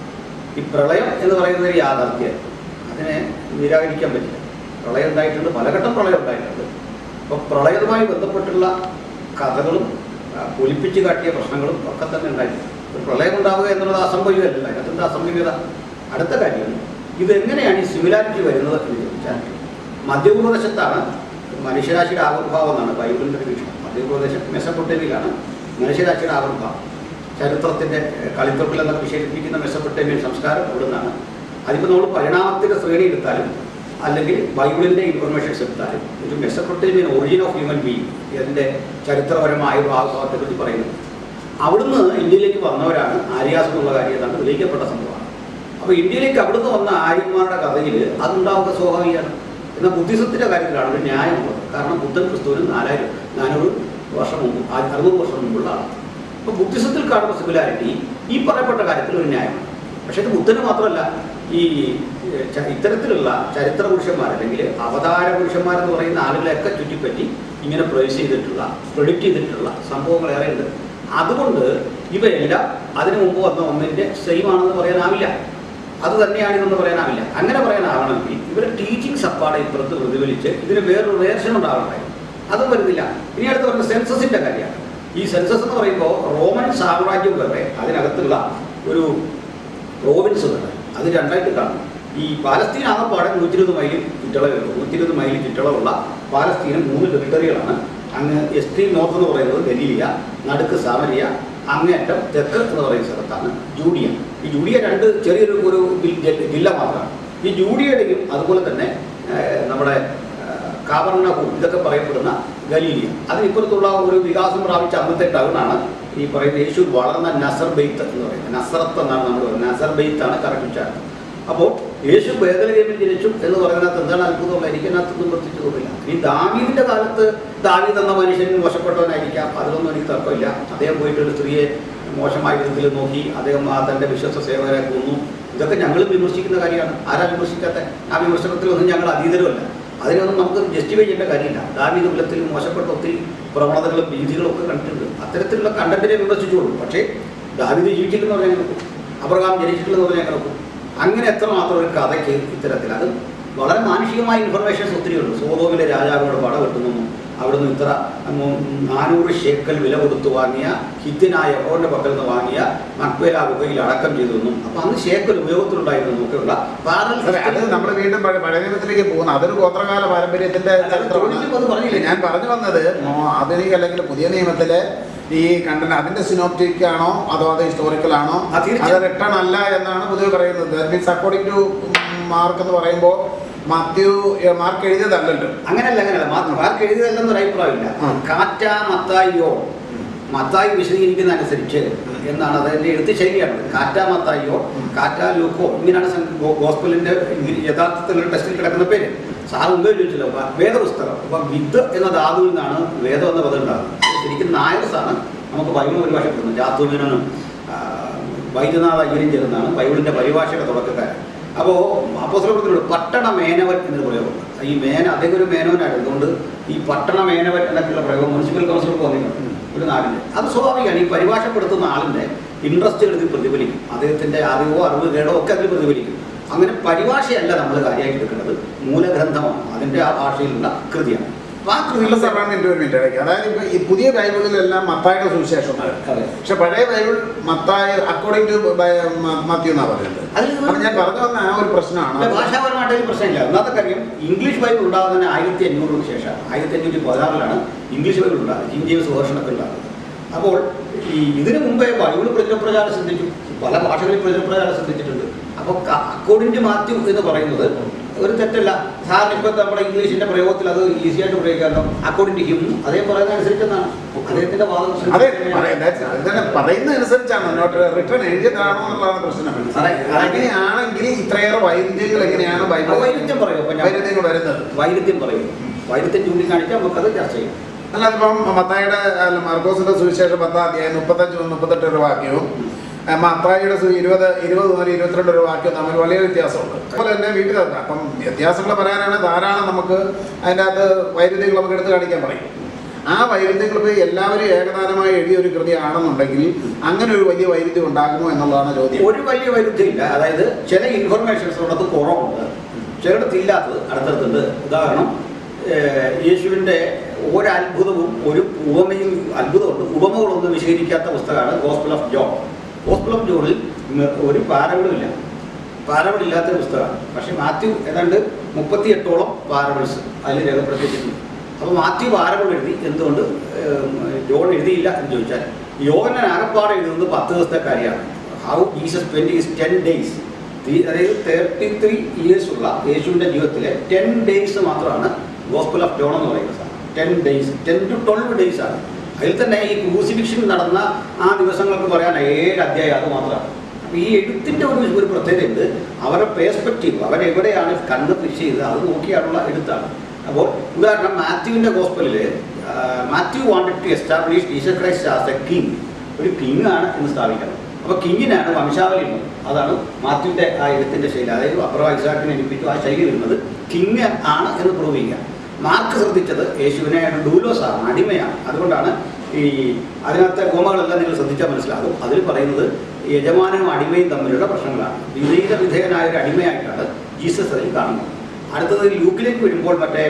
ഈ പ്രളയം എന്ന് പറയുന്ന ഒരു യാഥാർത്ഥ്യം അതിനെ നിരാകരിക്കാൻ പറ്റില്ല പ്രളയം ഉണ്ടായിട്ടുണ്ട് പലഘട്ടം പ്രളയം ഉണ്ടായിട്ടുണ്ട് അപ്പോൾ പ്രളയവുമായി ബന്ധപ്പെട്ടുള്ള കഥകളും ആ, പൊലിപ്പിച്ച് കാട്ടിയ പ്രശ്നങ്ങളും ഒക്കെ തന്നെ ഉണ്ടായിട്ടുണ്ട് ഒരു പ്രളയം ഉണ്ടാവുക എന്നുള്ളത് അസംഭവ്യമല്ല അതിൻ്റെ അസംഭവ്യത അടുത്ത കാര്യം ഇതെങ്ങനെയാണ് ഈ സിമിലാരിറ്റി വരുന്നത് എന്ന് ചോദിച്ചാൽ മധ്യപ്രദേശത്താണ് മനുഷ്യരാശിയുടെ ആവിർഭാവം എന്നാണ് ബൈബിളിൻ്റെ വീക്ഷണം മധ്യപ്രദേശം മെസ്സപ്പൊട്ടേമിയിലാണ് മനുഷ്യരാശിയുടെ ആവിർഭാവം ചരിത്രത്തിൻ്റെ ഏഹ്, കളിത്തൊട്ടിൽ എന്നൊക്കെ വിശേഷിപ്പിക്കുന്ന മെസ്സപ്പൊട്ടേമിയൻ സംസ്കാരം അവിടെ നിന്നാണ് അതിപ്പോൾ നമ്മൾ പരിണാമത്തിൻ്റെ ശ്രേണി എടുത്താലും അല്ലെങ്കിൽ ബൈബിളിൻ്റെ ഇൻഫർമേഷൻസ് എടുത്താലും ഒരു Mesopotamian origin of human being ഇതിൻ്റെ ചരിത്രപരമായ ഒരു ആവിർഭാവത്തെക്കുറിച്ച് പറയുന്നത് അവിടുന്ന് ഇന്ത്യയിലേക്ക് വന്നവരാണ് ആര്യാസ് എന്നുള്ള കാര്യം ഏതാണ്ട് തെളിയിക്കപ്പെട്ട സംഭവമാണ് അപ്പോൾ ഇന്ത്യയിലേക്ക് അവിടുന്ന് വന്ന ആര്യന്മാരുടെ കഥയിൽ അതുണ്ടാവുക സ്വാഭാവികമാണ് എന്നാൽ ബുദ്ധിസത്തിൻ്റെ കാര്യത്തിലാണ് ഒരു ന്യായമുള്ളത് കാരണം ബുദ്ധൻ ക്രിസ്തുവിന് നാലായിരം നാനൂറ് വർഷം മുമ്പ് ആ- അറുന്നൂറ് വർഷം മുമ്പുള്ള ആളാണ് അപ്പോൾ ബുദ്ധിസത്തിൽ കാണുന്ന സിമിലാരിറ്റി ഈ പറയപ്പെട്ട കാര്യത്തിൽ ഒരു ന്യായമാണ് പക്ഷേ ഇത് ബുദ്ധന് മാത്രമല്ല ഈ ഏഹ്, ച- ഇത്തരത്തിലുള്ള ചരിത്ര പുരുഷന്മാർ അല്ലെങ്കിൽ അവതാര പുരുഷന്മാരെന്ന് പറയുന്ന ആളുകളെയൊക്കെ ചുറ്റിപ്പറ്റി ഇങ്ങനെ പ്രൊയ്സ് ചെയ്തിട്ടുള്ള പ്രൊഡിക്റ്റ് ചെയ്തിട്ടുള്ള സംഭവങ്ങൾ ഏറെ ഉണ്ട് അതുകൊണ്ട് ഇവയെല്ലാം അതിനു മുമ്പ് വന്ന ഒന്നിൻ്റെ സെയിം ആണെന്ന് പറയാനാവില്ല അത് തന്നെയാണ് ഇതെന്ന് പറയാനാവില്ല അങ്ങനെ പറയാനാവണമെങ്കിൽ ഇവരുടെ ടീച്ചിങ്സ് അപ്പാടെ ഇപ്പുറത്ത് പ്രതിഫലിച്ച് ഇതിന് വേറൊരു വേർഷൻ ഉണ്ടാവണ്ടായി അതും വരുന്നില്ല ഇനി അടുത്ത് പറഞ്ഞ സെൻസസിന്റെ കാര്യമാണ് ഈ സെൻസസ് എന്ന് പറയുമ്പോൾ റോമൻ സാമ്രാജ്യം വേറെ അതിനകത്തുള്ള ഒരു പ്രോവിൻസ് വേറെ അത് രണ്ടായിട്ട് കാണും ഈ പാലസ്തീൻ ആകപ്പാടെ നൂറ്റി ഇരുപത് മൈൽ ചുറ്റളവുള്ളൂ നൂറ്റി ഇരുപത് മൈൽ ചുറ്റളവുള്ള പാലസ്തീന് മൂന്ന് ടെറിട്ടറികളാണ് അങ്ങ് എക്സ്ട്രീം നോർത്ത് എന്ന് പറയുന്നത് ഗലീലിയ നടുക്ക് സാമരിയ അങ്ങേറ്റം തെക്ക് എന്ന് പറയുന്ന സ്ഥലത്താണ് ജൂഡിയ ഈ ജൂഡിയ രണ്ട് ചെറിയൊരു ഒരു ജി- ജില്ല മാത്രമാണ് ഈ ജൂഡിയയുടെയും അതുപോലെ തന്നെ ഏഹ്, നമ്മുടെ കാവർണഹു ഇതൊക്കെ പറയപ്പെടുന്ന ഗലീലിയ അതിനിപ്പുറത്തുള്ള ഒരു വികാസം പ്രാപിച്ച അന്നത്തെ ടൗണാണ് ഈ പറയുന്ന യേശു വളർന്ന നസർ ബെയ്ത്ത് എന്ന് പറയുന്നത് നസറത്ത് എന്നാണ് നമ്മൾ പറയുന്നത് നസർ ബെയ്ത്ത് ആണ് കറക്റ്റ് ഉച്ചാരണം അപ്പോൾ യേശു ബേദലഗേമിൽ ജനിച്ചു എന്ന് പറയുന്നതിനകത്ത് എന്താണ് അത്ഭുതമുള്ള എനിക്കതിനകത്തൊന്നും പ്രത്യേകിച്ച് തോന്നില്ല ഈ ദാവീദിന്റെ കാലത്ത് ദാവീദ് എന്ന മനുഷ്യൻ മോശപ്പെട്ടവനായിരിക്കാം അതിലൊന്നും എനിക്ക് തർക്കമില്ല അദ്ദേഹം പോയിട്ട് ഒരു സ്ത്രീയെ മോശമായ വിധത്തിൽ നോക്കി അദ്ദേഹം ആ തൻ്റെ വിശ്വസ്ത സേവകരെ കൊന്നു ഇതൊക്കെ ഞങ്ങൾ വിമർശിക്കുന്ന കാര്യമാണ് ആരാ വിമർശിക്കാത്ത ആ വിമർശനത്തിലൊന്നും ഞങ്ങൾ അതീതരുമല്ല അതിനൊന്നും നമുക്ക് ജസ്റ്റിഫൈ ചെയ്യേണ്ട കാര്യമില്ല ദാവീദ് കുലത്തിൽ മോശപ്പെട്ട ഒത്തിരി പ്രവണതകളും രീതികളും ഒക്കെ കണ്ടിട്ടുണ്ട് അത്തരത്തിലുള്ള കണ്ടന്റിനെ വിമർശിച്ചോളൂ പക്ഷേ ദാവീദ് ജീവിച്ചില്ലെന്ന് പറഞ്ഞാൽ എങ്ങനെ നോക്കും അബ്രഹാം ജനിച്ചിട്ടില്ലെന്ന് പറഞ്ഞാൽ എങ്ങനെ നോക്കും അങ്ങനെ എത്രമാത്രം ഒരു കഥയ്ക്ക് ഇത്തരത്തിൽ അത് വളരെ മാനുഷികമായ ഇൻഫർമേഷൻസ് ഒത്തിരി ഉണ്ട് സോതോമിലെ രാജാവിനോട് പട വെട്ടുന്നു അവിടുന്ന് ഇത്ര ഉം, നാനൂറ് ഷേക്കൽ വില കൊടുത്ത് വാങ്ങിയ ഹിത്തിനായ യഹോന്റെ പക്കൽ നിന്ന് വാങ്ങിയ മക്വേല ഗുഹയിൽ അടക്കം ചെയ്തെന്നും അപ്പൊ അന്ന് ഷേക്കൽ ഉപയോഗത്തിലുണ്ടായിരുന്നു ഒക്കെയുള്ള പാരൽ അതെ, അത് നമ്മൾ വീണ്ടും പഴ- പഴയ നിയമത്തിലേക്ക് പോകുന്നു അതൊരു ഗോത്രകാല പാരമ്പര്യത്തിന്റെ അല്ല, അത് ചരിത്രമാണ് ചോദിച്ചപ്പോൾ അത് പറഞ്ഞില്ലേ? ഞാൻ പറഞ്ഞു വന്നത് മോ- ആധുനിക അല്ലെങ്കിൽ പുതിയ നിയമത്തിലെ ഈ കണ്ടന്റ് അതിന്റെ സിനോപ്റ്റിക് ആണോ അതോ അത് ഹിസ്റ്റോറിക്കൽ ആണോ ആ, തീർച്ചയായും. അത് റിട്ടേൺ അല്ല എന്നാണ് പൊതുവെ പറയുന്നത് മീൻസ് അക്കോർഡിംഗ് ടു മാർക്ക് എന്ന് പറയുമ്പോൾ മാത്യു മാർക്ക് എഴുതിയതല്ലല്ലോ അങ്ങനെയല്ല അങ്ങനെയല്ല മാ- മാർക്ക് എഴുതിയതല്ലെന്ന് ഒരു അഭിപ്രായമില്ല ആ. കാറ്റ മത്തായിയോ മത്തായി വിശദീകരിക്കുന്ന അനുസരിച്ച് എന്നാണ് അതിന്റെ എഴുത്ത് ശൈലിയാണ് കാറ്റ മത്തായിയോ കാറ്റ ലൂക്കോ ഇങ്ങനെയാണ് സം- ഗോ- ഗോസ്പലിന്റെ ഇംഗ്ലീ- യഥാർത്ഥത്തിലുള്ള ടെസ്റ്റിൽ കിടക്കുന്ന പേര് സാർ മുമ്പേ ചോദിച്ചല്ലോ വ- വേദപുസ്തകം അപ്പൊ വിത്ത് എന്ന ധാതുവിൽ നിന്നാണ് വേദം എന്ന പദം ഉണ്ടാകുന്നത് ശരിക്കും നായർസാണ് നമുക്ക് ബൈബിൾ പരിഭാഷപ്പെടുന്നത് ജാത്തുമീനനും വൈദ്യനാഥ അയ്യനും ചേർന്നാണ് ബൈബിളിന്റെ പരിഭാഷയുടെ തുടക്കക്കാരൻ അപ്പോൾ അപ്പോസ്തലത്തിലൂടെ പട്ടണ മേനവൻ എന്നൊരു പ്രയോഗമുണ്ട് ഈ മേന അദ്ദേഹം ഒരു മേനവനായിരുന്നു അതുകൊണ്ട് ഈ പട്ടണ മേനവൻ എന്നൊക്കെയുള്ള പ്രയോഗം മുനിസിപ്പൽ കൗൺസിലർക്ക് വന്നിട്ടുണ്ട് ഒരു നാടിൻ്റെ അത് സ്വാഭാവികമാണ് ഈ പരിഭാഷപ്പെടുത്തുന്ന ആളിൻ്റെ ഇൻട്രസ്റ്റുകൾ ഇതിൽ പ്രതിഫലിക്കും അദ്ദേഹത്തിൻ്റെ അറിവോ അറിവ് കേടോ ഒക്കെ അതിൽ പ്രതിഫലിക്കും അങ്ങനെ പരിഭാഷയല്ല നമ്മൾ കാര്യമായിട്ട് എടുക്കേണ്ടത് മൂലഗ്രന്ഥമാണ് അതിൻ്റെ ആ ഭാഷയിലുള്ള കൃതിയാണ് അപ്പോൾ ആ നല്ല കൃതിയിൽ സർവ്വ മിനിറ്റ് ഒരു മിനിറ്റ് ഇടയ്ക്ക് അതായത് ഇപ്പൊ ഈ പുതിയ ബൈബിളിലെല്ലാം മത്തായുടെ സുവിശേഷമാണ് അതെ. പക്ഷെ പഴയ ബൈബിൾ മത്തായ അക്കോർഡിംഗ് ടു മാത്യു എന്നാ പറയുന്നത് അതിൽ അപ്പൊ ഞാൻ പറഞ്ഞു വന്ന ആ ഒരു അല്ല, പ്രശ്നമാണ് ഭാഷാപരമായിട്ട് ഒരു പ്രശ്നമില്ല ഒന്നാമത്തെ കാര്യം ഇംഗ്ലീഷ് ബൈബിൾ ഉണ്ടാകുന്നതിന് ആയിരത്തി അഞ്ഞൂറിന് ശേഷം ആയിരത്തി അഞ്ഞൂറ്റി പതിനാറിലാണ് ഇംഗ്ലീഷ് ബൈബിൾ ഉണ്ടാകുന്നത് കിങ് ജെയിംസ് വേർഷനൊക്കെ ഉണ്ടാകുന്നത് അപ്പോൾ ഈ ഇതിനു മുമ്പേ ബൈബിൾ പ്രചരപ്രചാരം ശ്രദ്ധിച്ചു പല ഭാഷകളിൽ പ്രചരപ്രചാരം ശ്രദ്ധിച്ചിട്ടുണ്ട് അപ്പോൾ അക്കോർഡിംഗ് ടു മാത്യു എന്ന് പറയുന്നത് ഒരു തെറ്റല്ല സാറിന് ഇപ്പം നമ്മുടെ ഇംഗ്ലീഷിന്റെ പ്രയോഗത്തിൽ അത് ഈസി ആയിട്ട് പ്രയോഗിക്കാമല്ലോ അക്കോർഡിംഗ് ടു ഹിം അതേ പറയുന്ന അനുസരിച്ചെന്നാണ് അദ്ദേഹത്തിന്റെ വാദം അതെ പറയുന്ന പറയുന്ന അനുസരിച്ചാണ് നോട്ട് റിട്ടേൺ എഴുതിയതാണോ എന്നുള്ളതാണ് പ്രശ്നം അതെ. അങ്ങനെയാണെങ്കിൽ ഇത്രയേറെ വൈരുദ്ധ്യങ്ങൾ എങ്ങനെയാണ് ബൈബിൾ ആ വൈരുദ്ധ്യം പറയും അപ്പോൾ ഞാൻ വൈരുദ്ധ്യങ്ങൾ വരുന്നത് വൈരുദ്ധ്യം പറയും വൈരുദ്ധ്യം ചൂണ്ടിക്കാണിച്ചാൽ നമുക്കത് ചർച്ച ചെയ്യാം അല്ല അതിപ്പം മത്തായിയുടെ അല്ല മാർക്കോസിന്റെ സുവിശേഷം പത്താം അധ്യായം മുപ്പത്തഞ്ച് മുതൽ മുപ്പത്തെട്ട് ഒരു വാക്യവും ആ, മത്തായിയുടെ സു- ഇരുപത് ഇരുപത് മുതൽ ഇരുപത്തിരണ്ട് ഒരു വാക്യവും തമ്മിൽ വലിയ വ്യത്യാസമുണ്ട് അതുപോലെ തന്നെ വീട്ടിൽ തന്നെ അപ്പം വ്യത്യാസങ്ങൾ പറയാനാണ് ധാരാളം നമുക്ക് അതിൻ്റെ അകത്ത് വൈരുദ്ധ്യങ്ങൾ നമുക്ക് എടുത്ത് കാണിക്കാൻ പറയും ആ വൈരുദ്ധ്യങ്ങൾ ഇപ്പോൾ എല്ലാവരും ഏകദാനമായി എഴുതിയ ഒരു കൃതിയാണെന്നുണ്ടെങ്കിൽ അങ്ങനെ ഒരു വലിയ വൈരുദ്ധ്യം ഉണ്ടാകുമോ എന്നുള്ളതാണ് ചോദ്യം ഒരു വലിയ വൈരുദ്ധ്യമില്ല അതായത് ചില ഇൻഫർമേഷൻസ് ഉള്ളത് കുറവുണ്ട് ചിലയിടത്ത് ഇല്ലാത്തത് അടുത്തടുത്തുണ്ട് ഉദാഹരണം ഏഹ്, യേശുവിൻ്റെ ഒരു അത്ഭുതവും ഒരു ഉപമയും അത്ഭുതമുണ്ട് ഉപമകളൊന്നും വിശദീകരിക്കാത്ത പുസ്തകമാണ് gospel of John gospel of ജോണിൽ മ- ഒരു പാരബിളും ഇല്ല പാരബിൾ ഇല്ലാത്തൊരു പുസ്തകമാണ് പക്ഷേ മാത്യു ഏതാണ്ട് മുപ്പത്തി എട്ടോളം പാരബിൾസ് അതിൽ രേഖപ്പെടുത്തിയിട്ടുണ്ട് അപ്പോൾ മാത്യു പാരബിൾ എഴുതി എന്തുകൊണ്ട് ഏഹ്, ജോൺ എഴുതിയില്ല എന്ന് ചോദിച്ചാൽ യോഹനൻ ആകപ്പാട് എഴുതുന്നത് പത്ത് ദിവസത്തെ കാര്യമാണ് how Jesus twenty is ten days അതായത് തേർട്ടി ത്രീ ഇയേഴ്സ് ഉള്ള യേശുവിൻ്റെ ജീവിതത്തിലെ ടെൻ ഡേയ്സ് മാത്രമാണ് ഗോസ്പിൾ ഓഫ് ജോൺ എന്ന് പറയുന്ന സാധനം ten days ten to twelve days ആണ് അതിൽ തന്നെ ഈ ക്രൂസിഫിക്ഷൻ നടന്ന ആ ദിവസങ്ങൾക്ക് പറയാൻ ഏഴ് അധ്യായം അത് മാത്രമാണ് അപ്പോൾ ഈ എഴുത്തിൻ്റെ ഒരു ഒരു പ്രത്യേകത ഉണ്ട് അവരുടെ പേഴ്സ്പെക്റ്റീവ് അവരെവിടെയാണ് കണ്ണ് ഫിഷ് ചെയ്ത് അത് നോക്കിയാണുള്ള എഴുത്താണ് അപ്പോൾ ഉദാഹരണം മാത്യുവിൻ്റെ ഗോസ്പലിൽ Matthew wanted to establish Jesus Christ as a king ഒരു കിങ് ആണ് എന്ന് സ്ഥാപിക്കണം അപ്പോൾ കിങ്ങിനാണ് വംശാവലി ഉള്ളത് അതാണ് മാത്യുവിൻ്റെ ആ എഴുത്തിൻ്റെ ശൈലി അതായത് അബ്രോ ഐസാക്കിനെ ഏൽപ്പിച്ചു ആ ശൈലി വരുന്നത് കിങ് ആണ് എന്ന് പ്രൂവ് ചെയ്യുക മാർക്ക് ശ്രദ്ധിച്ചത് യേശുവിനെ ഡൂലോസ് ആണ് അടിമയാണ് അതുകൊണ്ടാണ് ഈ അതിനകത്തെ ഗോമകളെല്ലാം നിങ്ങൾ ശ്രദ്ധിച്ചാൽ മനസ്സിലാകും അതിൽ പറയുന്നത് യജമാനനും അടിമയും തമ്മിലുള്ള പ്രശ്നങ്ങളാണ് വിനീത വിധേയനായ ഒരു അടിമയായിട്ടാണ് ജീസസ് അതിൽ കാണുന്നത് അടുത്തത് ലൂക്കിലേക്ക് വരുമ്പോൾ മറ്റേ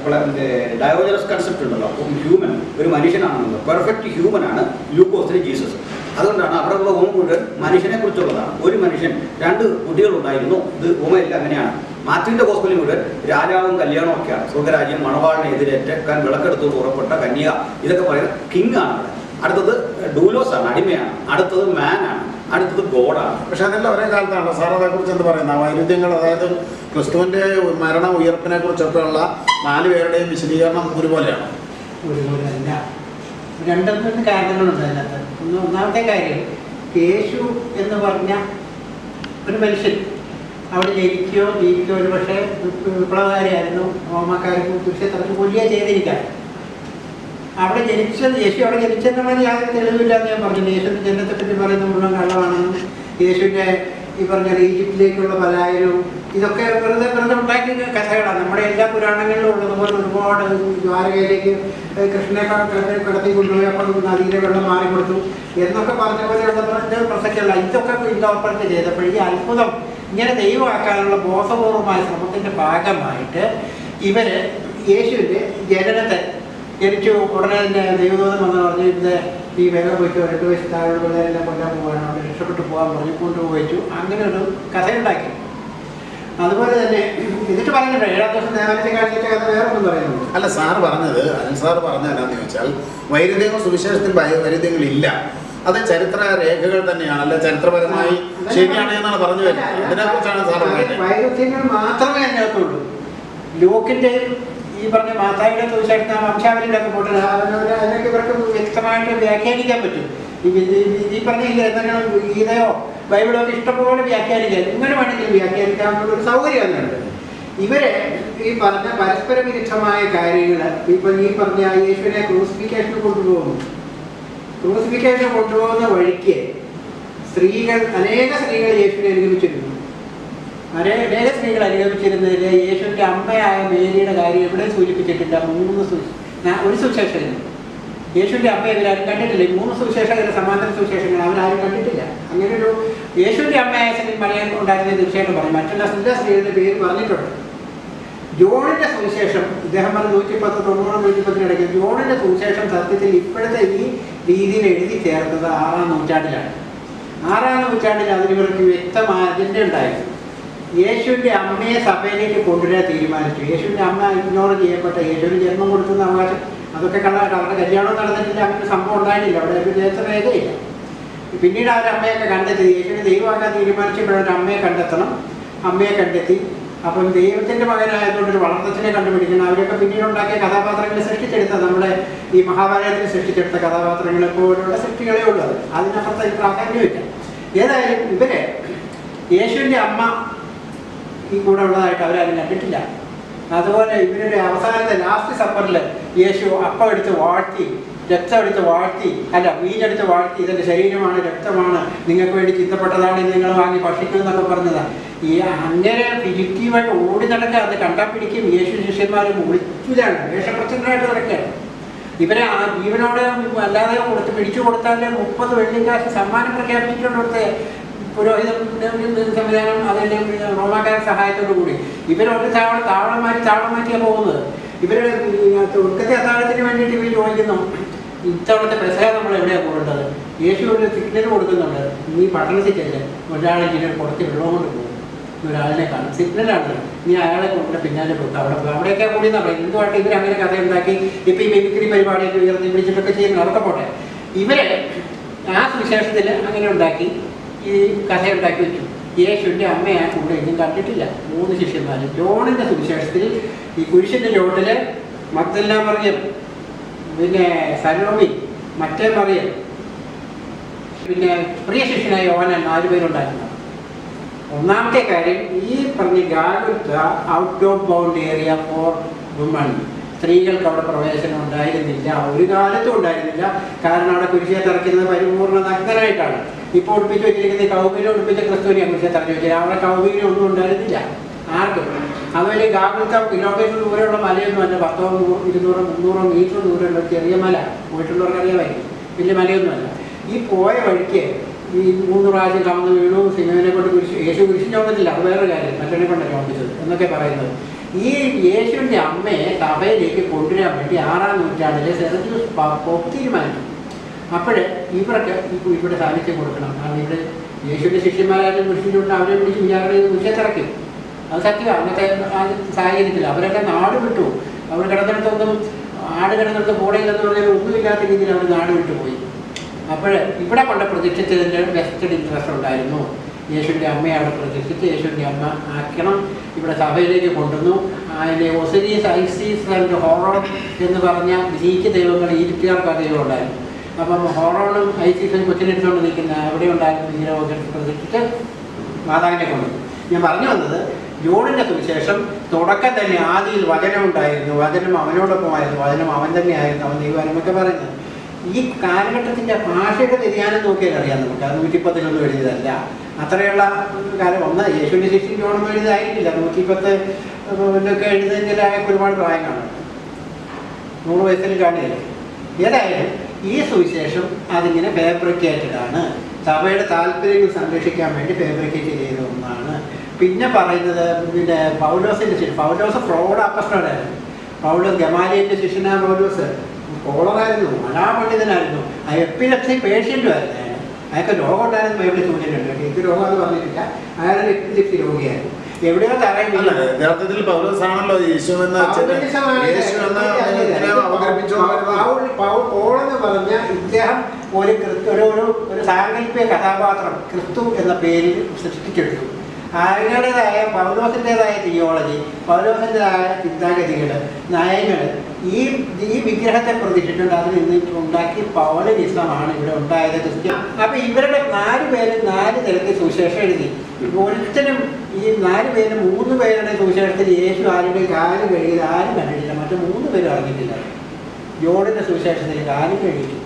ഡയോജനസ് കൺസെപ്റ്റ് ഉണ്ടല്ലോ അപ്പം ഹ്യൂമൻ ഒരു മനുഷ്യനാണെന്നുള്ളത് പെർഫെക്റ്റ് ഹ്യൂമൻ ആണ് ലൂക്കോസിലെ ജീസസ് അതുകൊണ്ടാണ് അവിടെ ഉള്ള ഓം മുഴുവൻ മനുഷ്യനെ കുറിച്ചുള്ളതാണ് ഒരു മനുഷ്യൻ രണ്ട് കുട്ടികളുണ്ടായിരുന്നു ഇത് ഓമയല്ല അങ്ങനെയാണ് മാത്യുവിൻ്റെ ഹോസ്പിറ്റൽ മുഴുവൻ രാജാവും കല്യാണവും ഒക്കെയാണ് സ്വർഗരാജ്യം മണവാളിനെ എതിരേറ്റക്കാൻ വിളക്കെടുത്ത് പുറപ്പെട്ട കന്യക ഇതൊക്കെ പറയുന്നത് കിങ് ആണ് അവിടെ. അടുത്തത് ഡൂലോസ് ആണ് അടിമയാണ് അടുത്തത് മാൻ ആണ് അടുത്തത് ഗോഡാണ് പക്ഷെ അതെല്ലാം ഒരേ കാലത്താണ് സാർ അതേക്കുറിച്ച് എന്ത് പറയുന്ന വൈരുദ്ധ്യങ്ങൾ അതായത് ക്രിസ്തുവിന്റെ മരണ ഉയർപ്പിനെ കുറിച്ചൊക്കെ ഉള്ള നാല് പേരുടെയും വിശദീകരണം ഒരുപോലെയാണ് ഒരുപോലെ അല്ല രണ്ടും മൂന്ന് കാരണങ്ങളുണ്ട് അതിനകത്ത് ഒന്ന് ഒന്നാമത്തെ കാര്യം യേശു എന്ന് പറഞ്ഞ ഒരു മനുഷ്യൻ അവിടെ ജനിക്കുകയോ ജീവിക്കുകയോ ഒരു പക്ഷേ വിപ്ലവകാരിയായിരുന്നു റോമാക്കാർക്ക് കുറിച്ച് തറച്ച് കൊല്ലുകയോ ചെയ്തിരിക്കാം അവിടെ ജനിച്ചത് യേശു അവിടെ ജനിച്ചെന്നുള്ളത് യാതൊരു തെളിവില്ല എന്ന് ഞാൻ പറഞ്ഞു യേശുവിൻ്റെ ജനനത്തെ പറ്റി പറയുന്ന മുഴുവൻ കള്ളമാണെന്നും യേശുവിൻ്റെ ഈ പറഞ്ഞ ഈജിപ്തിലേക്കുള്ള പലായനവും ഇതൊക്കെ വെറുതെ വെറുതെ ഉണ്ടാക്കിയ കഥകളാണ് നമ്മുടെ എല്ലാ പുരാണങ്ങളിലും ഉള്ളതുപോലെ ഒരുപാട് ദ്വാരകയിലേക്ക് കൃഷ്ണനെ ക- ക- കടത്തി കൊണ്ടുപോയി അപ്പോൾ നദിയിലെ വെള്ളം മാറി കൊടുത്തു എന്നൊക്കെ പറഞ്ഞ പോലെയുള്ള പ്ര- പ്രസക്തിയല്ല ഇതൊക്കെ ഇൻകോർപ്പറേറ്റ് ചെയ്തപ്പോൾ ഈ അത്ഭുതം ഇങ്ങനെ ദൈവമാക്കാനുള്ള ബോധപൂർവമായ ശ്രമത്തിൻ്റെ ഭാഗമായിട്ട് ഇവര് യേശുവിൻ്റെ ജനനത്തെ ജനിച്ചു ഉടനെ തന്നെ ദൈവദൂതൻ വന്ന് പറഞ്ഞു ഇത് ഈ വേഗം പോയിക്കോ രണ്ട് വയസ്സ് താഴെയുള്ളവരെല്ലാം കൊല്ലാൻ പോകാൻ അവിടെ രക്ഷപ്പെട്ടു പോകാൻ പറഞ്ഞു കൊണ്ടുപോയിച്ചു അങ്ങനെ ഒരു കഥയുണ്ടാക്കി അതുപോലെ തന്നെ എന്നിട്ട് പറഞ്ഞിട്ടുണ്ട് ഏഴാം ദിവസം ദേവാലയത്തെ കാണിച്ചിട്ട് കഥ വേറെ ഒന്നും പറയുന്നുണ്ട് അല്ല സാർ പറഞ്ഞത് അനിൽ സാർ പറഞ്ഞത് എന്താണെന്ന് ചോദിച്ചാൽ വൈരുദ്ധ്യങ്ങൾ സുവിശേഷത്തിൽ വൈ- വൈരുദ്ധ്യങ്ങളില്ല അത് ചരിത്ര രേഖകൾ തന്നെയാണ് അല്ല ചരിത്രപരമായി ശരിയാണ് എന്നാണ് പറഞ്ഞു വരുന്നത് ഇതിനെക്കുറിച്ചാണ് സാർ പറയുന്നത് വൈരുദ്ധ്യങ്ങൾ മാത്രമേ അതിനകത്തുള്ളൂ ലൂക്കിൻ്റെയും ഈ പറഞ്ഞ മാതാവിയുടെ തീർച്ചയായിട്ടും ആ വംശാവലിയുടെ ഒക്കെ പോട്ടെ അതിനൊരു അതിനൊക്കെ ഇവർക്ക് വ്യക്തമായിട്ട് വ്യാഖ്യാനിക്കാൻ പറ്റും ഈ വി- ഈ- ഈ പറഞ്ഞ ഇല്ല എന്തെങ്കിലും ഗീതയോ ബൈബിളോ ഒക്കെ ഇഷ്ടംപോലെ വ്യാഖ്യാനിക്കാം ഇങ്ങനെ വേണമെങ്കിലും വ്യാഖ്യാനിക്കാനുള്ള ഒരു സൗകര്യം അതിനുണ്ട് ഇവരെ ഈ പറഞ്ഞ പരസ്പര വിരുദ്ധമായ കാര്യങ്ങൾ ഇപ്പൊ ഈ പറഞ്ഞ യേശുവിനെ ക്രൂസിഫിക്കേഷന് കൊണ്ടുപോകുന്നു ക്രൂസിഫിക്കേഷൻ കൊണ്ടുപോകുന്ന വഴിക്ക് സ്ത്രീകൾ അനേക സ്ത്രീകൾ യേശുവിനെ അനുഗമിച്ചിരുന്നു അനേ- അനേക സ്ത്രീകൾ അനുഗമിച്ചിരുന്നതിൽ യേശുവിൻ്റെ അമ്മയായ മേരിയുടെ കാര്യം എവിടെ സൂചിപ്പിച്ചിട്ടില്ല മൂന്ന് സു നാ- ഒരു സുശേഷകൻ യേശുവിൻ്റെ അമ്മയെ ഇവരാരും കണ്ടിട്ടില്ല ഈ മൂന്ന് സുശേഷകരുടെ സമാന്തര സുശേഷങ്ങൾ അവരാരും കണ്ടിട്ടില്ല അങ്ങനെ ഒരു യേശുവിൻ്റെ അമ്മയായ സ്ത്രീ മറിയാൻ ഉണ്ടായിരുന്നത് തീർച്ചയായിട്ടും പറയും മറ്റുള്ള എല്ലാ സ്ത്രീകളുടെ പേര് പറഞ്ഞിട്ടുണ്ട് ജോണിന്റെ സുവിശേഷം ഇദ്ദേഹം പറഞ്ഞ നൂറ്റി പത്ത് തൊണ്ണൂറ് നൂറ്റി പത്തിനിടയ്ക്ക് ജോണിന്റെ സുവിശേഷം സത്യത്തിൽ ഇപ്പോഴത്തെ ഈ രീതിയിൽ എഴുതി ചേർത്തത് ആറാം നൂറ്റാണ്ടിലാണ് ആറാം നൂറ്റാണ്ടിൽ അതിന് ഇവർക്ക് വ്യക്തമായ അജണ്ട ഉണ്ടായിരുന്നു യേശുവിൻ്റെ അമ്മയെ സഭയിലേക്ക് കൊണ്ടുവരാൻ തീരുമാനിച്ചു യേശുവിൻ്റെ അമ്മ ഇഗ്നോർ ചെയ്യപ്പെട്ട യേശുവിന് ജന്മം കൊടുക്കുന്ന അവകാശം അതൊക്കെ കള്ളായിട്ട് അവരുടെ കല്യാണം നടന്നിട്ടില്ല അങ്ങനെ ഒരു സംഭവം ഉണ്ടായിട്ടില്ല അവിടെ ഒരു നേരത്തെ രേഖയില്ല പിന്നീട് അവർ അമ്മയൊക്കെ കണ്ടെത്തി യേശുവിനെ ദൈവമാക്കാൻ തീരുമാനിച്ചപ്പോഴൊരു അമ്മയെ കണ്ടെത്തണം അമ്മയെ കണ്ടെത്തി അപ്പം ദൈവത്തിന്റെ മകനായതുകൊണ്ട് ഒരു വളർത്തച്ഛനെ കണ്ടുപിടിക്കണം അവരൊക്കെ പിന്നീട് ഉണ്ടാക്കിയ കഥാപാത്രങ്ങളെ സൃഷ്ടിച്ചെടുത്ത നമ്മുടെ ഈ മഹാഭാരതത്തിൽ സൃഷ്ടിച്ചെടുത്ത കഥാപാത്രങ്ങളെ പോലുള്ള സൃഷ്ടികളേ ഉള്ളത് അതിനപ്പുറത്ത് അതിന് പ്രാധാന്യമില്ല ഏതായാലും ഇവര് യേശുവിന്റെ അമ്മ ഈ കൂടെ ഉള്ളതായിട്ട് അവരാരും കണ്ടിട്ടില്ല അതുപോലെ ഇവരുടെ അവസാനത്തെ ലാസ്റ്റ് സപ്പറിൽ യേശു അപ്പം എടുത്ത് വാഴ്ത്തി രക്തം എടുത്ത് വാഴ്ത്തി അല്ല വീഞ്ഞെടുത്ത് വാഴ്ത്തി ഇതിൻ്റെ ശരീരമാണ് രക്തമാണ് നിങ്ങൾക്ക് വേണ്ടി ചിന്തപ്പെട്ടതാണ് ഇത് നിങ്ങൾ വാങ്ങി ഭക്ഷിക്കും എന്നൊക്കെ പറഞ്ഞതാണ് ഈ അങ്ങനെ ഫിജിറ്റീവായിട്ട് ഓടി നടക്കുക അത് കണ്ടാൽ പിടിക്കും യേശു ശിഷ്യന്മാരും ഒളിച്ചിലാണ് വേഷപ്രച്ഛന്നരായിട്ട് നടക്കുകയാണ് ഇവരെ ആ ജീവനോടെ അല്ലാതെ കൊടുത്ത് പിടിച്ചു കൊടുത്താൽ മുപ്പത് വെള്ളിക്കാശ് സമ്മാനം പ്രഖ്യാപിച്ചിട്ടുണ്ട് ഇവിടുത്തെ പുരോഹിത സംവിധാനം അതിൻ്റെ റോമാക്കാരുടെ സഹായത്തോടു കൂടി ഇവരൊരു താവളം താവളം മാറ്റി താവളം മാറ്റിയാണ് പോകുന്നത് ഇവരുടെ ഒടുക്കത്തെ അത്താഴത്തിന് വേണ്ടിയിട്ട് ഇവർ ചോദിക്കുന്നു ഇത്തവണത്തെ പെസക നമ്മൾ എവിടെയാണ് പോകേണ്ടത് യേശു ഒരു സിഗ്നൽ കൊടുക്കുന്നുണ്ട് നീ പട്ടണത്തിൽ ചെല്ല് ഒരാളെ ഇങ്ങനെ കുറച്ച് വെള്ളം കൊണ്ട് പോകും ഒരാളിനെ കാണും സിഗ്നലാണ് നീ അയാളെ കൊണ്ട് പിന്നാലെ പോകും അവിടെ പോകും അവിടെയൊക്കെ കൂടി എന്നാ പറയുന്നത് എന്തുമായിട്ട് ഇവർ അങ്ങനെ കഥ ഉണ്ടാക്കി ഇപ്പം ഈ മെമിക്രി പരിപാടിയൊക്കെ ഉയർത്തി പിടിച്ചിട്ടൊക്കെ ചെയ്യുന്നു അതൊക്കെ പോട്ടെ ഇവരെ ആ സുവിശേഷത്തിൽ അങ്ങനെ ഉണ്ടാക്കി ഈ കഥ ഉണ്ടാക്കി വെച്ചു യേശുവിൻ്റെ അമ്മയെ കൂടെ ഒന്നും കണ്ടിട്ടില്ല മൂന്ന് ശിഷ്യന്മാർ ജോണിൻ്റെ സുവിശേഷത്തിൽ ഈ കുരിശിൻ്റെ ചോട്ടിൽ മക്തല്ല മറിയം പിന്നെ സലോമി മറ്റേ മറിയം പിന്നെ പ്രിയ ശിഷ്യനായ യോഹനാൻ നാല് പേരുണ്ടായിരുന്നു ഒന്നാമത്തെ കാര്യം ഈ പറഞ്ഞ ഗാഗുത്ത out of bound area for woman സ്ത്രീകൾക്ക് അവിടെ പ്രവേശനം ഉണ്ടായിരുന്നില്ല ഒരു കാലത്തും ഉണ്ടായിരുന്നില്ല കാരണം അവിടെ കുരിശിയെ തറയ്ക്കുന്നത് പരിപൂർണ്ണ നഗ്നനായിട്ടാണ് ഇപ്പോൾ ഉടുപ്പിച്ച് വെച്ചിരിക്കുന്ന ഈ കൗബീനെ ഉടുപ്പിച്ച ക്രിസ്തുവിനെ കുരിശിയെ തറച്ചു വെച്ചത് അവിടെ കൗബീനെ ഒന്നും ഉണ്ടായിരുന്നില്ല ആർക്കും അതുപോലെ ഗാഗുൽത്ത കിലോമീറ്റർ ദൂരെയുള്ള മലയൊന്നും അല്ല പത്തോ നൂ- ഇരുന്നൂറോ മുന്നൂറോ മീറ്റർ ദൂരെയുള്ള ഒരു ചെറിയ മല പോയിട്ടുള്ളവർക്ക് അറിയാമായിരിക്കും വലിയ മലയൊന്നുമല്ല ഈ പോയ വഴിക്ക് ഈ മൂന്ന് പ്രാവശ്യം കമന്ന് വീണു സിംഹനെ കൊണ്ട് കുരിശ് യേശു കുരിശിന് ചോദിച്ചില്ല അത് വേറെ കാര്യം മറ്റൊരു കൊണ്ടാണ് ചോദിച്ചത് എന്നൊക്കെ പറയുന്നത് ഈ യേശുവിൻ്റെ അമ്മയെ സഭയിലേക്ക് കൊണ്ടുവരാൻ വേണ്ടി ആറാം നൂറ്റാണ്ടിലെ സെറജൂസ് പോപ്പ് തീരുമാനിച്ചു അപ്പോഴേ ഇവരൊക്കെ ഇപ്പോൾ ഇവിടെ സാന്നിധ്യം കൊടുക്കണം കാരണം ഇവിടെ യേശുവിൻ്റെ ശിഷ്യന്മാരായാലും കുരിശിൻ്റെ അവരെ പിടിച്ച് വിചാരണ ചെയ്ത് കുരിശത്തിറക്കും അത് സത്യം അന്നത്തെ ആ സാഹചര്യത്തിൽ അവരൊക്കെ നാട് വിട്ടു അവർ കിടന്നിടത്തൊന്നും ആട് കിടന്നിടത്ത് കൂടെയില്ലെന്ന് പറഞ്ഞാൽ ഒന്നുമില്ലാത്ത രീതിയിൽ അവർ നാട് വിട്ടുപോയി അപ്പോൾ ഇവിടെ കൊണ്ട് പ്രതിഷ്ഠിച്ചതിൻ്റെ വെസ്റ്റഡ് ഇൻട്രസ്റ്റ് ഉണ്ടായിരുന്നു യേശുവിൻ്റെ അമ്മയെ അവിടെ പ്രതിഷ്ഠിച്ച് യേശുവിൻ്റെ അമ്മ ആക്കണം ഇവിടെ സഭയിലേക്ക് കൊണ്ടുവന്നു അതിൻ്റെ ഒസിരീസ് ഐസീസ് ആൻഡ് ഹോറോൺ എന്ന് പറഞ്ഞ ഗ്രീക്ക് ദൈവങ്ങൾ ഈജിപ്തുകാർക്ക് ആ ദൈവം ഉണ്ടായിരുന്നു അപ്പം ഹോറോണും ഐസീസും കൊച്ചിനെടുത്തുകൊണ്ട് നിൽക്കുന്ന അവിടെ ഉണ്ടായിരുന്ന വിഗ്രഹമൊക്കെ പ്രതിഷ്ഠിച്ച് മാതാവിനെ കൊണ്ടുവന്നു ഞാൻ പറഞ്ഞു വന്നത് ജോണിൻ്റെ സുവിശേഷം തുടക്കം തന്നെ ആദിയിൽ വചനം ഉണ്ടായിരുന്നു വചനം അവനോടൊപ്പമായിരുന്നു വചനം അവൻ തന്നെയായിരുന്നു അവൻ ദൈവമെന്നൊക്കെ പറയുന്നത് ഈ കാലഘട്ടത്തിൻ്റെ ഭാഷയുടെ വ്യതിയാനം നോക്കിയാൽ അറിയാം നമുക്ക് അത് നൂറ്റിപ്പത്തിലൊന്നും എഴുതിയതല്ല അത്രയുള്ള കാലം ഒന്ന് യേശുവിൻ്റെ ശിഷ്യം ജോണൊന്നും എഴുതിയതായിരിക്കില്ല നൂറ്റിപ്പത്ത് ഒക്കെ എഴുതുന്നതിൻ്റെതായ ഒരുപാട് പ്രായം കാണും നൂറ് വയസ്സിൽ കാണുകയില്ലേ ഏതായാലും ഈ സുവിശേഷം അതിങ്ങനെ ഫാബ്രിക്കേറ്റഡ് ആണ് സഭയുടെ താല്പര്യങ്ങൾ സംരക്ഷിക്കാൻ വേണ്ടി ഫാബ്രിക്കേറ്റ് ചെയ്ത ഒന്നാണ് പിന്നെ പറയുന്നത് പിന്നെ പൗലോസിൻ്റെ ശിഷ്യ പൗലോസ് ഫ്രോഡ് അപ്പസ്റ്റോടായിരുന്നു പൗലോസ് ഗമാലിയൻ്റെ ശിഷ്യനായ പൗലോസ് കോളറായിരുന്നു മലാപണ്ഡിതനായിരുന്നു ആ എപ്പിലപ്സി പേഷ്യൻറ്റും ആയിരുന്നു അയാൾ അയാൾക്ക് രോഗം ഉണ്ടായിരുന്നു ബൈബിളിൽ സൂചനയുണ്ട് എനിക്ക് രോഗം എന്ന് പറഞ്ഞിട്ടില്ല അയാളൊരു എപ്പിലിപ്സി രോഗിയായിരുന്നു എവിടെയോ തറയിൽ അല്ല വീണു. യഥാർത്ഥത്തിൽ പൗലോസാണല്ലോ യേശു എന്ന യേശു എന്ന ഇതിനെ അവതരിപ്പിച്ചു പൗൾ- പൗൾ- പൗളെന്ന് പറഞ്ഞ ഇദ്ദേഹം ഒരു ക്രിസ്തു ഒരു ഒരു ഒരു സാങ്കല്പിക കഥാപാത്രം ക്രിസ്തു എന്ന പേരിൽ സൃഷ്ടിച്ചെടുത്തു അയാളുടേതായ പൗലോസിൻ്റെതായ തിയോളജി പൗലോസിൻ്റെതായ ചിന്താഗതികൾ നയങ്ങൾ ഈ ഈ വിഗ്രഹത്തെ പ്രതിഷ്ഠിച്ചുകൊണ്ട് അതിൽ നിന്ന് ഉണ്ടാക്കി പൗലനിസമാണ് ഇവിടെ ഉണ്ടായത് ക്രിസ്ത്യൻ അപ്പൊ ഇവരുടെ നാല് പേര് നാല് തരത്തിൽ സുവിശേഷം എഴുതി ഒരുത്തരും ഈ നാല് പേര് മൂന്ന് പേരുടെ സുവിശേഷത്തിൽ യേശു ആരുടെ കാല് കഴുകിയത് ആരും കണ്ടിട്ടില്ല മറ്റു മൂന്ന് പേരും അറിഞ്ഞിട്ടില്ല ജോണിന്റെ സുവിശേഷത്തിൽ കാല് കഴുകിച്ചു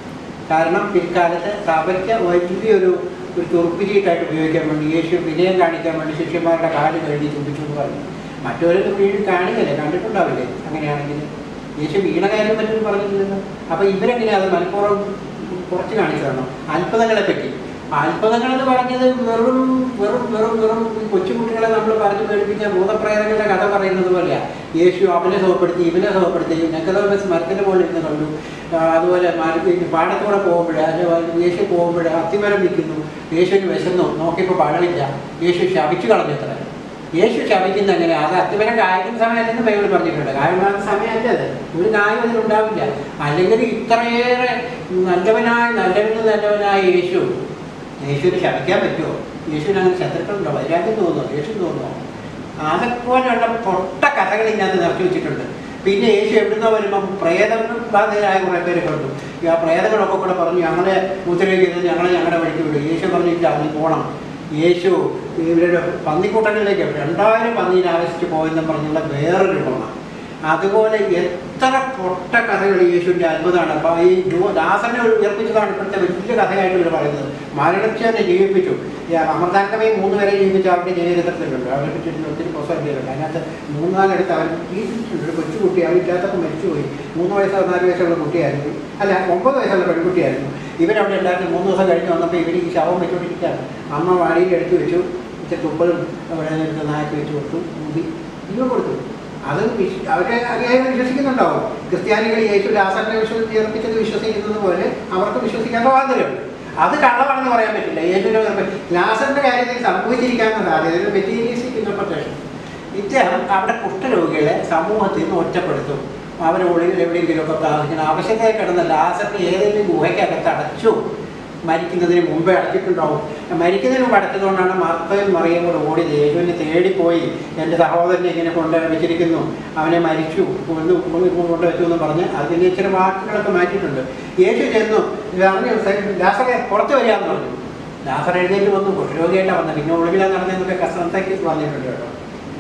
കാരണം പിൽക്കാലത്ത് സഭയ്ക്ക് വലിയൊരു ഒരു തുറപ്പിരീട്ടായിട്ട് ഉപയോഗിക്കാൻ വേണ്ടി യേശു വിനയം കാണിക്കാൻ വേണ്ടി ശിഷ്യന്മാരുടെ കാല് കഴുകി ചുംബിച്ചു എന്ന് പറഞ്ഞു മറ്റവരൊക്കെ വീട് കാണിക്കല്ലേ കണ്ടിട്ടുണ്ടാവില്ലേ അങ്ങനെയാണെങ്കിൽ യേശു വീണ കാര്യം പറ്റും പറഞ്ഞിട്ടില്ലല്ലോ അപ്പൊ ഇവരെങ്ങനെ അത് മനഃപൂർവ്വം കുറച്ച് കാണിച്ചു തരണം അത്ഭുതങ്ങളെ പറ്റി അത്ഭുതങ്ങൾ എന്ന് പറഞ്ഞത് വെറും വെറും വെറും വെറും ഈ കൊച്ചുകുട്ടികളെ നമ്മൾ പറഞ്ഞു പേടിപ്പിച്ച ഭൂതപ്രേതങ്ങളുടെ കഥ പറയുന്നത് പോലെയാ യേശു അവനെ സുഖപ്പെടുത്തി ഇവനെ സുഖപ്പെടുത്തി നെക്കലോബസ് മരത്തിന്റെ മുകളിൽ ഇരുന്ന് കണ്ടു ആ, അതുപോലെ മരത്തിൽ പാടത്തൂടെ പോകുമ്പോഴേ അല്ലെങ്കിൽ യേശു പോകുമ്പോഴേ അത്തിമരം നിൽക്കുന്നു യേശുവിന് വിശന്നു നോക്കിയപ്പോൾ പഴമില്ല യേശു ശപിച്ചു കളഞ്ഞു അത്ര യേശു ശപിക്കുന്ന എങ്ങനെ അത് അത്തിമരം കായ്ക്കുന്ന സമയത്തെന്ന് ബൈബിൾ പറഞ്ഞിട്ടുണ്ട് കായമാകുന്ന സമയമല്ല അത് ഒരു കായും അതിലുണ്ടാവില്ല അല്ലെങ്കിൽ ഇത്രയേറെ നല്ലവനായ നല്ലവന് നല്ലവനായ യേശു യേശുവിനെ ശപിക്കാൻ പറ്റുമോ യേശുവിന് അങ്ങനെ ശത്രുക്കളുണ്ടോ വൈരാഗ്യം തോന്നുമോ യേശു തോന്നുമോ അതെപ്പോലെയുള്ള പൊട്ട കഥകൾ ഇതിനകത്ത് നിറച്ചു വെച്ചിട്ടുണ്ട് പിന്നെ യേശു എവിടുന്നോ വരുമ്പം പ്രേതം ബാധിതരായ കുറേ പേര് കണ്ടു ഈ ആ പ്രേതങ്ങളൊക്കെ കൂടെ പറഞ്ഞു ഞങ്ങളെ ഉത്തരവിക്കുന്നത് ഞങ്ങളെ ഞങ്ങളുടെ വഴിക്ക് വിടും യേശു പറഞ്ഞില്ല അതിന് പോകണം യേശു ഇവരുടെ പന്നിക്കൂട്ടങ്ങളിലേക്ക് രണ്ടായിരം പന്നീനെ ആവശ്യിച്ച് പോയെന്നും പറഞ്ഞുള്ള വേറൊരു ഗുണം അതുപോലെ എത്ര പൊട്ട കഥകൾ യേശുവിൻ്റെ അത്ഭുതമാണ് അപ്പോൾ ഈ ജോ- ദാസനെ ഉയർപ്പിച്ചതാണ് ഇപ്പോഴത്തെ വലിയ കഥയായിട്ട് ഇവർ പറയുന്നത് മരണത്തെ ജീവിപ്പിച്ചു ഈ അമൃതാങ്കമേ മൂന്ന് പേരെ ജീവിപ്പിച്ച അവരുടെ ജീവിതത്തിലുണ്ട് അവരെ പറ്റി ഒത്തിരി പുസ്തകങ്ങളുണ്ട് അതിനകത്ത് മൂന്നാലെടുത്ത് അവർ ജീവിച്ചിട്ടുണ്ട് ഒരു കൊച്ചുകുട്ടി അവരില്ലാത്തപ്പോൾ മരിച്ചുപോയി മൂന്ന് വയസ്സോ നാല് വയസ്സുള്ള കുട്ടിയായിരുന്നു അല്ല ഒമ്പത് വയസ്സുള്ള പെൺകുട്ടിയായിരുന്നു ഇവരവിടെ ഉണ്ടായിരുന്നു മൂന്ന് ദിവസം കഴിഞ്ഞ് വന്നപ്പോൾ ഇവർ ഈ ശവം വെച്ചുകൊണ്ടിരിക്കുകയാണ് അമ്മ വാടിയിൽ എടുത്തു വെച്ചു ഇച്ചിരി തുപ്പലും അവിടെ എടുത്ത് നായക്ക് വെച്ച് കൊടുത്തു ഊതി ഇവ കൊടുത്തു അത് വിശ് അവരെ അറിയാതെ വിശ്വസിക്കുന്നുണ്ടാവും ക്രിസ്ത്യാനികൾ യേശു ലാസറിനെ വിശ്വസി ചേർപ്പിച്ചത് വിശ്വസിക്കുന്നത് പോലെ അവർക്ക് വിശ്വസിക്കാൻ സ്വാതന്ത്ര്യമുണ്ട് അത് കള്ളമാണെന്ന് പറയാൻ പറ്റില്ല യേശുവിൻ്റെ ലാസറിന്റെ കാര്യത്തിൽ സംഭവിച്ചിരിക്കാവുന്ന സാധ്യത ഒരു മെറ്റീരിയലിസ്റ്റിക് ഇന്റർപ്രിട്ടേഷൻ ഇദ്ദേഹം അവിടെ കുഷ്ഠരോഗികളെ സമൂഹത്തിൽ നിന്ന് ഒറ്റപ്പെടുത്തും അവരെ ഒളിവിൽ എവിടെയെങ്കിലുമൊക്കെ പ്രാർത്ഥിക്കണം ആവശ്യമായി കിടന്ന ലാസറിനെ ഏതെങ്കിലും ഗുഹയ്ക്കകത്ത് അടച്ചു മരിക്കുന്നതിന് മുമ്പേ അടച്ചിട്ടുണ്ടാവും മരിക്കുന്നതിന് മുമ്പ് അടച്ചതുകൊണ്ടാണ് മാർത്തയും മറിയും കൂടെ ഓടി യേശുവിനെ തേടിപ്പോയി എൻ്റെ സഹോദരനെ ഇങ്ങനെ കൊണ്ട് വെച്ചിരിക്കുന്നു അവനെ മരിച്ചു കൊണ്ട് കൊണ്ട് വെച്ചു എന്ന് പറഞ്ഞ് അതിന് ഇച്ചിരി വാക്കുകളൊക്കെ മാറ്റിയിട്ടുണ്ട് യേശു ചെന്നു പറഞ്ഞു ലാസറെ പുറത്ത് വരികയെന്ന് പറഞ്ഞു ലാസർ എഴുന്നേറ്റ് വന്നു കുഷ്ഠരോഗിയായിട്ടാണ് വന്നത് പിന്നെ ഒളിവിലാണ് നടന്നതെന്നൊക്കെ കസനത്തേക്ക് വന്നിട്ടുണ്ട് കേട്ടോ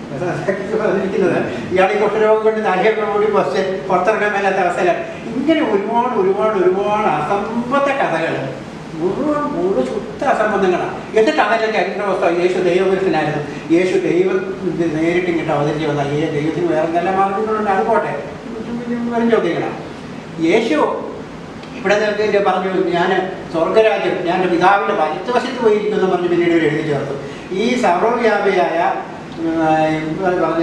പറഞ്ഞിരിക്കുന്നത് ഇയാൾ ഈ കുഷ്ഠരോഗം കൊണ്ട് താഴെയൊക്കെ കൂടി കുറച്ച് പുറത്തിറങ്ങാൻ മേലാത്ത അവസ്ഥയിലാണ് ഇങ്ങനെ ഒരുപാട് ഒരുപാട് ഒരുപാട് അസംബന്ധ കഥകൾ മുഴുവൻ മുഴുവൻ ശുദ്ധ അസംബന്ധങ്ങളാണ് എന്നിട്ട് അതല്ല ചരിത്ര പുസ്തകം യേശു ദൈവപുരുഷനായിരുന്നു യേശു ദൈവം ഇത് നേരിട്ട് ഇങ്ങോട്ട് അവതരിച്ച് വന്ന ഈ ദൈവത്തിന് വേറെ എന്തെല്ലാം മാർഗങ്ങളുണ്ട് അത് പോട്ടെ വെറും ചോദ്യങ്ങളാണ് യേശു ഇവിടെ നിന്ന് പറഞ്ഞു ഞാൻ സ്വർഗരാജ്യം ഞാൻ എൻ്റെ പിതാവിൻ്റെ വലത്തുവശത്ത് പോയിരിക്കുന്നു എന്ന് പറഞ്ഞ് പിന്നീട് ഇവർ എഴുതി ചേർത്തു ഈ സർവ്വവ്യാപിയായ ഉം, ആ, പറഞ്ഞ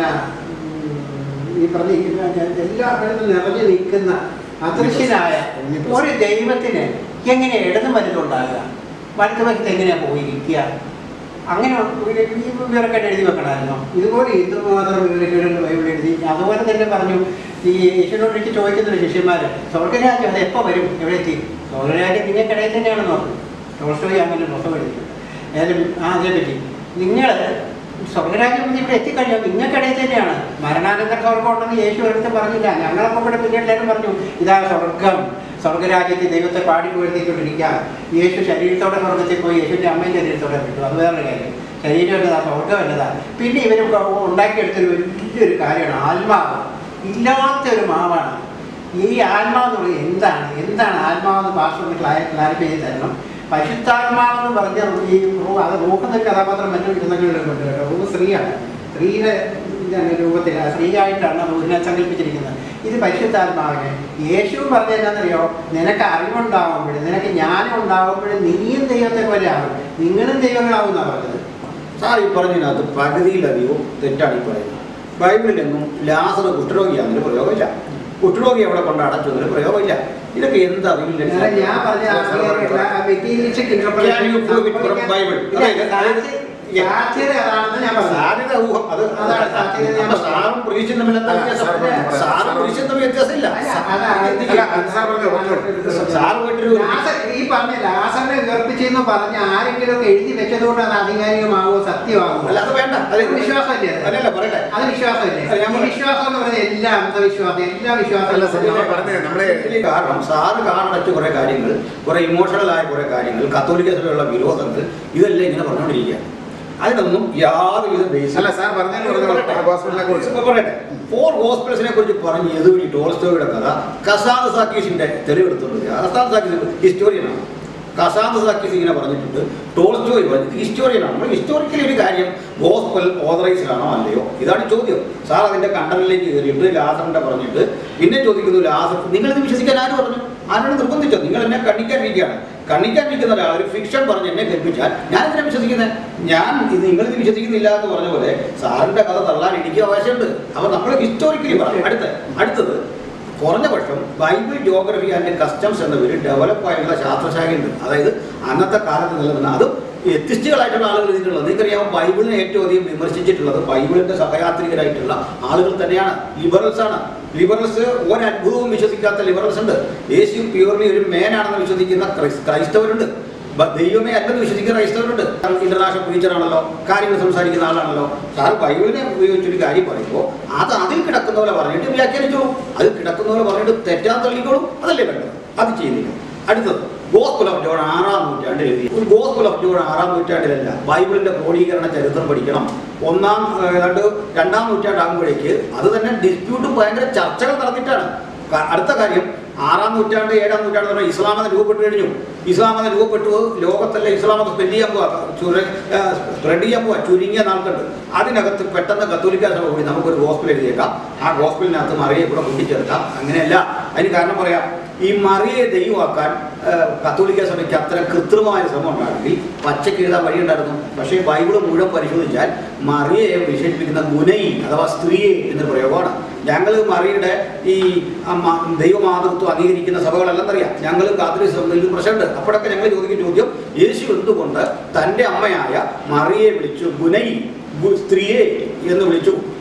ഉം, ഈ പറഞ്ഞ എല്ലാ ഇടത്തും നിറഞ്ഞു നിൽക്കുന്ന അദൃശ്യനായ ഒരു ദൈവത്തിന് എങ്ങനെ ഇടതും വലുതുണ്ടാകുക വലതുവശത്ത് എങ്ങനെയാണ് പോയിരിക്കുക അങ്ങനെ ഒരു ഈ വിവരക്കേട് എഴുതി വെക്കണമായിരുന്നു ഇതുപോലെ എന്തുമാത്രം വിവരക്കേടുകൾ ബൈബിൾ എഴുതി അതുപോലെ തന്നെ പറഞ്ഞു ഈ യേശുവിനോട് എനിക്ക് ചോദിക്കുന്ന ശിഷ്യന്മാർ സ്വർഗരാജ്യം അത് എപ്പോൾ വരും എവിടെ എത്തി സ്വർഗരാജ്യം നിങ്ങൾക്കിടയിൽ തന്നെയാണെന്ന് പറഞ്ഞു ടോൾസ്റ്റോയി അങ്ങനെ പുസ്തകം എഴുതിയിട്ടുണ്ട് ഏതായാലും ആ അതിനെപ്പറ്റി നിങ്ങൾ സ്വർഗരാജ്യം വന്ന് ഇവിടെ എത്തിക്കഴിഞ്ഞാൽ നിങ്ങൾക്കിടയിൽ തന്നെയാണ് മരണാനന്തര സ്വർഗം ഉണ്ടെന്ന് യേശു ഒരിടത്തും പറഞ്ഞില്ല ഞങ്ങളപ്പോൾ ഇവിടെ പിന്നീട് എല്ലാവരും പറഞ്ഞു ഇതാ സ്വർഗം സ്വർഗരാജ്യത്തെ ദൈവത്തെ പാടി പുകഴ്ത്തിക്കൊണ്ടിരിക്കുക യേശു ശരീരത്തോടെ സ്വർഗത്തിൽ പോയി യേശുവിൻ്റെ അമ്മയും ശരീരത്തോടെ വിട്ടു അത് വേറെ കാര്യം ശരീരം എന്നതാ സ്വർഗം എന്നതാ പിന്നെ ഇവർ ഉണ്ടാക്കിയെടുത്തൊരു വലിയൊരു കാര്യമാണ് ആത്മാവ് ഇല്ലാത്തൊരു മാവാണ് ഈ ആത്മാവ് എന്ന് പറയുന്നത് എന്താണ് എന്താണ് ആത്മാവെന്ന് പാസ്റ്ററിന് ക്ലാരിഫൈ ചെയ്ത് തരണം പരിശുദ്ധാത്മാവെന്ന് പറഞ്ഞ ഈ റൂ- അത് റൂഹെന്ന കഥാപാത്രം മറ്റു ഗ്രന്ഥങ്ങളിലൊക്കെ ഉണ്ട് കേട്ടോ റൂഹ് സ്ത്രീയാണ് സ്ത്രീയുടെ ഇതാണ് രൂപത്തിൽ ആ സ്ത്രീയായിട്ടാണ് റൂഹിനെ സങ്കല്പിച്ചിരിക്കുന്നത് ഇത് പരിശുദ്ധാത്മാവിനെ യേശുവും പറഞ്ഞ എന്താണെന്നറിയോ നിനക്ക് അറിവുണ്ടാവുമ്പോഴും നിനക്ക് ജ്ഞാനം ഉണ്ടാവുമ്പോഴും നീയും ദൈവത്തെ പോലെ ആകും നിങ്ങളും ദൈവങ്ങളാവും എന്നാണ് പറഞ്ഞത് സാർ ഈ പറഞ്ഞതിനകത്ത് പകുതിയിലധികവും തെറ്റാണ് ഈ പറയുന്നത് ബൈബിളിലെങ്ങും ലാസർ കുഷ്ഠരോഗിയാണെന്നൊരു പ്രയോഗമില്ല കുഷ്ഠരോഗി അവിടെ കൊണ്ട് അടച്ചു എന്നൊരു പ്രയോഗമില്ല ഇതൊക്കെ എന്ത് അറിവില്ല ഞാൻ ഞാൻ പറഞ്ഞ materialistic Can you prove it from Bible? അതായത് സാധ്യത അതാണെന്ന് ഞാൻ പറഞ്ഞു സാധ്യത ഊഹം അത് അതാണ് സാധ്യത ഞാൻ അപ്പൊ സാറും പ്രതീക്ഷയും തമ്മിൽ എന്താ അല്ല, വ്യത്യാസം സാർ പറഞ്ഞു. സാറും പ്രതീക്ഷയും തമ്മിൽ വ്യത്യാസമില്ല അല്ല, അതാണ് അല്ല, അത് സാർ പറഞ്ഞോ, പറഞ്ഞോ. സാർ പോയിട്ടൊരു ലാസർ- ഈ പറഞ്ഞ ലാസറിനെ വിവർപ്പിച്ചെന്ന് പറഞ്ഞ ആരെങ്കിലും ഒക്കെ എഴുതി വെച്ചതുകൊണ്ട് അത് ആധികാരികമാകുമോ സത്യമാകുമോ അല്ല അത് വേണ്ട അത് വിശ്വാസമല്ലേ അത്? അല്ലല്ല പറയട്ടെ അത് വിശ്വാസമല്ലേ അല്ല, ഞാൻ ഈ പറയാം. വിശ്വാസം എന്ന് പറഞ്ഞാൽ എല്ലാ അന്ധവിശ്വാസം എല്ലാ വിശ്വാസം അല്ല, സാർ, ഞാൻ പറഞ്ഞത് നമ്മളെ ഇതിന് കാരണം സാറ് കാണടച്ച കുറെ കാര്യങ്ങൾ കുറെ ഇമോഷണൽ ആയ കുറെ കാര്യങ്ങൾ കത്തോലിക്ക സഭയുള്ള വിരോധങ്ങൾ ഇതെല്ലാം ഇങ്ങനെ പറഞ്ഞുകൊണ്ടിരിക്കുക അതിനൊന്നും യാതൊരുവിധ ബേസ് അല്ല, സാർ പറഞ്ഞതിന് പറഞ്ഞോ, ആ ഗോസ്പലിനെ കുറിച്ച്. പറയട്ടെ ഫോർ ഗോസ്പൽസിനെ കുറിച്ച് പറഞ്ഞ് യദുവിനി ടോൾസ്റ്റോയുടെ കഥ കസാദ് സാക്കീസിന്റെ തെളിവെടുത്തുള്ളത് കസാദ് സാക്കീസ് ഹിസ്റ്റോറിയനാണ് കസാദ് സാക്കീസ് ഇങ്ങനെ പറഞ്ഞിട്ടുണ്ട് ടോൾസ്റ്റോയി പറഞ്ഞിട്ട് ഹിസ്റ്റോറിയനാണ് നമ്മൾ ഹിസ്റ്റോറിക്കലി ഒരു കാര്യം ഗോസ്പൽ ഓതറൈസ്ഡ് ആണോ അല്ലയോ ഇതാണ് ചോദ്യം സാർ അതിന്റെ കണ്ടന്റിലേക്ക് കയറിയിട്ട് ലാസറിന്റെ പറഞ്ഞിട്ട് പിന്നെ ചോദിക്കുന്നു ലാസർ നിങ്ങൾ ഇത് വിശ്വസിക്കാൻ ആര് പറഞ്ഞു ആരോട് നിർബന്ധിച്ചോ നിങ്ങൾ എന്നെ കണ്ണിക്കാനിരിക്കുകയാണ് കണ്ണിക്കാനിരിക്കുന്ന ഒരാൾ ഒരു ഫിക്ഷൻ പറഞ്ഞ് എന്നെ കേൾപ്പിച്ചാൽ ഞാൻ ഇതിനെ വിശ്വസിക്കുന്നത് ഞാൻ ഇത് നിങ്ങളിത് വിശ്വസിക്കുന്നില്ല എന്ന് പറഞ്ഞ പോലെ സാറിന്റെ കഥ തള്ളാൻ എനിക്ക് അവകാശമുണ്ട് അപ്പൊ നമ്മൾ ഹിസ്റ്റോറിക്കലി പറയാം അടുത്ത അടുത്തത് കുറഞ്ഞ പക്ഷം ബൈബിൾ ജോഗ്രഫി ആൻഡ് കസ്റ്റംസ് എന്ന പേര് ഡെവലപ്പ് ആയിട്ടുള്ള ശാസ്ത്രശാഖയുണ്ട് അതായത് അന്നത്തെ കാലത്ത് നിലനിന്ന അതും എത്തിസ്റ്റുകളായിട്ടുള്ള ആളുകൾ ഇതിലുള്ളത് നിങ്ങൾക്കറിയാമോ ബൈബിളിനെ ഏറ്റവും അധികം വിമർശിച്ചിട്ടുള്ളത് ബൈബിളിന്റെ സഹയാത്രികരായിട്ടുള്ള ആളുകൾ തന്നെയാണ് ലിബറൽസ് ആണ് ലിബറൽസ് ഒരത്ഭുതവും വിശ്വസിക്കാത്ത ലിബറൽസ് ഉണ്ട് യേശു പ്യൂർലി ഒരു മേനാണെന്ന് വിശ്വസിക്കുന്ന ക്രൈസ്- ക്രൈസ്തവരുണ്ട് ബ- ദൈവമേ അല്ലെന്ന് വിശ്വസിക്കുന്ന ക്രൈസ്തവരുണ്ട് ഇന്റർനാഷണൽ ടീച്ചറാണല്ലോ കാര്യങ്ങൾ സംസാരിക്കുന്ന ആളാണല്ലോ സാർ ബൈബിളിനെ ഉപയോഗിച്ചൊരു കാര്യം പറയുമ്പോൾ അത് അതിൽ കിടക്കുന്ന പോലെ പറഞ്ഞിട്ട് വ്യാഖ്യാനിച്ചോളൂ അതിൽ കിടക്കുന്ന പോലെ പറഞ്ഞിട്ട് തെറ്റാൻ തള്ളിക്കോളൂ അതല്ലേ വേണ്ടത് അത് ചെയ്യുന്നില്ല അടുത്തത് ഗോസ്കുൽ ഓഫ് ജോൺ ആറാം നൂറ്റാണ്ടിൽ എഴുതി ഒരു ഗോസ്കുൽ ഓഫ് ജോൺ ആറാം നൂറ്റാണ്ടിലല്ല ബൈബിളിന്റെ ക്രോഡീകരണ ചരിത്രം പഠിക്കണം ഒന്നാം ഏഹ്, ഏതാണ്ട് രണ്ടാം നൂറ്റാണ്ടാകുമ്പോഴേക്ക് അത് തന്നെ ഡിസ്പ്യൂട്ടും ഭയങ്കര ചർച്ചകൾ നടത്തിയിട്ടാണ് ക- അടുത്ത കാര്യം ആറാം നൂറ്റാണ്ട് ഏഴാം നൂറ്റാണ്ട് എന്ന് പറഞ്ഞാൽ ഇസ്ലാം മതം രൂപപ്പെട്ടു കഴിഞ്ഞു ഇസ്ലാം മതം രൂപപ്പെട്ടു ലോകത്തല്ല ഇസ്ലാം മതം സ്പ്രെഡ് ചെയ്യാൻ പോവാ സ്പ്രെഡ് ചെയ്യാൻ പോവാ ചുരുങ്ങിയ നാൾക്കുണ്ട് അതിനകത്ത് പെട്ടെന്ന് കത്തോലിക്ക സഭ കൂടി നമുക്കൊരു ഗോസ്പിൽ എഴുതിയേക്കാം ആ ഗോസ്പിലിനകത്ത് മറിയെ കൂടെ കൂട്ടിച്ചേർക്കാം അങ്ങനെയല്ല അതിന് കാരണം പറയാം ഈ മറിയെ ദൈവമാക്കാൻ ആ, കത്തോലിക്ക സഭയ്ക്ക് അത്ര കൃത്രിമമായ ശ്രമം ഉണ്ടാണെങ്കിൽ പച്ചയ്ക്ക് എഴുതാൻ വഴിയുണ്ടായിരുന്നു പക്ഷേ ബൈബിൾ മുഴുവൻ പരിശോധിച്ചാൽ മറിയെ വിശേഷിപ്പിക്കുന്ന ഗുനൈ അഥവാ സ്ത്രീയെ എന്നൊരു പ്രയോഗമാണ് ഞങ്ങൾ മറിയുടെ ഈ ആ മ- ദൈവമാതൃത്വം അംഗീകരിക്കുന്ന സഭകളല്ലെന്നറിയാം ഞങ്ങൾ കാത്തലിക് സഭകളിൽ പ്രശ്നമുണ്ട് അപ്പോഴൊക്കെ ഞങ്ങൾ ചോദിക്കുന്ന ചോദ്യം യേശു എന്തുകൊണ്ട് തൻ്റെ അമ്മയായ മറിയെ വിളിച്ചു ഗുനൈ ഗു- സ്ത്രീയെ എന്ന് വിളിച്ചു